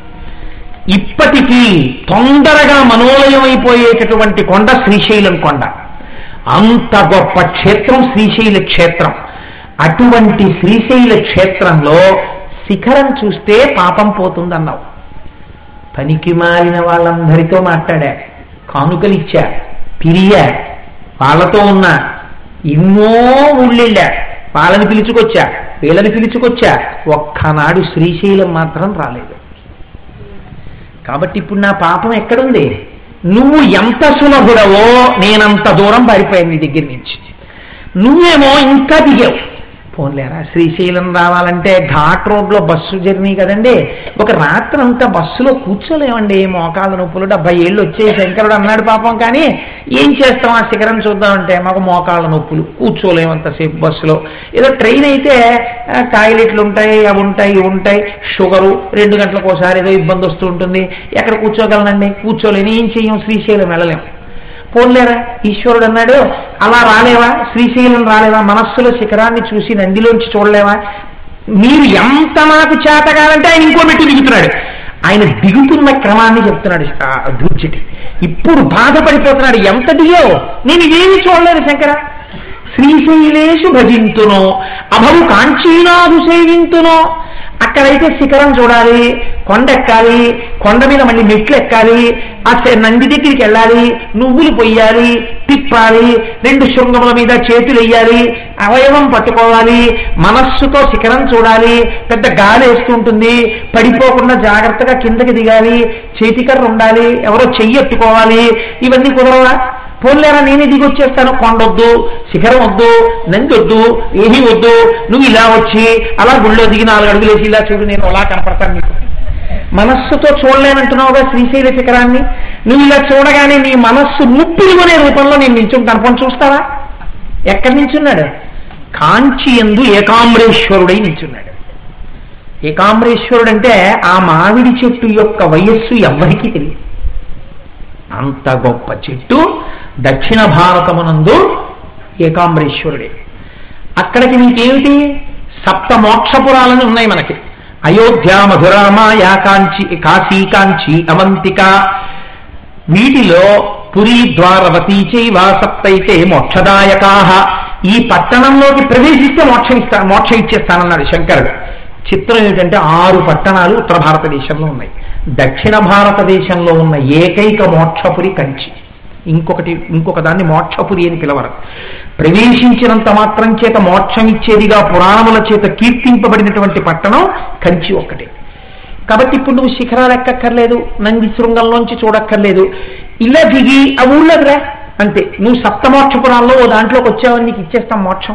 ఇప్పటికీ తొందరగా మనోలయమైపోయేటటువంటి కొండ శ్రీశైలం కొండ అంత గొప్ప క్షేత్రం శ్రీశైల క్షేత్రం అటువంటి శ్రీశైల క్షేత్రంలో శిఖరం చూస్తే పాపం పోతుందన్నావు పనికి మారిన వాళ్ళందరితో మాట్లాడా కానుకలిచ్చా పిరియా వాళ్ళతో ఉన్నా ఎన్నో ఊళ్ళెళ్ళా వాళ్ళని పిలుచుకొచ్చా వీళ్ళని పిలుచుకొచ్చా ఒక్కనాడు శ్రీశైలం మాత్రం రాలేదు కాబట్టి ఇప్పుడు నా పాపం ఎక్కడుంది నువ్వు ఎంత సులభుడవో నేనంత దూరం పారిపోయాను నీ దగ్గర నుంచి నువ్వేమో ఇంకా దిగావు పోన్లేరా శ్రీశైలం రావాలంటే ఘాట్ రోడ్లో బస్సు జర్నీ కదండి ఒక రాత్రి అంతా బస్సులో కూర్చోలేమండి మోకాళ్ళ నొప్పులు డెబ్బై ఏళ్ళు వచ్చే శంకరుడు అన్నాడు పాపం కానీ ఏం చేస్తాం ఆ శిఖరం చూద్దామంటే మాకు మోకాళ్ళ నొప్పులు కూర్చోలేమంతసేపు బస్సులో ఏదో ట్రైన్ అయితే ఆ, టాయిలెట్లు ఉంటాయి అవి ఉంటాయి ఇవి ఉంటాయి షుగరు రెండు గంటలకు ఒకసారి ఏదో ఇబ్బంది వస్తూ ఉంటుంది ఎక్కడ కూర్చోగలనండి కూర్చోలేని ఏం చెయ్యం శ్రీశైలం వెళ్ళలేం పోన్లేరా ఈశ్వరుడు అన్నాడు అలా రాలేవా శ్రీశైలం రాలేవా మనస్సులో శిఖరాన్ని చూసి నందిలోంచి చూడలేవా మీరు ఎంత నాకు చేతగాలంటే ఆయన ఇంకో మెట్టు దిగుతున్నాడు ఆయన దిగుతున్న క్రమాన్ని చెప్తున్నాడు ఆ దూర్జటి ఇప్పుడు బాధపడిపోతున్నాడు ఎంత దిగావు నేను ఏమి చూడలేదు శంకర శ్రీశైలేషు భజింతునో అభవు కాంచీనాథు సేవింతునో అక్కడైతే శిఖరం చూడాలి కొండ ఎక్కాలి కొండ మీద మళ్ళీ మెట్లు ఎక్కాలి ఆ శ- నంది దగ్గరికి వెళ్ళాలి నువ్వులు పొయ్యాలి తిప్పాలి రెండు శృంగముల మీద చేతులు వెయ్యాలి అవయవం పట్టుకోవాలి మనస్సుతో శిఖరం చూడాలి పెద్ద గాలి వేస్తుంటుంది పడిపోకుండా జాగ్రత్తగా కిందకి దిగాలి చేతికర్ర ఉండాలి ఎవరో చెయ్యి ఎత్తుకోవాలి ఇవన్నీ కుదరవా పోన్లేరా నేనే దిగి వచ్చేస్తాను కొండొద్దు శిఖరం వద్దు నంది వద్దు ఏమీ వద్దు నువ్వు ఇలా వచ్చి అలా గుళ్ళో దిగి నాలుగు అడుగులు వేసి ఇలా చూడు నేను అలా కనపడతాను నీకు మనస్సుతో చూడలేనంటున్నావుగా శ్రీశైల శిఖరాన్ని నువ్వు ఇలా చూడగానే నీ మనస్సు ముప్పిరిగొనే రూపంలో నేను నించుంటాను పని చూస్తావా ఎక్కడి నించున్నాడు కాంచి ఎందు ఏకాంబరేశ్వరుడై నించున్నాడు ఏకాంబరేశ్వరుడు అంటే ఆ మామిడి చెట్టు యొక్క వయస్సు ఎవ్వరికీ తెలియదు అంత గొప్ప చెట్టు దక్షిణ భారతమునందు ఏకాంబరేశ్వరుడే అక్కడికి నీకేమిటి సప్త మోక్షపురాలని ఉన్నాయి మనకి అయోధ్య మధురామాయ కాంచి కాశీ కాంచి అవంతిక వీటిలో పురి ద్వారవతి చైవ సప్తైతే మోక్షదాయకాహ ఈ పట్టణంలోకి ప్రవేశిస్తే మోక్షం ఇస్తా మోక్షం ఇచ్చేస్తానన్నాడు శంకరుడు చిత్రం ఏమిటంటే ఆరు పట్టణాలు ఉత్తర భారతదేశంలో ఉన్నాయి దక్షిణ భారతదేశంలో ఉన్న ఏకైక మోక్షపురి కంచి ఇంకొకటి ఇంకొక దాన్ని మోక్షపురి అని పిలవరు ప్రవేశించినంత మాత్రం చేత మోక్షం ఇచ్చేదిగా పురాణముల చేత కీర్తింపబడినటువంటి పట్టణం కంచి ఒక్కటే కాబట్టి ఇప్పుడు నువ్వు శిఖరాలు ఎక్కక్కర్లేదు నంది శృంగంలోంచి చూడక్కర్లేదు ఇలా దిగి ఆ ఊళ్ళోకి రా అంతే నువ్వు సప్తమోక్షపురాల్లో ఓ దాంట్లోకి వచ్చావని నీకు ఇచ్చేస్తాం మోక్షం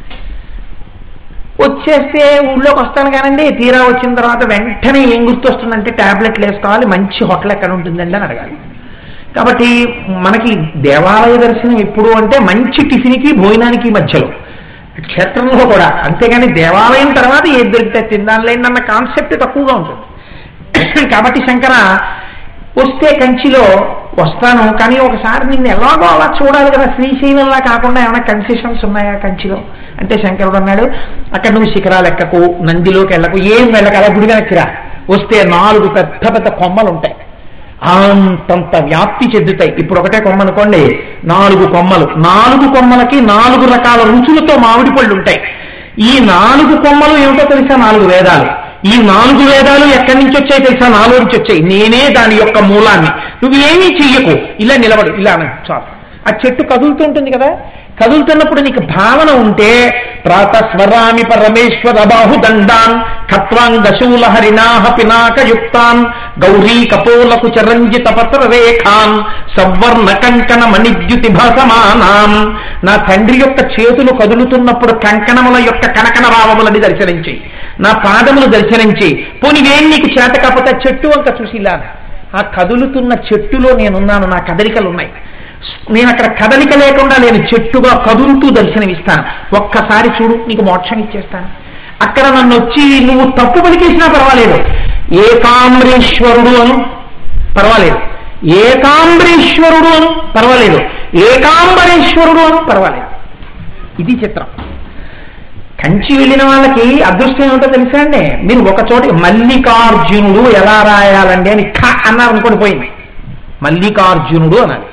వచ్చేస్తే ఊళ్ళోకి వస్తాను కానండి తీరా వచ్చిన తర్వాత వెంటనే ఏం గుర్తొస్తుందంటే ట్యాబ్లెట్లు వేసుకోవాలి మంచి హోటల్ ఎక్కడ ఉంటుందండి అని అడగాలి కాబట్టి మనకి దేవాలయ దర్శనం ఎప్పుడు అంటే మంచి టిఫిన్కి భోజనానికి మధ్యలో క్షేత్రంలో కూడా అంతేగాని దేవాలయం తర్వాత ఏది దొరికితే తిందాలేండి అన్న కాన్సెప్ట్ తక్కువగా ఉంటుంది కాబట్టి శంకర వస్తే కంచిలో వస్తాను కానీ ఒకసారి నిన్ను ఎలాగో అలా చూడాలి కదా శ్రీశైలంలా కాకుండా ఏమైనా కన్సెషన్స్ ఉన్నాయా కంచిలో అంటే శంకరుడు అన్నాడు అక్కడ నువ్వు శిఖరాలు ఎక్కకు నందిలోకి వెళ్ళకు ఏం వెళ్ళక అలా గుడి వెనక్కిరా వస్తే నాలుగు పెద్ద పెద్ద కొమ్మలు ఉంటాయి అంతంత వ్యాప్తి చెందుతాయి ఇప్పుడు ఒకటే కొమ్మ అనుకోండి నాలుగు కొమ్మలు నాలుగు కొమ్మలకి నాలుగు రకాల రుచులతో మామిడి పళ్ళు ఉంటాయి ఈ నాలుగు కొమ్మలు ఏమిటో తెలుసా నాలుగు వేదాలు ఈ నాలుగు వేదాలు ఎక్కడి నుంచి వచ్చాయి తెలుసా నాలుగు నుంచి వచ్చాయి నేనే దాని యొక్క మూలాన్ని నువ్వేమీ చెయ్యకు ఇలా నిలబడు ఇలా అను. చాలు ఆ చెట్టు కదులుతుంటుంది కదా కదులుతున్నప్పుడు నీకు భావన ఉంటే ప్రాతస్వరామి పరమేశ్వర బాహుదండాన్ ఖత్వాంగశూల హరిణాహ పినాకయుక్తాన్ గౌరీ కపోలకు చరంజిత పత్ర రేఖాన్ సవర్ణ కంకణ మణిద్యుతి భాసమానాం నా తండ్రి యొక్క చేతులు కదులుతున్నప్పుడు కంకణముల యొక్క కనకన రావములని దర్శనించి నా పాదములు దర్శనించి పోనివేం నీకు చేత కాకపోతే ఆ చెట్టు వంక చూసి ఇలా ఆ కదులుతున్న చెట్టులో నేనున్నాను నా కదలికలు ఉన్నాయి నేను అక్కడ కదలిక లేకుండా నేను చెట్టుగా కదులుతూ దర్శనమిస్తాను ఒక్కసారి చూడు నీకు మోక్షం ఇచ్చేస్తాను అక్కడ నన్ను వచ్చి నువ్వు తప్పు పలికేసినా పర్వాలేదు ఏకాంబరేశ్వరుడు అను పర్వాలేదు ఏకాంబరేశ్వరుడు అను పర్వాలేదు ఏకాంబరేశ్వరుడు అను పర్వాలేదు ఇది చిత్రం కంచి వెళ్ళిన వాళ్ళకి అదృష్టం ఏమిటో తెలుసా అండి మీరు ఒక చోట మల్లికార్జునుడు ఎలా రాయాలండి అని ఖ అన్నారు అనుకోని పోయింది మల్లికార్జునుడు అనాలి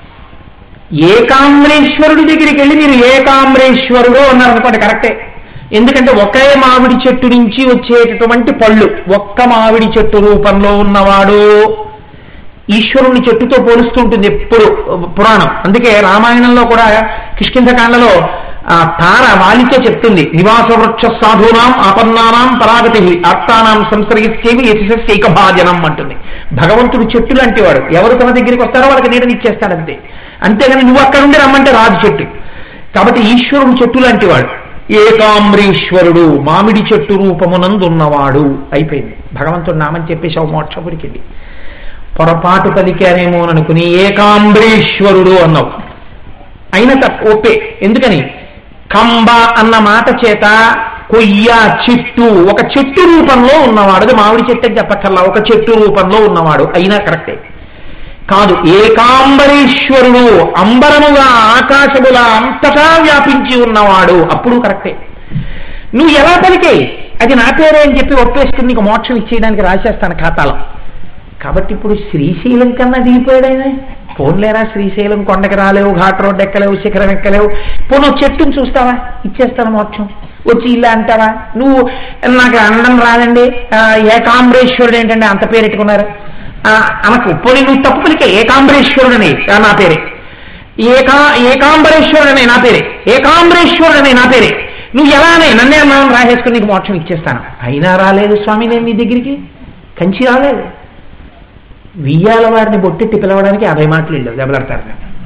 ఏకాంబరేశ్వరుడి దగ్గరికి వెళ్ళి మీరు ఏకాంబరేశ్వరుడు అన్నారు అనుకోండి కరెక్టే ఎందుకంటే ఒకే మామిడి చెట్టు నుంచి వచ్చేటటువంటి పళ్ళు ఒక్క మామిడి చెట్టు రూపంలో ఉన్నవాడు ఈశ్వరుణ్ణి చెట్టుతో పోలుస్తుంటుంది ఎప్పుడు పురాణం అందుకే రామాయణంలో కూడా కిష్కింధకాండలో ఆ తార వాలితో చెప్తుంది నివాస వృక్ష సాధూనాం ఆపన్నానాం పరాగతి ఆప్తానాం సంసర్గిస్తేవి యశస్సైక భాజనం అంటుంది భగవంతుడు చెట్టు లాంటి వాడు ఎవరు తన దగ్గరికి వస్తారో వాళ్ళకి నీడనిచ్చేస్తాడు అంతే అంతేగాని నువ్వు అక్కడ ఉండి రమ్మంటే రాజు చెట్టు కాబట్టి ఈశ్వరుడు చెట్టు లాంటి వాడు ఏకాంబరీశ్వరుడు మామిడి చెట్టు రూపమునందున్నవాడు అయిపోయింది భగవంతుడు నామని చెప్పేసి మోక్షపురికి వెళ్ళి పొరపాటు పలికానేమో అని అనుకుని ఏకాంబరీశ్వరుడు అన్నావు అయినా తప్ప ఒప్పే ఎందుకని కంబ అన్న మాట చేత కొయ్య చెట్టు ఒక చెట్టు రూపంలో ఉన్నవాడు అది మామిడి చెట్టు అని చెప్పక్కర్లా ఒక చెట్టు రూపంలో ఉన్నవాడు అయినా కరెక్టే కాదు ఏకాంబరీశ్వరుడు అంబరముగా ఆకాశముల అంతటా వ్యాపించి ఉన్నవాడు అప్పుడు కరెక్టే నువ్వు ఎలా పలికే అది నా పేరే అని చెప్పి ఒప్పేసుకుని నీకు మోక్షం ఇచ్చేయడానికి రాసేస్తాను ఖాతాలో కాబట్టి ఇప్పుడు శ్రీశైలం కన్నా దిగిపోయాడు ఆయన పోన్లేరా శ్రీశైలం కొండకి రాలేవు ఘాట్ రోడ్ ఎక్కలేవు శిఖరం ఎక్కలేవు పోను చెట్టును చూస్తావా ఇచ్చేస్తాను మోక్షం వచ్చి ఇలా అంటావా నువ్వు నాకు అండం రాదండి ఆ, ఏకాంబరేశ్వరుడు ఏంటంటే అంత పేరెట్టుకున్నారు ఆ, అనకు పోనీ నువ్వు తప్పు పలికే ఏకాంబరేశ్వరుడని ఆ, నా పేరే ఏకా ఏకాంబరేశ్వరుడనే నా పేరే ఏకాంబరేశ్వరుడనే నా పేరే నువ్వు ఎలానే నన్నే మనం రాసేసుకుని నీకు మోక్షం ఇచ్చేస్తాను అయినా రాలేదు స్వామి నేను నీ దగ్గరికి కంచి రాలేదు వియ్యాల వారిని బొట్టెట్టి పిలవడానికి యాభై మాటలు వెళ్ళావు దెబ్బలాడతారు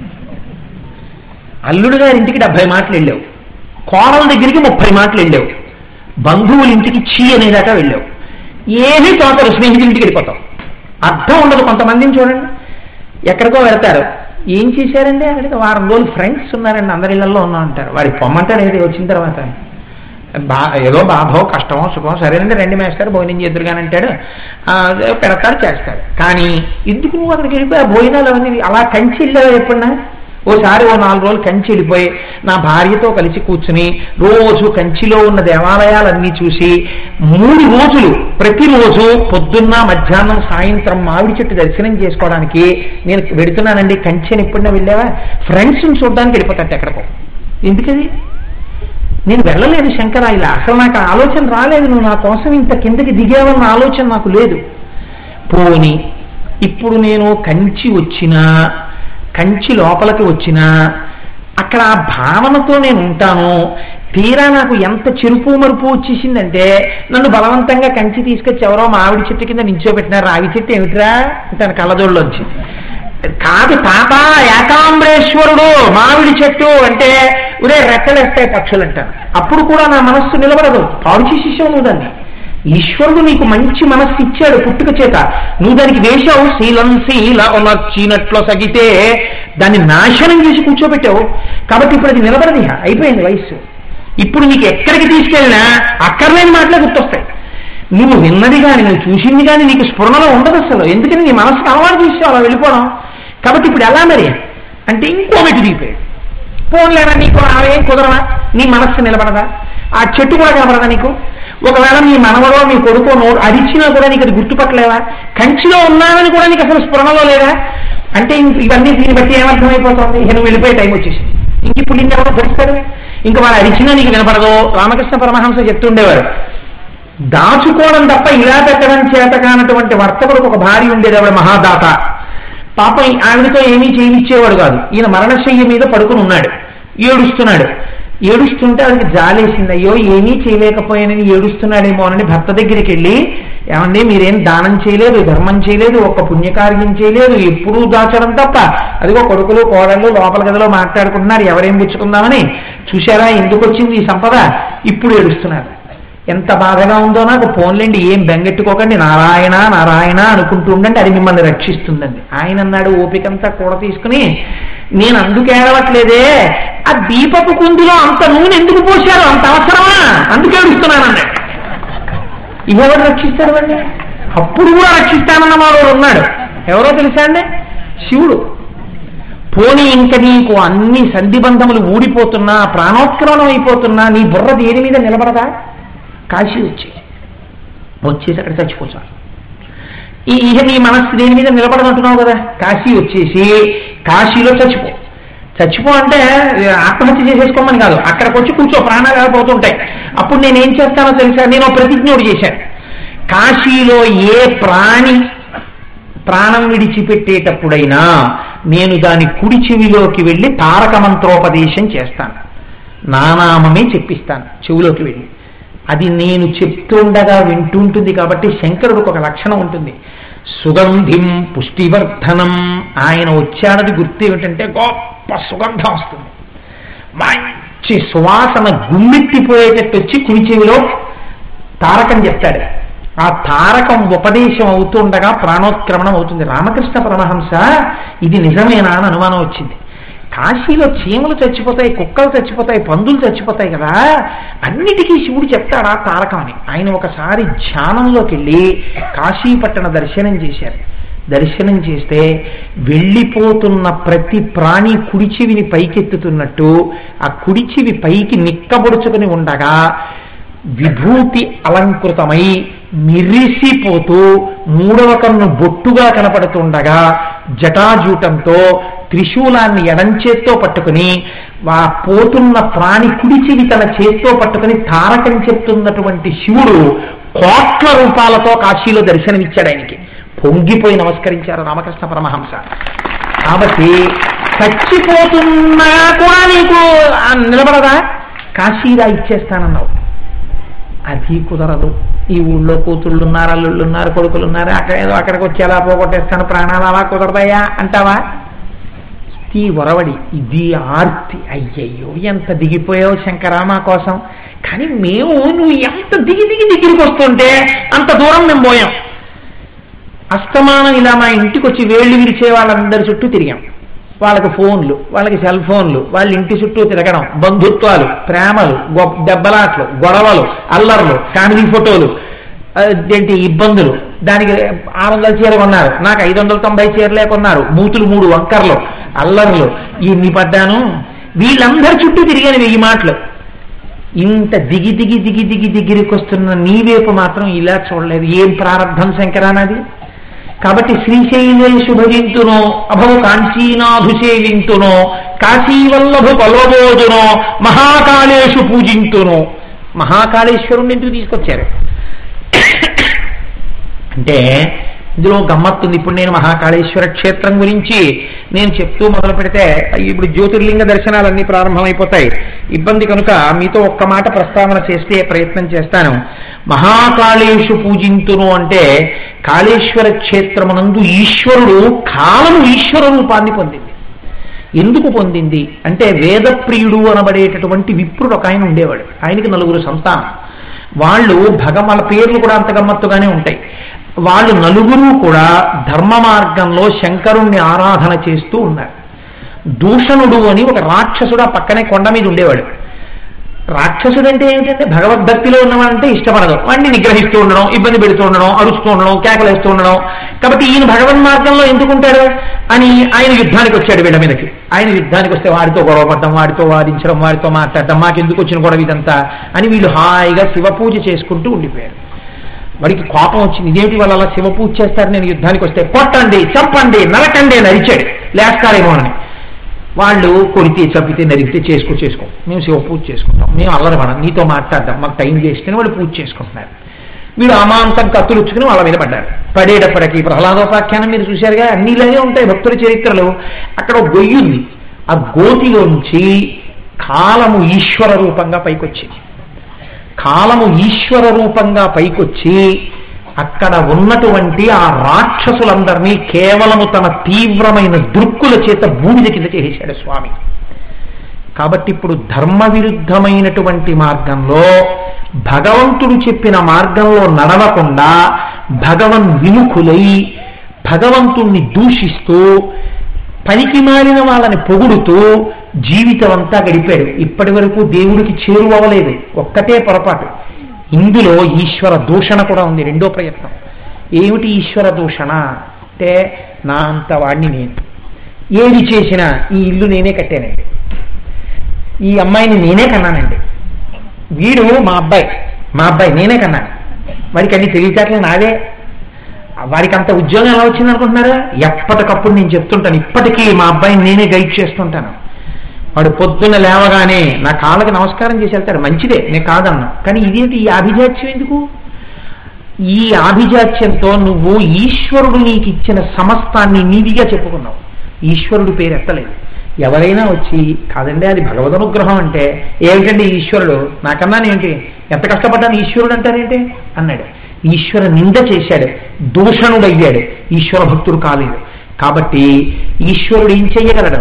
అల్లుడు గారి ఇంటికి డెబ్బై మాటలు వెళ్ళావు కోడల దగ్గరికి ముప్పై మాటలు వెళ్ళావు బంధువుల ఇంటికి చీ అనేదాకా వెళ్ళావు ఏమీ తోతరు స్నేహితుల ఇంటికి వెళ్ళిపోతావు అర్థం ఉండదు కొంతమందిని చూడండి ఎక్కడికో వెళ్తారు ఏం చేశారండి అక్కడికి వారం రోజులు ఫ్రెండ్స్ ఉన్నారండి అందరి ఇళ్లలో ఉన్నాం అంటారు వాడికి పొమ్మంటారు ఏది వచ్చిన తర్వాత బా ఏదో బాధో కష్టమో సుఖమో సరేనండి రెండు మేస్తారు భోజనం చేద్దరు కానీ అంటాడు ఆ, పెడతారు చేస్తారు కానీ ఎందుకు నువ్వు అక్కడికి వెళ్ళిపోయి ఆ భోజనాలు అవన్నీ అలా కంచి వెళ్ళావు ఎప్పుడన్నా ఓసారి ఓ నాలుగు రోజులు కంచి వెళ్ళిపోయి నా భార్యతో కలిసి కూర్చుని రోజు కంచిలో ఉన్న దేవాలయాలన్నీ చూసి మూడు రోజులు ప్రతిరోజు పొద్దున్న మధ్యాహ్నం సాయంత్రం మామిడి చెట్టు దర్శనం చేసుకోవడానికి నేను వెడుతున్నానండి కంచి అని ఎప్పుడన్నా వెళ్ళావా ఫ్రెండ్స్ని చూడడానికి వెళ్ళిపోతాడు ఎక్కడికో ఎందుకది నేను వెళ్ళలేదు శంకర ఇలా అసలు నాకు ఆ ఆలోచన రాలేదు నువ్వు నా కోసం ఇంత కిందకి దిగావన్న ఆలోచన నాకు లేదు పోని ఇప్పుడు నేను కంచి వచ్చినా కంచి లోపలికి వచ్చినా అక్కడ ఆ భావనతో నేను ఉంటాను తీరా నాకు ఎంత చెరుపు మరుపు వచ్చేసిందంటే నన్ను బలవంతంగా కంచి తీసుకొచ్చి ఎవరో మామిడి చెట్టు కింద నించోబెట్టినారు రాగి చెట్టు ఏమిట్రా తన కళ్ళజోళ్ళు వచ్చి కాదు తాత ఏకాంబరేశ్వరుడు మామిడి చెట్టు అంటే ఒరే రెక్కలేస్తాయి పక్షులు అంటారు అప్పుడు కూడా నా మనస్సు నిలబడదు పాడు చేసేసావు నువ్వు దాన్ని ఈశ్వరుడు నీకు మంచి మనస్సు ఇచ్చాడు పుట్టుక చేత నువ్వు దానికి వేశావు శీలం శీల నచ్చినట్లు సగితే దాన్ని నాశనం చేసి కూర్చోబెట్టావు కాబట్టి ఇప్పుడు అది నిలబడది అయిపోయింది వయస్సు ఇప్పుడు నీకు ఎక్కడికి తీసుకెళ్ళినా అక్కర్లేని మాటలే గుర్తొస్తాయి నువ్వు విన్నది కానీ నువ్వు చూసింది కానీ నీకు స్ఫురణలో ఉండదు అసలు ఎందుకని నీ మనసుకు అలవాటు చేసావు అలా వెళ్ళిపోవడం కాబట్టి ఇప్పుడు ఎలా మరి అంటే ఇంకో మెట్టు దిగిపోయాడు పోన్లేరా నీకు అవేం కుదరదా నీ మనస్సు నిలబడదా ఆ చెట్టు కూడా కనబడదా నీకు ఒకవేళ మీ మనవడో మీ కొడుకో నోడు అరిచినా కూడా నీకు అది గుర్తుపట్టలేవా కంచిలో ఉన్నానని కూడా నీకు అసలు స్ఫురణలో లేదా అంటే ఇంక ఇవన్నీ దీన్ని బట్టి ఏమర్థమైపోతుంది ఇక నువ్వు వెళ్ళిపోయే టైం వచ్చేసింది ఇంక ఇప్పుడు నిన్ను ఎవరో తెలుస్తాడు ఇంకా వాళ్ళు అరిచినా నీకు వినపడదు రామకృష్ణ పరమహంస చెప్తుండేవారు దాచుకోవడం తప్ప ఇలా పెట్టడం చేత కానటువంటి వర్తకుడికి ఒక భార్య ఉండేది ఆవిడ మహాదాత పాపం ఆవిడతో ఏమీ చేయించేవాడు కాదు ఈయన మరణశయ్య మీద పడుకుని ఉన్నాడు ఏడుస్తున్నాడు ఏడుస్తుంటే ఆవిడకి జాలేసింది అయ్యో ఏమీ చేయలేకపోయానని ఏడుస్తున్నాడేమో అని భర్త దగ్గరికి వెళ్ళి ఏమండి మీరేం దానం చేయలేదు ధర్మం చేయలేదు ఒక్క పుణ్యకార్యం చేయలేదు ఎప్పుడూ దాచడం తప్ప అదిగో కొడుకులు కోడళ్ళు లోపల గదిలో మాట్లాడుకుంటున్నారు ఎవరేం పుచ్చుకుందామని చూశారా ఎందుకు వచ్చింది ఈ సంపద ఇప్పుడు ఏడుస్తున్నారు ఎంత బాధగా ఉందో నాకు ఫోన్లేండి ఏం బెంగెట్టుకోకండి నారాయణ నారాయణ అనుకుంటూ ఉండండి అది మిమ్మల్ని రక్షిస్తుందండి ఆయన అన్నాడు ఓపికంతా కూడా తీసుకుని నేను అందుకు ఏడవట్లేదే ఆ దీపపు కుందిలో అంత నూనె ఎందుకు పోశారు అంత అవసరమా అందుకే ఏడుస్తున్నానండి ఇవెవరు రక్షిస్తారు అండి అప్పుడు కూడా రక్షిస్తానన్న వాడు ఉన్నాడు ఎవరో తెలుసా అండి శివుడు పోనీ ఇంక నీకు అన్ని సంధిబంధములు ఊడిపోతున్నా ప్రాణోత్క్రమణం అయిపోతున్నా నీ బుర్ర దేని మీద నిలబడదా కాశీ వచ్చి వచ్చేసి అక్కడ చచ్చిపోతాను ఈ ఇక నీ మనస్సు దేని మీద నిలబడమంటున్నావు కదా కాశీ వచ్చేసి కాశీలో చచ్చిపో చచ్చిపో అంటే ఆత్మహత్య చేసేసుకోమని కాదు అక్కడికి వచ్చి కూర్చో ప్రాణాలు పోతుంటాయి అప్పుడు నేను ఏం చేస్తానో తెలుసా నేను ఒక ప్రతిజ్ఞోడు చేశాను కాశీలో ఏ ప్రాణి ప్రాణం విడిచిపెట్టేటప్పుడైనా నేను దాని కుడి చెవిలోకి వెళ్ళి తారక మంత్రోపదేశం చేస్తాను నానామమే చెప్పిస్తాను చెవిలోకి వెళ్ళి అది నేను చెప్తుండగా వింటుంటుంది కాబట్టి శంకరుడికి ఒక లక్షణం ఉంటుంది సుగంధిం పుష్టివర్ధనం ఆయన వచ్చాడది గుర్తు ఏమిటంటే గొప్ప సుగంధం వస్తుంది మంచి సువాసన గుమ్మెత్తిపోయేటట్టు వచ్చి కుడి చెవిలో తారకం చెప్తాడు ఆ తారకం ఉపదేశం అవుతుండగా ప్రాణోత్క్రమణం అవుతుంది రామకృష్ణ పరమహంస ఇది నిజమేనా అని అనుమానం వచ్చింది కాశీలో చీమలు చచ్చిపోతాయి కుక్కలు చచ్చిపోతాయి పందులు చచ్చిపోతాయి కదా అన్నిటికీ శివుడు చెప్తాడా తారకం అని ఆయన ఒకసారి ధ్యానంలోకి వెళ్ళి కాశీపట్టణ దర్శనం చేశారు దర్శనం చేస్తే వెళ్ళిపోతున్న ప్రతి ప్రాణి కుడిచివిని పైకెత్తుతున్నట్టు ఆ కుడిచివి పైకి నిక్కబొడుచుకుని ఉండగా విభూతి అలంకృతమై మిరిసిపోతూ మూడవ కన్ను బొట్టుగా కనపడుతుండగా జటాజూటంతో త్రిశూలాన్ని ఎడంచేత్తో పట్టుకుని ఆ పోతున్న ప్రాణి కుడిచివి తన చేత్తో పట్టుకుని తారకం చెప్తున్నటువంటి శివుడు కోట్ల రూపాలతో కాశీలో దర్శనమిచ్చాడు ఆయనకి పొంగిపోయి నమస్కరించారు రామకృష్ణ పరమహంస కాబట్టి చచ్చిపోతున్నా కూడా నీకు ఆ నిలబడదా కాశీరా ఇచ్చేస్తానన్నావు అది కుదరదు ఈ ఊళ్ళో కూతుళ్ళు ఉన్నారు అల్లుళ్ళు ఉన్నారు కొడుకులు ఉన్నారు అక్కడ ఏదో అక్కడికి వచ్చి ఎలా పోగొట్టేస్తాను ప్రాణాలు అలా కుదరదయ్యా అంటావా ఈ వరవడి ఇది ఆర్తి అయ్యయ్యో ఎంత దిగిపోయావు శంకరామా కోసం కానీ మేము నువ్వు ఎంత దిగి దిగి దగ్గరికి వస్తుంటే అంత దూరం మేము పోయాం అస్తమానం ఇలా మా ఇంటికి వచ్చి వేళ్ళు విరిచే వాళ్ళందరి చుట్టూ తిరిగాం వాళ్ళకి ఫోన్లు వాళ్ళకి సెల్ ఫోన్లు వాళ్ళ ఇంటి చుట్టూ తిరగడం బంధుత్వాలు ప్రేమలు గొ- దెబ్బలాట్లు గొడవలు అల్లర్లు కామెడీ ఫోటోలు ఆ, ఏంటి ఇబ్బందులు దానికి ఆరు వందల చీర కొన్నారు నాకు ఐదు వందల తొంభై చీరలే కొన్నారు మూతులు మూడు వంకర్లు అల్లర్లు ఇన్ని పడ్డాను వీళ్ళందరి చుట్టూ తిరిగాను వెయ్యి మాటలు ఇంత దిగి దిగి దిగి దిగి దగ్గరికి వస్తున్న నీ వైపు మాత్రం ఇలా చూడలేదు ఏం ప్రారంభం శంకరానది కాబట్టి శ్రీశైలేషు భజింతునో అభవ కాంచీనాథు సేవింతునో కాశీవల్లభు పలోబోధునో మహాకాళేషు పూజింతునో మహాకాళేశ్వరుణ్ణి ఎందుకు తీసుకొచ్చారు అంటే ఇందులో గమ్మత్తుంది ఇప్పుడు నేను మహాకాళేశ్వర క్షేత్రం గురించి నేను చెప్తూ మొదలు పెడితే ఇప్పుడు జ్యోతిర్లింగ దర్శనాలన్నీ ప్రారంభమైపోతాయి ఇబ్బంది కనుక మీతో ఒక్క మాట ప్రస్తావన చేస్తే ప్రయత్నం చేస్తాను మహాకాళేశు పూజింతును అంటే కాళేశ్వర క్షేత్రమునందు ఈశ్వరుడు కాలము ఈశ్వర రూపాన్ని పొందింది ఎందుకు పొందింది అంటే వేదప్రియుడు అనబడేటటువంటి విప్రుడు ఒక ఆయన ఉండేవాడు ఆయనకి నలుగురు సంతానం వాళ్ళు భగవల పేర్లు కూడా అంత గమ్మత్తుగానే ఉంటాయి వాళ్ళు నలుగురు కూడా ధర్మ మార్గంలో శంకరుణ్ణి ఆరాధన చేస్తూ ఉన్నారు దూషణుడు అని ఒక రాక్షసుడు ఆ పక్కనే కొండ మీద ఉండేవాడు రాక్షసుడు అంటే ఏమిటంటే భగవద్భక్తిలో ఉన్నవాడంటే ఇష్టపడదు వాడిని నిగ్రహిస్తూ ఉండడం ఇబ్బంది పెడుతూ ఉండడం అరుస్తూ ఉండడం కేకలేస్తూ ఉండడం కాబట్టి ఈయన భగవన్ మార్గంలో ఎందుకుంటాడు అని ఆయన యుద్ధానికి వచ్చాడు వీళ్ళ మీదకి ఆయన యుద్ధానికి వస్తే వాడితో గొడవ పడడం వాడితో వాదించడం వాడితో మాట్లాడడం మాకెందుకు వచ్చిన గొడవ ఇదంతా అని వీళ్ళు హాయిగా శివ పూజ చేసుకుంటూ ఉండిపోయారు వాడికి కోపం వచ్చింది ఇదేమిటి వాళ్ళు అలా శివ పూజ చేస్తారు నేను యుద్ధానికి వస్తే కొట్టండి చంపండి నరకండి అని అరిచాడు లేస్తారేమో అని వాళ్ళు కొడితే చంపితే నరిగితే చేసుకో చేసుకో మేము శివ పూజ చేసుకుంటాం మేము అల్లరి పడం నీతో మాట్లాడదాం మాకు టైం చేస్తే వాళ్ళు పూజ చేసుకుంటున్నారు వీడు అమాంతం కత్తులు ఉచ్చుకుని వాళ్ళ మీద పడ్డారు పడేటప్పటికి ప్రహ్లాదోపాఖ్యానం మీరు చూశారుగా అన్ని ఇలాగే ఉంటాయి భక్తుల చరిత్రలో అక్కడ ఒక గొయ్యి ఉంది ఆ గోతిలోంచి కాలము ఈశ్వర రూపంగా పైకొచ్చింది కాలము ఈశ్వర రూపంగా పైకొచ్చి అక్కడ ఉన్నటువంటి ఆ రాక్షసులందరినీ కేవలము తన తీవ్రమైన దృక్కుల చేత బూడిద కింద చేసేశాడు స్వామి కాబట్టి ఇప్పుడు ధర్మ విరుద్ధమైనటువంటి మార్గంలో భగవంతుడు చెప్పిన మార్గంలో నడవకుండా భగవన్ విముఖులై భగవంతుణ్ణి దూషిస్తూ పనికి మారిన వాళ్ళని పొగుడుతూ జీవితం అంతా గడిపాడు ఇప్పటి వరకు దేవుడికి చేరువవలేదు ఒక్కటే పొరపాటు ఇందులో ఈశ్వర దూషణ కూడా ఉంది రెండో ప్రయత్నం ఏమిటి ఈశ్వర దూషణ అంటే నా అంత వాడిని నేను ఏది చేసినా ఈ ఇల్లు నేనే కట్టానండి ఈ అమ్మాయిని నేనే కన్నానండి వీడు మా అబ్బాయి మా అబ్బాయి నేనే కన్నాను వాడికి అన్ని తెలివితేటలు నావే వారికి అంత ఉద్యోగం ఎలా వచ్చింది అనుకుంటున్నారా ఎప్పటికప్పుడు నేను చెప్తుంటాను ఇప్పటికీ మా అబ్బాయిని నేనే గైడ్ చేస్తుంటాను వాడు పొద్దున్న లేవగానే నా కాళ్ళకి నమస్కారం చేసి వెళ్తాడు మంచిదే నేను కాదన్నా కానీ ఇదేంటి ఈ ఆభిజాత్యం ఎందుకు ఈ ఆభిజాత్యంతో నువ్వు ఈశ్వరుడు నీకు ఇచ్చిన సమస్తాన్ని నీదిగా చెప్పుకున్నావు ఈశ్వరుడు పేరు ఎత్తలేదు ఎవరైనా వచ్చి కాదండి అది భగవద్ అనుగ్రహం అంటే ఏమిటండి ఈశ్వరుడు నాకన్నా ఏంటి ఎంత కష్టపడ్డాను ఈశ్వరుడు అంటారేంటి అన్నాడు ఈశ్వర నింద చేశాడు దూషణుడయ్యాడు ఈశ్వర భక్తుడు కాలేదు కాబట్టి ఈశ్వరుడు ఏం చెయ్యగలడు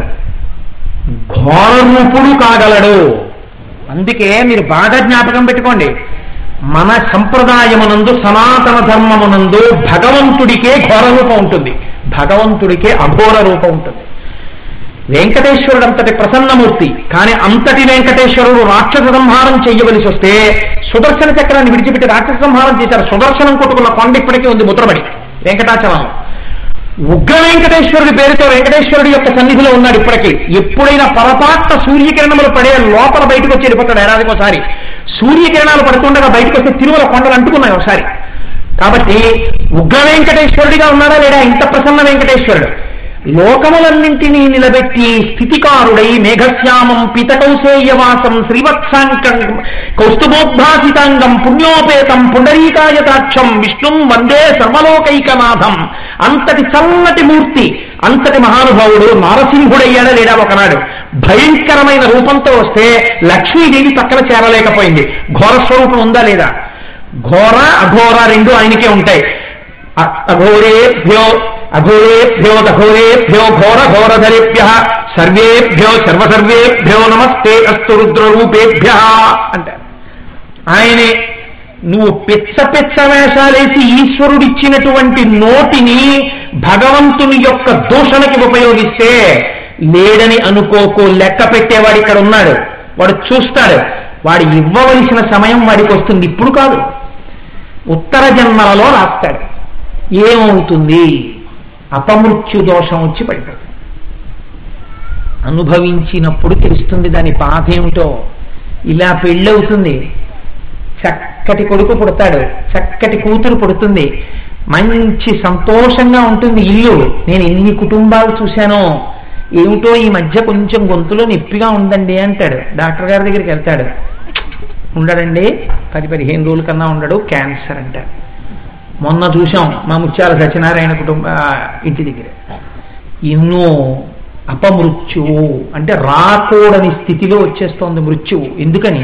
ఘోరరూపుడు కాగలడు అందుకే మీరు బాగా జ్ఞాపకం పెట్టుకోండి మన సంప్రదాయమునందు సనాతన ధర్మమునందు భగవంతుడికే ఘోర రూపం ఉంటుంది భగవంతుడికే అఘోర రూపం ఉంటుంది వెంకటేశ్వరుడు అంతటి ప్రసన్నమూర్తి కానీ అంతటి వెంకటేశ్వరుడు రాక్షస సంహారం చెయ్యవలసి వస్తే సుదర్శన చక్రాన్ని విడిచిపెట్టి రాక్షస సంహారం చేశారు సుదర్శనం కొట్టుకున్న కొండ ఇప్పటికీ ఉంది ముద్రబడి వెంకటాచలంలో ఉగ్ర వెంకటేశ్వరుడి పేరుతో వెంకటేశ్వరుడి యొక్క సన్నిధిలో ఉన్నాడు ఇప్పటికీ ఎప్పుడైనా పొరపాట్ల సూర్యకిరణములు పడే లోపల బయటకు వచ్చి వెళ్ళిపోతాడు ఏడాదికి ఒకసారి సూర్యకిరణాలు పడుతుండగా బయటకు వస్తే తిరుమల కొండలు అంటుకున్నాయి ఒకసారి కాబట్టి ఉగ్ర వెంకటేశ్వరుడిగా ఉన్నాడా లేడా ఇంత ప్రసన్న వెంకటేశ్వరుడు లోకములన్నింటినీ నిలబెట్టి స్థితికారుడై మేఘశ్యామం పితకౌసేయవాసం శ్రీవత్సాంకం కౌస్తుభోద్భాసితాంగం పుణ్యోపేతం పుండరీకాయతాక్షం విష్ణుం వందే సర్వలోకైకనాథం అంతటి చల్లటి మూర్తి అంతటి మహానుభావుడు నారసింహుడయ్యాడా లేడా ఒకనాడు భయంకరమైన రూపంతో వస్తే లక్ష్మీదేవి పక్కన చేరలేకపోయింది ఘోర స్వరూపం ఉందా లేదా ఘోర అఘోర రెండు ఆయనకే ఉంటాయి అ- అఘోరేభ్యో అఘోరేభ్యో దఘోరేభ్యో ఘోర ఘోరధరేభ్య సర్వేభ్యో సర్వసర్వేభ్యో నమస్తే అస్తు రుద్రరూపేభ్య అంటారు ఆయనే నువ్వు పిచ్చ పిచ్చ వేషాలేసి ఈశ్వరుడిచ్చినటువంటి నోటిని భగవంతుని యొక్క దూషణకి ఉపయోగిస్తే లేడని అనుకోకు లెక్క పెట్టేవాడు ఇక్కడ ఉన్నాడు వాడు చూస్తాడు వాడు ఇవ్వవలసిన సమయం వాడికి వస్తుంది ఇప్పుడు కాదు ఉత్తర జన్మలలో రాస్తాడు ఏమవుతుంది అపమృత్యు దోషం వచ్చి పడిపోతుంది అనుభవించినప్పుడు తెలుస్తుంది దాని బాధ ఏమిటో ఇలా పెళ్ళవుతుంది చక్కటి కొడుకు పుడతాడు చక్కటి కూతురు పుడుతుంది మంచి సంతోషంగా ఉంటుంది ఇల్లు నేను ఎన్ని కుటుంబాలు చూశానో ఏమిటో ఈ మధ్య కొంచెం గొంతులో నొప్పిగా ఉందండి అంటాడు డాక్టర్ గారి దగ్గరికి వెళ్తాడు ఉండడండి పది పదిహేను రోజుల కన్నా ఉండడు క్యాన్సర్ అంటాడు మొన్న చూసాం మా ముత్యాల సత్యనారాయణ కుటుంబ ఆ, ఇంటి దగ్గర ఎన్నో అపమృత్యువు అంటే రాకూడని స్థితిలో వచ్చేస్తోంది మృత్యువు ఎందుకని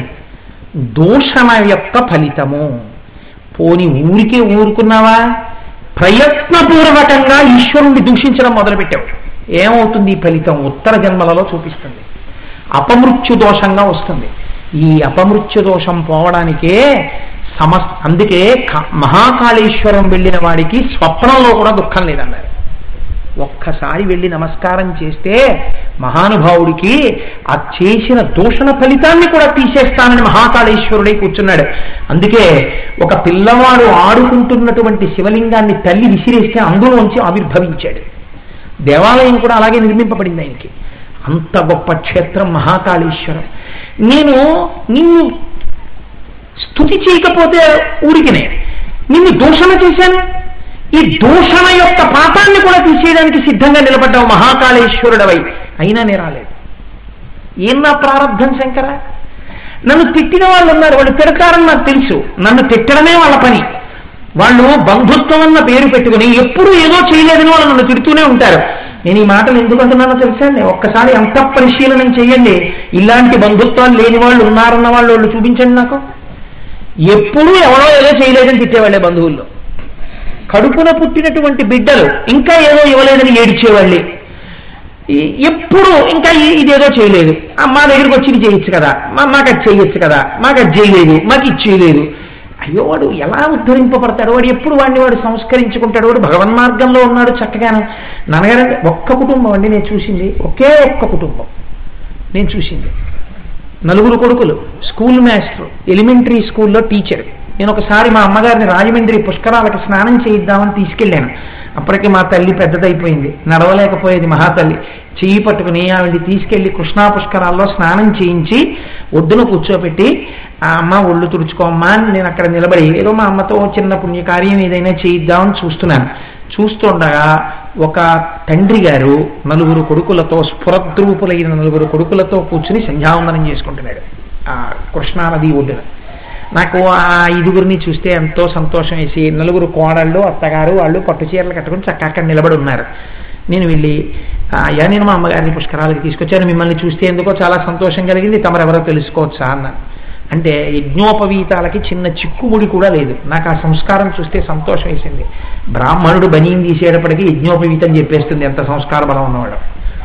దూషణ యొక్క ఫలితము పోని ఊరికే ఊరుకున్నావా ప్రయత్నపూర్వకంగా ఈశ్వరుణ్ణి దూషించడం మొదలుపెట్టావు ఏమవుతుంది ఈ ఫలితం ఉత్తర జన్మలలో చూపిస్తుంది అపమృత్యు దోషంగా వస్తుంది ఈ అపమృత్యు దోషం పోవడానికే సమస్ అందుకే క- మహాకాళేశ్వరం వెళ్ళిన వాడికి స్వప్నంలో కూడా దుఃఖం లేదన్నారు ఒక్కసారి వెళ్ళి నమస్కారం చేస్తే మహానుభావుడికి ఆ చేసిన దూషణ ఫలితాన్ని కూడా తీసేస్తానని మహాకాళేశ్వరుడై కూర్చున్నాడు అందుకే ఒక పిల్లవాడు ఆడుకుంటున్నటువంటి శివలింగాన్ని తల్లి విసిరేస్తే అందులోంచి ఆవిర్భవించాడు దేవాలయం కూడా అలాగే నిర్మింపబడింది ఆయనకి అంత గొప్ప క్షేత్రం మహాకాళేశ్వరం నేను నిన్ను స్థుతి చేయకపోతే ఊరికినే నిన్ను దూషణ చేశాను ఈ దూషణ యొక్క పాపాన్ని కూడా తీసేయడానికి సిద్ధంగా నిలబడ్డావు మహాకాళేశ్వరుడవై అయినా నేను రాలేదు ఏం నా ప్రారంధం శంకర నన్ను తిట్టిన వాళ్ళు ఉన్నారు వాళ్ళు తిడతారని నాకు తెలుసు నన్ను తిట్టడమే వాళ్ళ పని వాళ్ళు బంధుత్వం అన్న పేరు పెట్టుకుని ఎప్పుడూ ఏదో చేయలేదని వాళ్ళు నన్ను తిడుతూనే ఉంటారు నేను ఈ మాటలు ఎందుకు అంటున్నానో తెలుసా అండి ఒక్కసారి అంత పరిశీలనం చేయండి ఇలాంటి బంధుత్వాలు లేని వాళ్ళు ఉన్నారన్న వాళ్ళు వాళ్ళు చూపించండి నాకు ఎప్పుడూ ఎవరో ఏదో చేయలేదని తిట్టేవాళ్ళే బంధువుల్లో కడుపున పుట్టినటువంటి బిడ్డలు ఇంకా ఏదో ఇవ్వలేదని ఏడిచేవాళ్ళే ఈ- ఎప్పుడు ఇంకా ఇ- ఇదేదో చేయలేదు ఆ, మా దగ్గరికి వచ్చి ఇది చేయొచ్చు కదా మా- మాకు అది చేయొచ్చు కదా మాకు అది చేయలేదు మాకు ఇది చేయలేదు అయ్యో వాడు ఎలా ఉద్ధరింపబడతాడు వాడు ఎప్పుడు వాడిని వాడు సంస్కరించుకుంటాడు వాడు భగవన్ మార్గంలో ఉన్నాడు చక్కగాను నాన్నగారంటే ఒక్క కుటుంబం అండి నేను చూసింది ఒకే ఒక్క కుటుంబం నేను చూసింది నలుగురు కొడుకులు స్కూల్ మాస్టర్ ఎలిమెంటరీ స్కూల్లో టీచర్ నేను ఒకసారి మా అమ్మగారిని రాజమండ్రి పుష్కరాలకు స్నానం చేయిద్దామని తీసుకెళ్ళాను అప్పటికి మా తల్లి పెద్దదైపోయింది నడవలేకపోయేది మహాతల్లి చెయ్యి పట్టుకుని ఆవిడ తీసుకెళ్లి కృష్ణా పుష్కరాల్లో స్నానం చేయించి ఒడ్డున కూర్చోబెట్టి ఆ అమ్మ ఒళ్ళు తుడుచుకోమ్మా అని నేను అక్కడ నిలబడి ఏదో మా అమ్మతో చిన్న పుణ్యకార్యం ఏదైనా చేయిద్దామని చూస్తున్నాను చూస్తుండగా ఒక తండ్రి గారు నలుగురు కొడుకులతో స్ఫురద్రూపులైన నలుగురు కొడుకులతో కూర్చుని సంధ్యావందనం చేసుకుంటున్నాడు ఆ కృష్ణానది ఒడ్డున నాకు ఆ ఐదుగురిని చూస్తే ఎంతో సంతోషం వేసి నలుగురు కోడళ్ళు అత్తగారు వాళ్ళు పట్టు చీరలు కట్టుకుని చక్కగా అక్కడ నిలబడి ఉన్నారు నేను వెళ్ళి "ఆ, అయ్యా నేను మా అమ్మగారిని పుష్కరాలకి తీసుకొచ్చాను మిమ్మల్ని చూస్తే ఎందుకో చాలా సంతోషం కలిగింది తమరెవరో తెలుసుకోవచ్చా అన్నాను అంటే యజ్ఞోపవీతాలకి చిన్న చిక్కుముడి కూడా లేదు నాకు ఆ సంస్కారం చూస్తే సంతోషం వేసింది బ్రాహ్మణుడు బనీని తీసేటప్పటికి యజ్ఞోపవీతం చెప్పేస్తుంది ఎంత సంస్కార బలం ఉన్నవాడు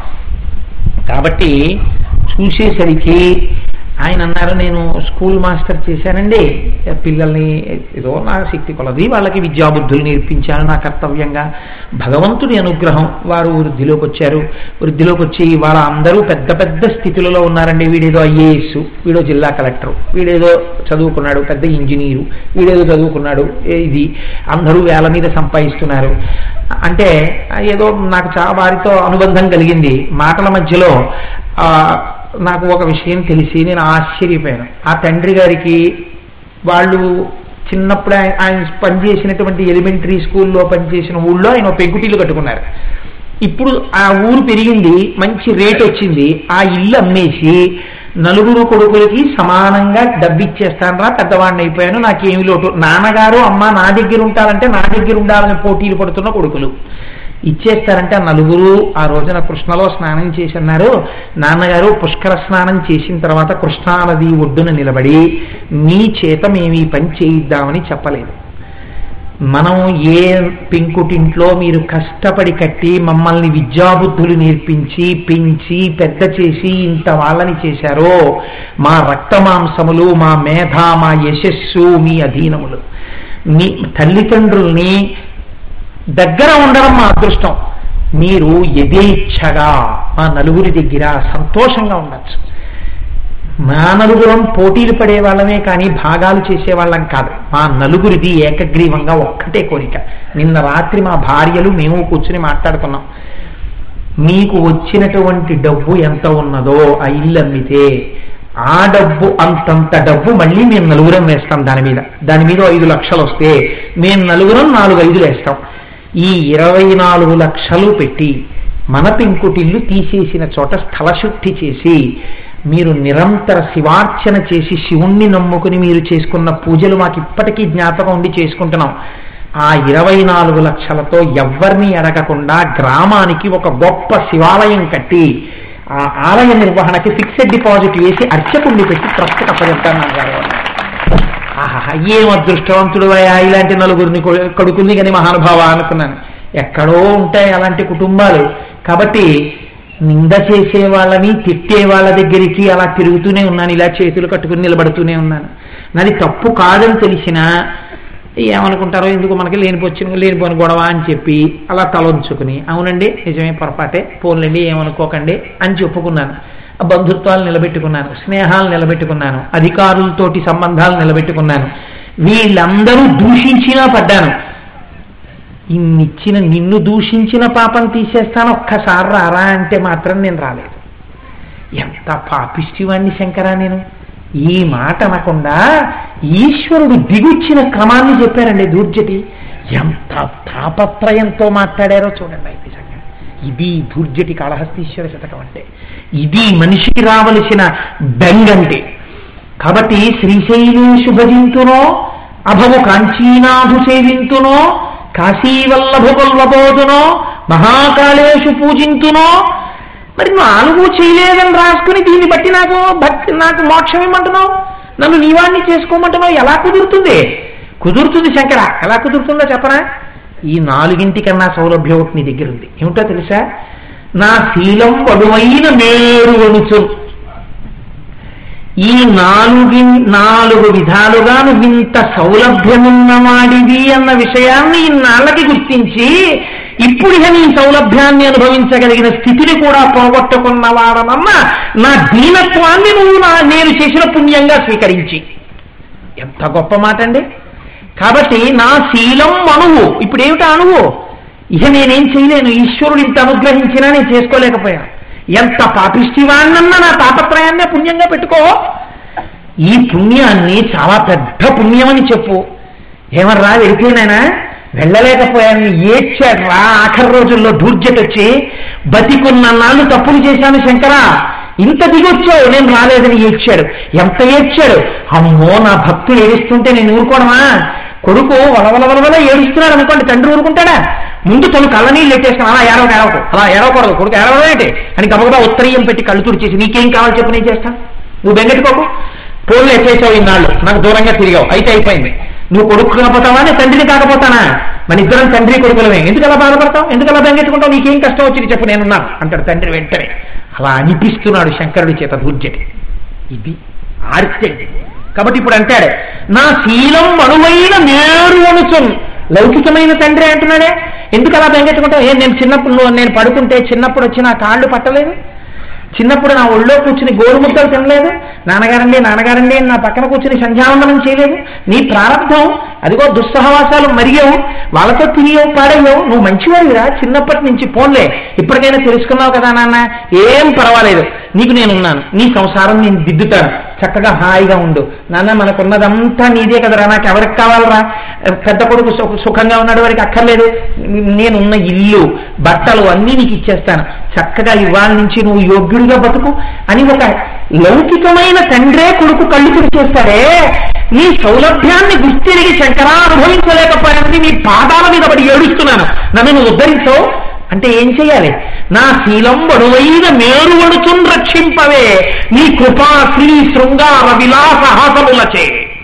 కాబట్టి చూసేసరికి ఆయన అన్నారు నేను స్కూల్ మాస్టర్ చేశానండి పిల్లల్ని ఏదో నా శక్తి కొలది వాళ్ళకి విద్యాబుద్ధులు నేర్పించాను నా కర్తవ్యంగా భగవంతుడి అనుగ్రహం వారు వృద్ధిలోకి వచ్చారు వృద్ధిలోకి వచ్చి వాళ్ళ అందరూ పెద్ద పెద్ద స్థితులలో ఉన్నారండి వీడేదో ఐఏఎస్ వీడో జిల్లా కలెక్టర్ వీడేదో చదువుకున్నాడు పెద్ద ఇంజనీరు వీడేదో చదువుకున్నాడు ఏ- ఇది అందరూ వేల మీద సంపాదిస్తున్నారు అంటే ఏదో నాకు చాలా వారితో అనుబంధం కలిగింది మాటల మధ్యలో ఆ, నాకు ఒక విషయం తెలిసి నేను ఆశ్చర్యపోయాను ఆ తండ్రి గారికి వాళ్ళు చిన్నప్పుడు ఆయన ఆయన పనిచేసినటువంటి ఎలిమెంటరీ స్కూల్లో పనిచేసిన ఊళ్ళో ఆయన ఒక పెంకుటిల్లు కట్టుకున్నారు ఇప్పుడు ఆ ఊరు పెరిగింది మంచి రేట్ వచ్చింది ఆ ఇల్లు అమ్మేసి నలుగురు కొడుకులకి సమానంగా డబ్బిచ్చేస్తానరా పెద్దవాడిని అయిపోయాను నాకేమి లోటు నాన్నగారు అమ్మ నా దగ్గర ఉంటారంటే నా దగ్గర ఉండాలని పోటీలు పడుతున్న కొడుకులు ఇచ్చేస్తారంటే ఆ నలుగురు ఆ రోజున కృష్ణలో స్నానం చేసి అన్నారు నాన్నగారు పుష్కర స్నానం చేసిన తర్వాత కృష్ణానది ఒడ్డున నిలబడి మీ చేత మేము ఈ పని చేయిద్దామని చెప్పలేదు మనం ఏ పెంకుటింట్లో మీరు కష్టపడి కట్టి మమ్మల్ని విద్యాబుద్ధులు నేర్పించి పెంచి పెద్ద చేసి ఇంత వాళ్ళని చేశారో మా రక్తమాంసములు మా మేధ మా యశస్సు మీ అధీనములు మీ తల్లిదండ్రుల్ని దగ్గర ఉండడం మా అదృష్టం మీరు యథేచ్ఛగా మా నలుగురి దగ్గర సంతోషంగా ఉండొచ్చు మా నలుగురం పోటీలు పడే వాళ్ళమే కానీ భాగాలు చేసే వాళ్ళం కాదు మా నలుగురిది ఏకగ్రీవంగా ఒక్కటే కోరిక నిన్న రాత్రి మా భార్యలు మేము కూర్చుని మాట్లాడుకున్నాం మీకు వచ్చినటువంటి డబ్బు ఎంత ఉన్నదో ఆ ఇల్లు అమ్మితే ఆ డబ్బు అంతంత డబ్బు మళ్ళీ మేము నలుగురం వేస్తాం దాని మీద దాని మీద ఐదు లక్షలు వస్తే మేము నలుగురం నాలుగు ఐదులు వేస్తాం ఈ ఇరవై నాలుగు లక్షలు పెట్టి మన పెంకుటిల్లు తీసేసిన చోట స్థలశుద్ధి చేసి మీరు నిరంతర శివార్చన చేసి శివుణ్ణి నమ్ముకుని మీరు చేసుకున్న పూజలు మాకు ఇప్పటికీ జ్ఞాపకం ఉండి చేసుకుంటున్నాం ఆ ఇరవై నాలుగు లక్షలతో ఎవ్వరిని అడగకుండా గ్రామానికి ఒక గొప్ప శివాలయం కట్టి ఆ ఆలయ నిర్వహణకి ఫిక్స్డ్ డిపాజిట్ వేసి అర్చకుణ్ణి పెట్టి ట్రస్ట్ అప్పచెప్తాను నాన్నగారు ఆహా ఏం అదృష్టవంతుడు అయ్యా ఇలాంటి నలుగురిని కొ- కొడుకుల్ని కానీ మహానుభావ అనుకున్నాను ఎక్కడో ఉంటాయి అలాంటి కుటుంబాలు కాబట్టి నింద చేసే వాళ్ళని తిట్టే వాళ్ళ దగ్గరికి అలా తిరుగుతూనే ఉన్నాను ఇలా చేతులు కట్టుకుని నిలబడుతూనే ఉన్నాను నాది తప్పు కాదని తెలిసినా ఏమనుకుంటారో ఎందుకు మనకి లేనిపోచ్చిన లేనిపోని గొడవ అని చెప్పి అలా తలొంచుకుని అవునండి నిజమే పొరపాటే పోన్లండి ఏమనుకోకండి అని చెప్పుకున్నాను ఆ బంధుత్వాలు నిలబెట్టుకున్నాను స్నేహాలు నిలబెట్టుకున్నాను అధికారులతోటి సంబంధాలు నిలబెట్టుకున్నాను వీళ్ళందరూ దూషించినా పడ్డాను ఇన్నిచ్చిన నిన్ను దూషించిన పాపం తీసేస్తాను ఒక్కసారి రారా అంటే మాత్రం నేను రాలేదు ఎంత పాపిష్టివాణ్ణి శంకరా నేను ఈ మాట అనకుండా ఈశ్వరుడు దిగుచ్చిన క్రమాన్ని చెప్పారండి దూర్జటి ఎంత తాపత్రయంతో మాట్లాడారో చూడండి ఇది నిజంగా ఇది దూర్జటి కాళహస్తీశ్వర శతకం అంటే ఇది మనిషికి రావలసిన బెంగంటే కాబట్టి శ్రీశైలేషు భజింతునో అభవు కాంచీనాథు సేవింతునో కాశీవల్లభు కొల్వబోదునో మహాకాళేషు పూజింతునో మరి నాలుగు చేయలేదని రాసుకుని దీన్ని బట్టి నాకు భక్తి నాకు మోక్షం ఇమ్మంటున్నావు నన్ను నీవాణ్ణి చేసుకోమంటున్నావు ఎలా కుదురుతుంది కుదురుతుంది శంకర ఎలా కుదురుతుందో చెప్పనా ఈ నాలుగింటికన్నా సౌలభ్యం ఒకటి నీ దగ్గర ఉంది ఏమిటో తెలుసా నా శీలం వడువైన మేరు వణుచు ఈ నాలుగి నాలుగు విధాలుగా నువ్వు ఇంత సౌలభ్యమున్నవాడివి అన్న విషయాన్ని ఇన్నాళ్ళకి గుర్తించి ఇప్పుడు ఇక నీ సౌలభ్యాన్ని అనుభవించగలిగిన స్థితిని కూడా పోగొట్టుకున్నవాడనన్న నా దీనత్వాన్ని నువ్వు నా నేను చేసిన పుణ్యంగా స్వీకరించి ఎంత గొప్ప మాట అండి కాబట్టి నా శీలం అణువు ఇప్పుడు ఏమిటా అణువు ఇక నేనేం చేయలేను ఈశ్వరుడు ఇంత అనుగ్రహించినా నేను చేసుకోలేకపోయాను ఎంత పాపిష్టివాణ్ణన్నా నా తాపత్రయాన్నే పుణ్యంగా పెట్టుకో ఈ పుణ్యాన్ని చాలా పెద్ద పుణ్యమని చెప్పు ఏమర్రా వెళ్ళిపోయినాయనా వెళ్ళలేకపోయాను ఏడ్చాడు రా ఆఖరి రోజుల్లో దూర్జట్ వచ్చి బతికున్న నాళ్ళు తప్పులు చేశాను శంకరా ఇంత దిగొచ్చావు నేను రాలేదని ఏడ్చాడు ఎంత ఏడ్చాడు అమ్మో నా భక్తులు ఏడుస్తుంటే నేను ఊరుకోవడమా కొడుకు వలవల వలవల ఏడుస్తున్నాడు అనుకోండి తండ్రి ఊరుకుంటాడా ముందు తను కళ్ళనీళ్ళు ఎట్టేస్తాను అలా ఏడవ ఏడవకు అలా ఏడవకూడదు కొడుకు ఏడవడమేంటి అని గబగబా ఉత్తరీయం పెట్టి కళ్ళు తుడిచేసి నీకేం కావాలి చెప్పు నేను చేస్తాను నువ్వు బెంగెట్టుకోకు పోన్లు ఎట్టేసావు ఇన్నాళ్ళు నాకు దూరంగా తిరిగావు అయితే అయిపోయింది నువ్వు కొడుకు కాకపోతావా నేను తండ్రిని కాకపోతానా మన ఇద్దరం తండ్రి కొడుకులమే ఎందుకు అలా బాధపడతావు ఎందుకు అలా బెంగెట్టుకుంటావు నీకేం కష్టం వచ్చింది చెప్పు నేనున్నాను అంటాడు తండ్రి వెంటనే అలా అనిపిస్తున్నాడు శంకరుడి చేత దూర్జటి ఇది ఆర్తి కాబట్టి ఇప్పుడు అంటాడు నా శీలం అనువైన నేరు అనుచున్ లౌకికమైన తండ్రి అంటున్నాడే ఎందుకు అలా బెంగెట్టుకుంటావు ఏం నేను చిన్నప్పుడు నువ్వు నేను పడుకుంటే చిన్నప్పుడు వచ్చి నా కాళ్ళు పట్టలేదు చిన్నప్పుడు నా ఒళ్ళో కూర్చుని గోరుముద్దలు తినలేదు నాన్నగారండి నాన్నగారండి అని నా పక్కన కూర్చుని సంధ్యావందనం చేయలేదు నీ ప్రారంభం అదిగో దుస్సహవాసాలు మరిగావు వాళ్ళతో తిరిగావు పాడయ్యావు నువ్వు మంచివాడివిరా చిన్నప్పటి నుంచి పోన్లే ఇప్పటికైనా తెలుసుకున్నావు కదా నాన్న ఏం పర్వాలేదు నీకు నేనున్నాను నీ సంసారం నేను దిద్దుతాను చక్కగా హాయిగా ఉండు నాన్న మనకున్నదంతా నీదే కదరా నాకు ఎవరికి కావాలరా పెద్ద కొడుకు సు- సుఖంగా ఉన్నాడు వారికి అక్కర్లేదు నేనున్న ఇల్లు బట్టలు అన్నీ నీకు ఇచ్చేస్తాను చక్కగా ఇవాళ నుంచి నువ్వు యోగ్యుడిగా బతుకు అని ఒక లౌకికమైన తండ్రే కొడుకు కళ్ళు తెరిచేస్తాడే నీ సౌలభ్యాన్ని గుర్తిరిగి శంకరా అనుభవించలేకపోయానని నీ పాదాల మీద పడి ఏడుస్తున్నాను నన్ను నువ్వు ఉద్ధరించవు అంటే ఏం చేయాలి నా శీలం వడువైన మేరు వడుచున్ రక్షింపవే నీ కృపా శ్రీ శృంగార విలాస హాసములచే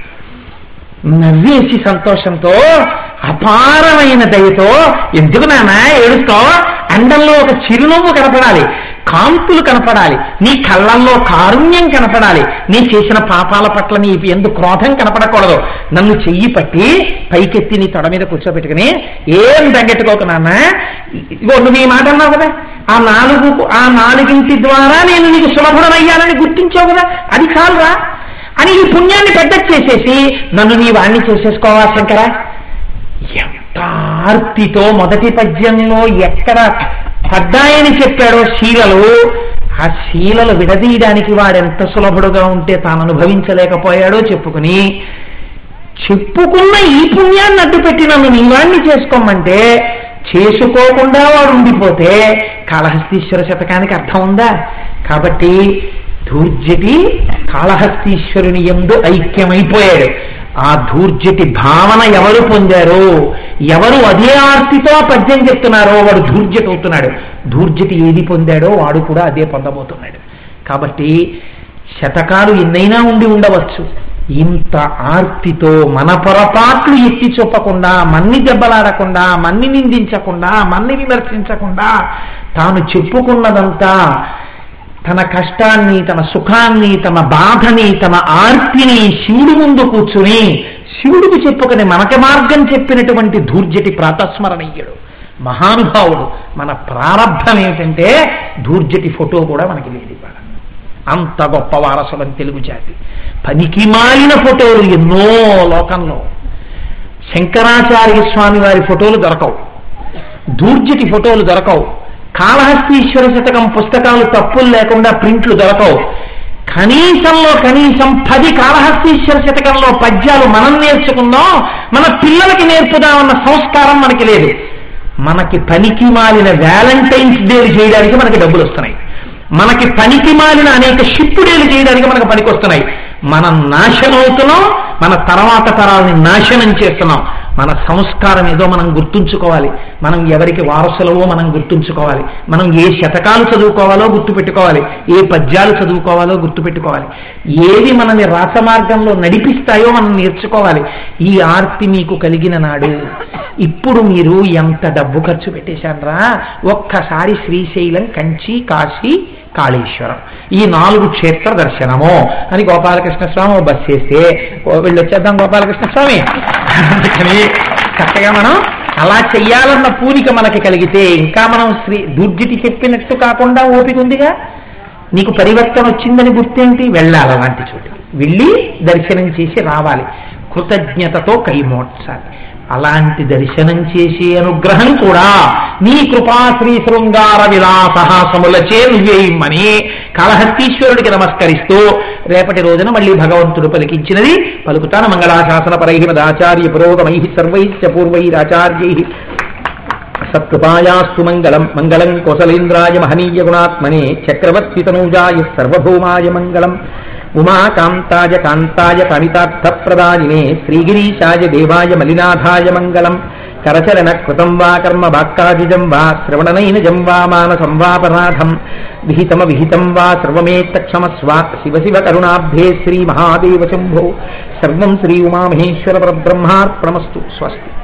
నవ్వేసి సంతోషంతో అపారమైన దయతో ఎందుకు నాన్న ఏడుస్తావు అండంలో ఒక చిరునవ్వు కనపడాలి కాంతులు కనపడాలి నీ కళ్ళల్లో కారుణ్యం కనపడాలి నీ చేసిన పాపాల పట్ల నీ ఎందు క్రోధం కనపడకూడదు నన్ను చెయ్యి పట్టి పైకెత్తి నీ తొడ మీద కూర్చోబెట్టుకుని ఏం తగ్గెట్టుకోక నాన్న ఇగో నువ్వు ఈ మాట అన్నావు కదా ఆ నాలుగు ఆ నాలుగింటి ద్వారా నేను నీకు సులభుడనయ్యానని గుర్తించావు కదా అది చాలురా అని ఈ పుణ్యాన్ని పెద్ద చేసేసి నన్ను నీ వాణ్ణి చేసేసుకోవా శంకరా ఎంత ఆర్తితో మొదటి పద్యంలో ఎక్కడ పడ్డాయని చెప్పాడో శీలలు ఆ శీలలు విడదీయడానికి వాడెంత సులభుడుగా ఉంటే తాను అనుభవించలేకపోయాడో చెప్పుకుని చెప్పుకున్న ఈ పుణ్యాన్ని అడ్డుపెట్టి నన్ను నీవాణ్ణి చేసుకోమంటే చేసుకోకుండా వాడు ఉండిపోతే కాళహస్తీశ్వర శతకానికి అర్థం ఉందా కాబట్టి దూర్జటి కాళహస్తీశ్వరుని ఎందు ఐక్యమైపోయాడు ఆ ధూర్జటి భావన ఎవరు పొందారో ఎవరు అదే ఆర్తితో ఆ పద్యం చెప్తున్నారో వాడు ధూర్జటి అవుతున్నాడు ధూర్జటి ఏది పొందాడో వాడు కూడా అదే పొందబోతున్నాడు కాబట్టి శతకాలు ఎన్నైనా ఉండి ఉండవచ్చు ఇంత ఆర్తితో మన పొరపాట్లు ఎత్తి చూపకుండా మన్ని దెబ్బలాడకుండా మన్ని నిందించకుండా మన్ని విమర్శించకుండా తాను చెప్పుకున్నదంతా తన కష్టాన్ని తన సుఖాన్ని తన బాధని తన ఆర్తిని శివుడి ముందు కూర్చుని శివుడికి చెప్పుకొని మనకి మార్గం చెప్పినటువంటి ధూర్జటి ప్రాతస్మరణీయుడు మహానుభావుడు మన ప్రారంభం ఏమిటంటే ధూర్జటి ఫోటో కూడా మనకి లేదు ఇవాళ అంత గొప్ప వారసులం తెలుగు జాతి పనికి మాలిన ఫోటోలు ఎన్నో లోకంలో శంకరాచార్య స్వామి వారి ఫోటోలు దొరకవు దూర్జటి ఫోటోలు దొరకవు కాళహస్తీశ్వర శతకం పుస్తకాలు తప్పులు లేకుండా ప్రింట్లు దొరకవు కనీసంలో కనీసం పది కాళహస్తీశ్వర శతకంలో పద్యాలు మనం నేర్చుకుందాం మన పిల్లలకి నేర్పుదామన్న సంస్కారం మనకి లేదు మనకి పనికి మాలిన వ్యాలంటైన్స్ డేలు చేయడానికి మనకి డబ్బులు వస్తున్నాయి మనకి పనికి మాలిన అనేక షిప్పుడేలు చేయడానికి మనకు పనికి వస్తున్నాయి మనం నాశనం అవుతున్నాం మన తర్వాత తరాలని నాశనం చేస్తున్నాం మన సంస్కారం ఏదో మనం గుర్తుంచుకోవాలి మనం ఎవరికి వారసులవో మనం గుర్తుంచుకోవాలి మనం ఏ శతకాలు చదువుకోవాలో గుర్తుపెట్టుకోవాలి ఏ పద్యాలు చదువుకోవాలో గుర్తుపెట్టుకోవాలి ఏవి మనల్ని రాసమార్గంలో నడిపిస్తాయో మనం నేర్చుకోవాలి ఈ ఆర్తి మీకు కలిగిన నాడు ఇప్పుడు మీరు ఎంత డబ్బు ఖర్చు పెట్టేశారా ఒక్కసారి శ్రీశైలం కంచి కాశీ కాళేశ్వరం ఈ నాలుగు క్షేత్ర దర్శనము అని గోపాలకృష్ణ స్వామి ఓ బస్ చేస్తే ఓ వెళ్ళి వచ్చేద్దాం గోపాలకృష్ణ స్వామి అందుకని చక్కగా మనం అలా చెయ్యాలన్న పూనిక మనకి కలిగితే ఇంకా మనం శ్రీ దుర్జిటి చెప్పినట్టు కాకుండా ఓపిక ఉందిగా నీకు పరివర్తన వచ్చిందని గుర్తేంటి వెళ్ళాలి అలాంటి చోటు వెళ్ళి దర్శనం చేసి రావాలి కృతజ్ఞతతో కైమోడ్చాలి అలాంటి దర్శనం చేసే అనుగ్రహం కూడా నీ కృపా శ్రీ శృంగార విలాసహాసములచే నువ్వేయమని కాళహస్తీశ్వరుడికి నమస్కరిస్తూ రేపటి రోజున మళ్ళీ భగవంతుడు పలికించినది పలుకుతాన మంగళాశాసన పరై మదాచార్య పురోగమై సర్వైశ్చ పూర్వైరాచార్యై సత్కృపాయాస్తు మంగళం మంగళం కోసలేంద్రాయ మహనీయ గుణాత్మనే చక్రవర్తి తనూజాయ సర్వభౌమాయ మంగళం ఉమాకాంతాయ కాంతాయ కవితార్థప్రదాయినే శ్రీగిరీశాయ దేవాయ మలినాథాయ మంగళం కరచరణ కృతం వా కర్మ వాక్కాదిజం వా శ్రవణనైనజం వా మానసం వాపరాధం విహితమ విహితం వా సర్వమేత్తక్షమస్వ శివ శివ కరుణాభ్యే శ్రీ మహాదేవ శంభో సర్వం శ్రీ ఉమామహేశ్వర పరబ్రహ్మార్పణమస్తు స్వస్తి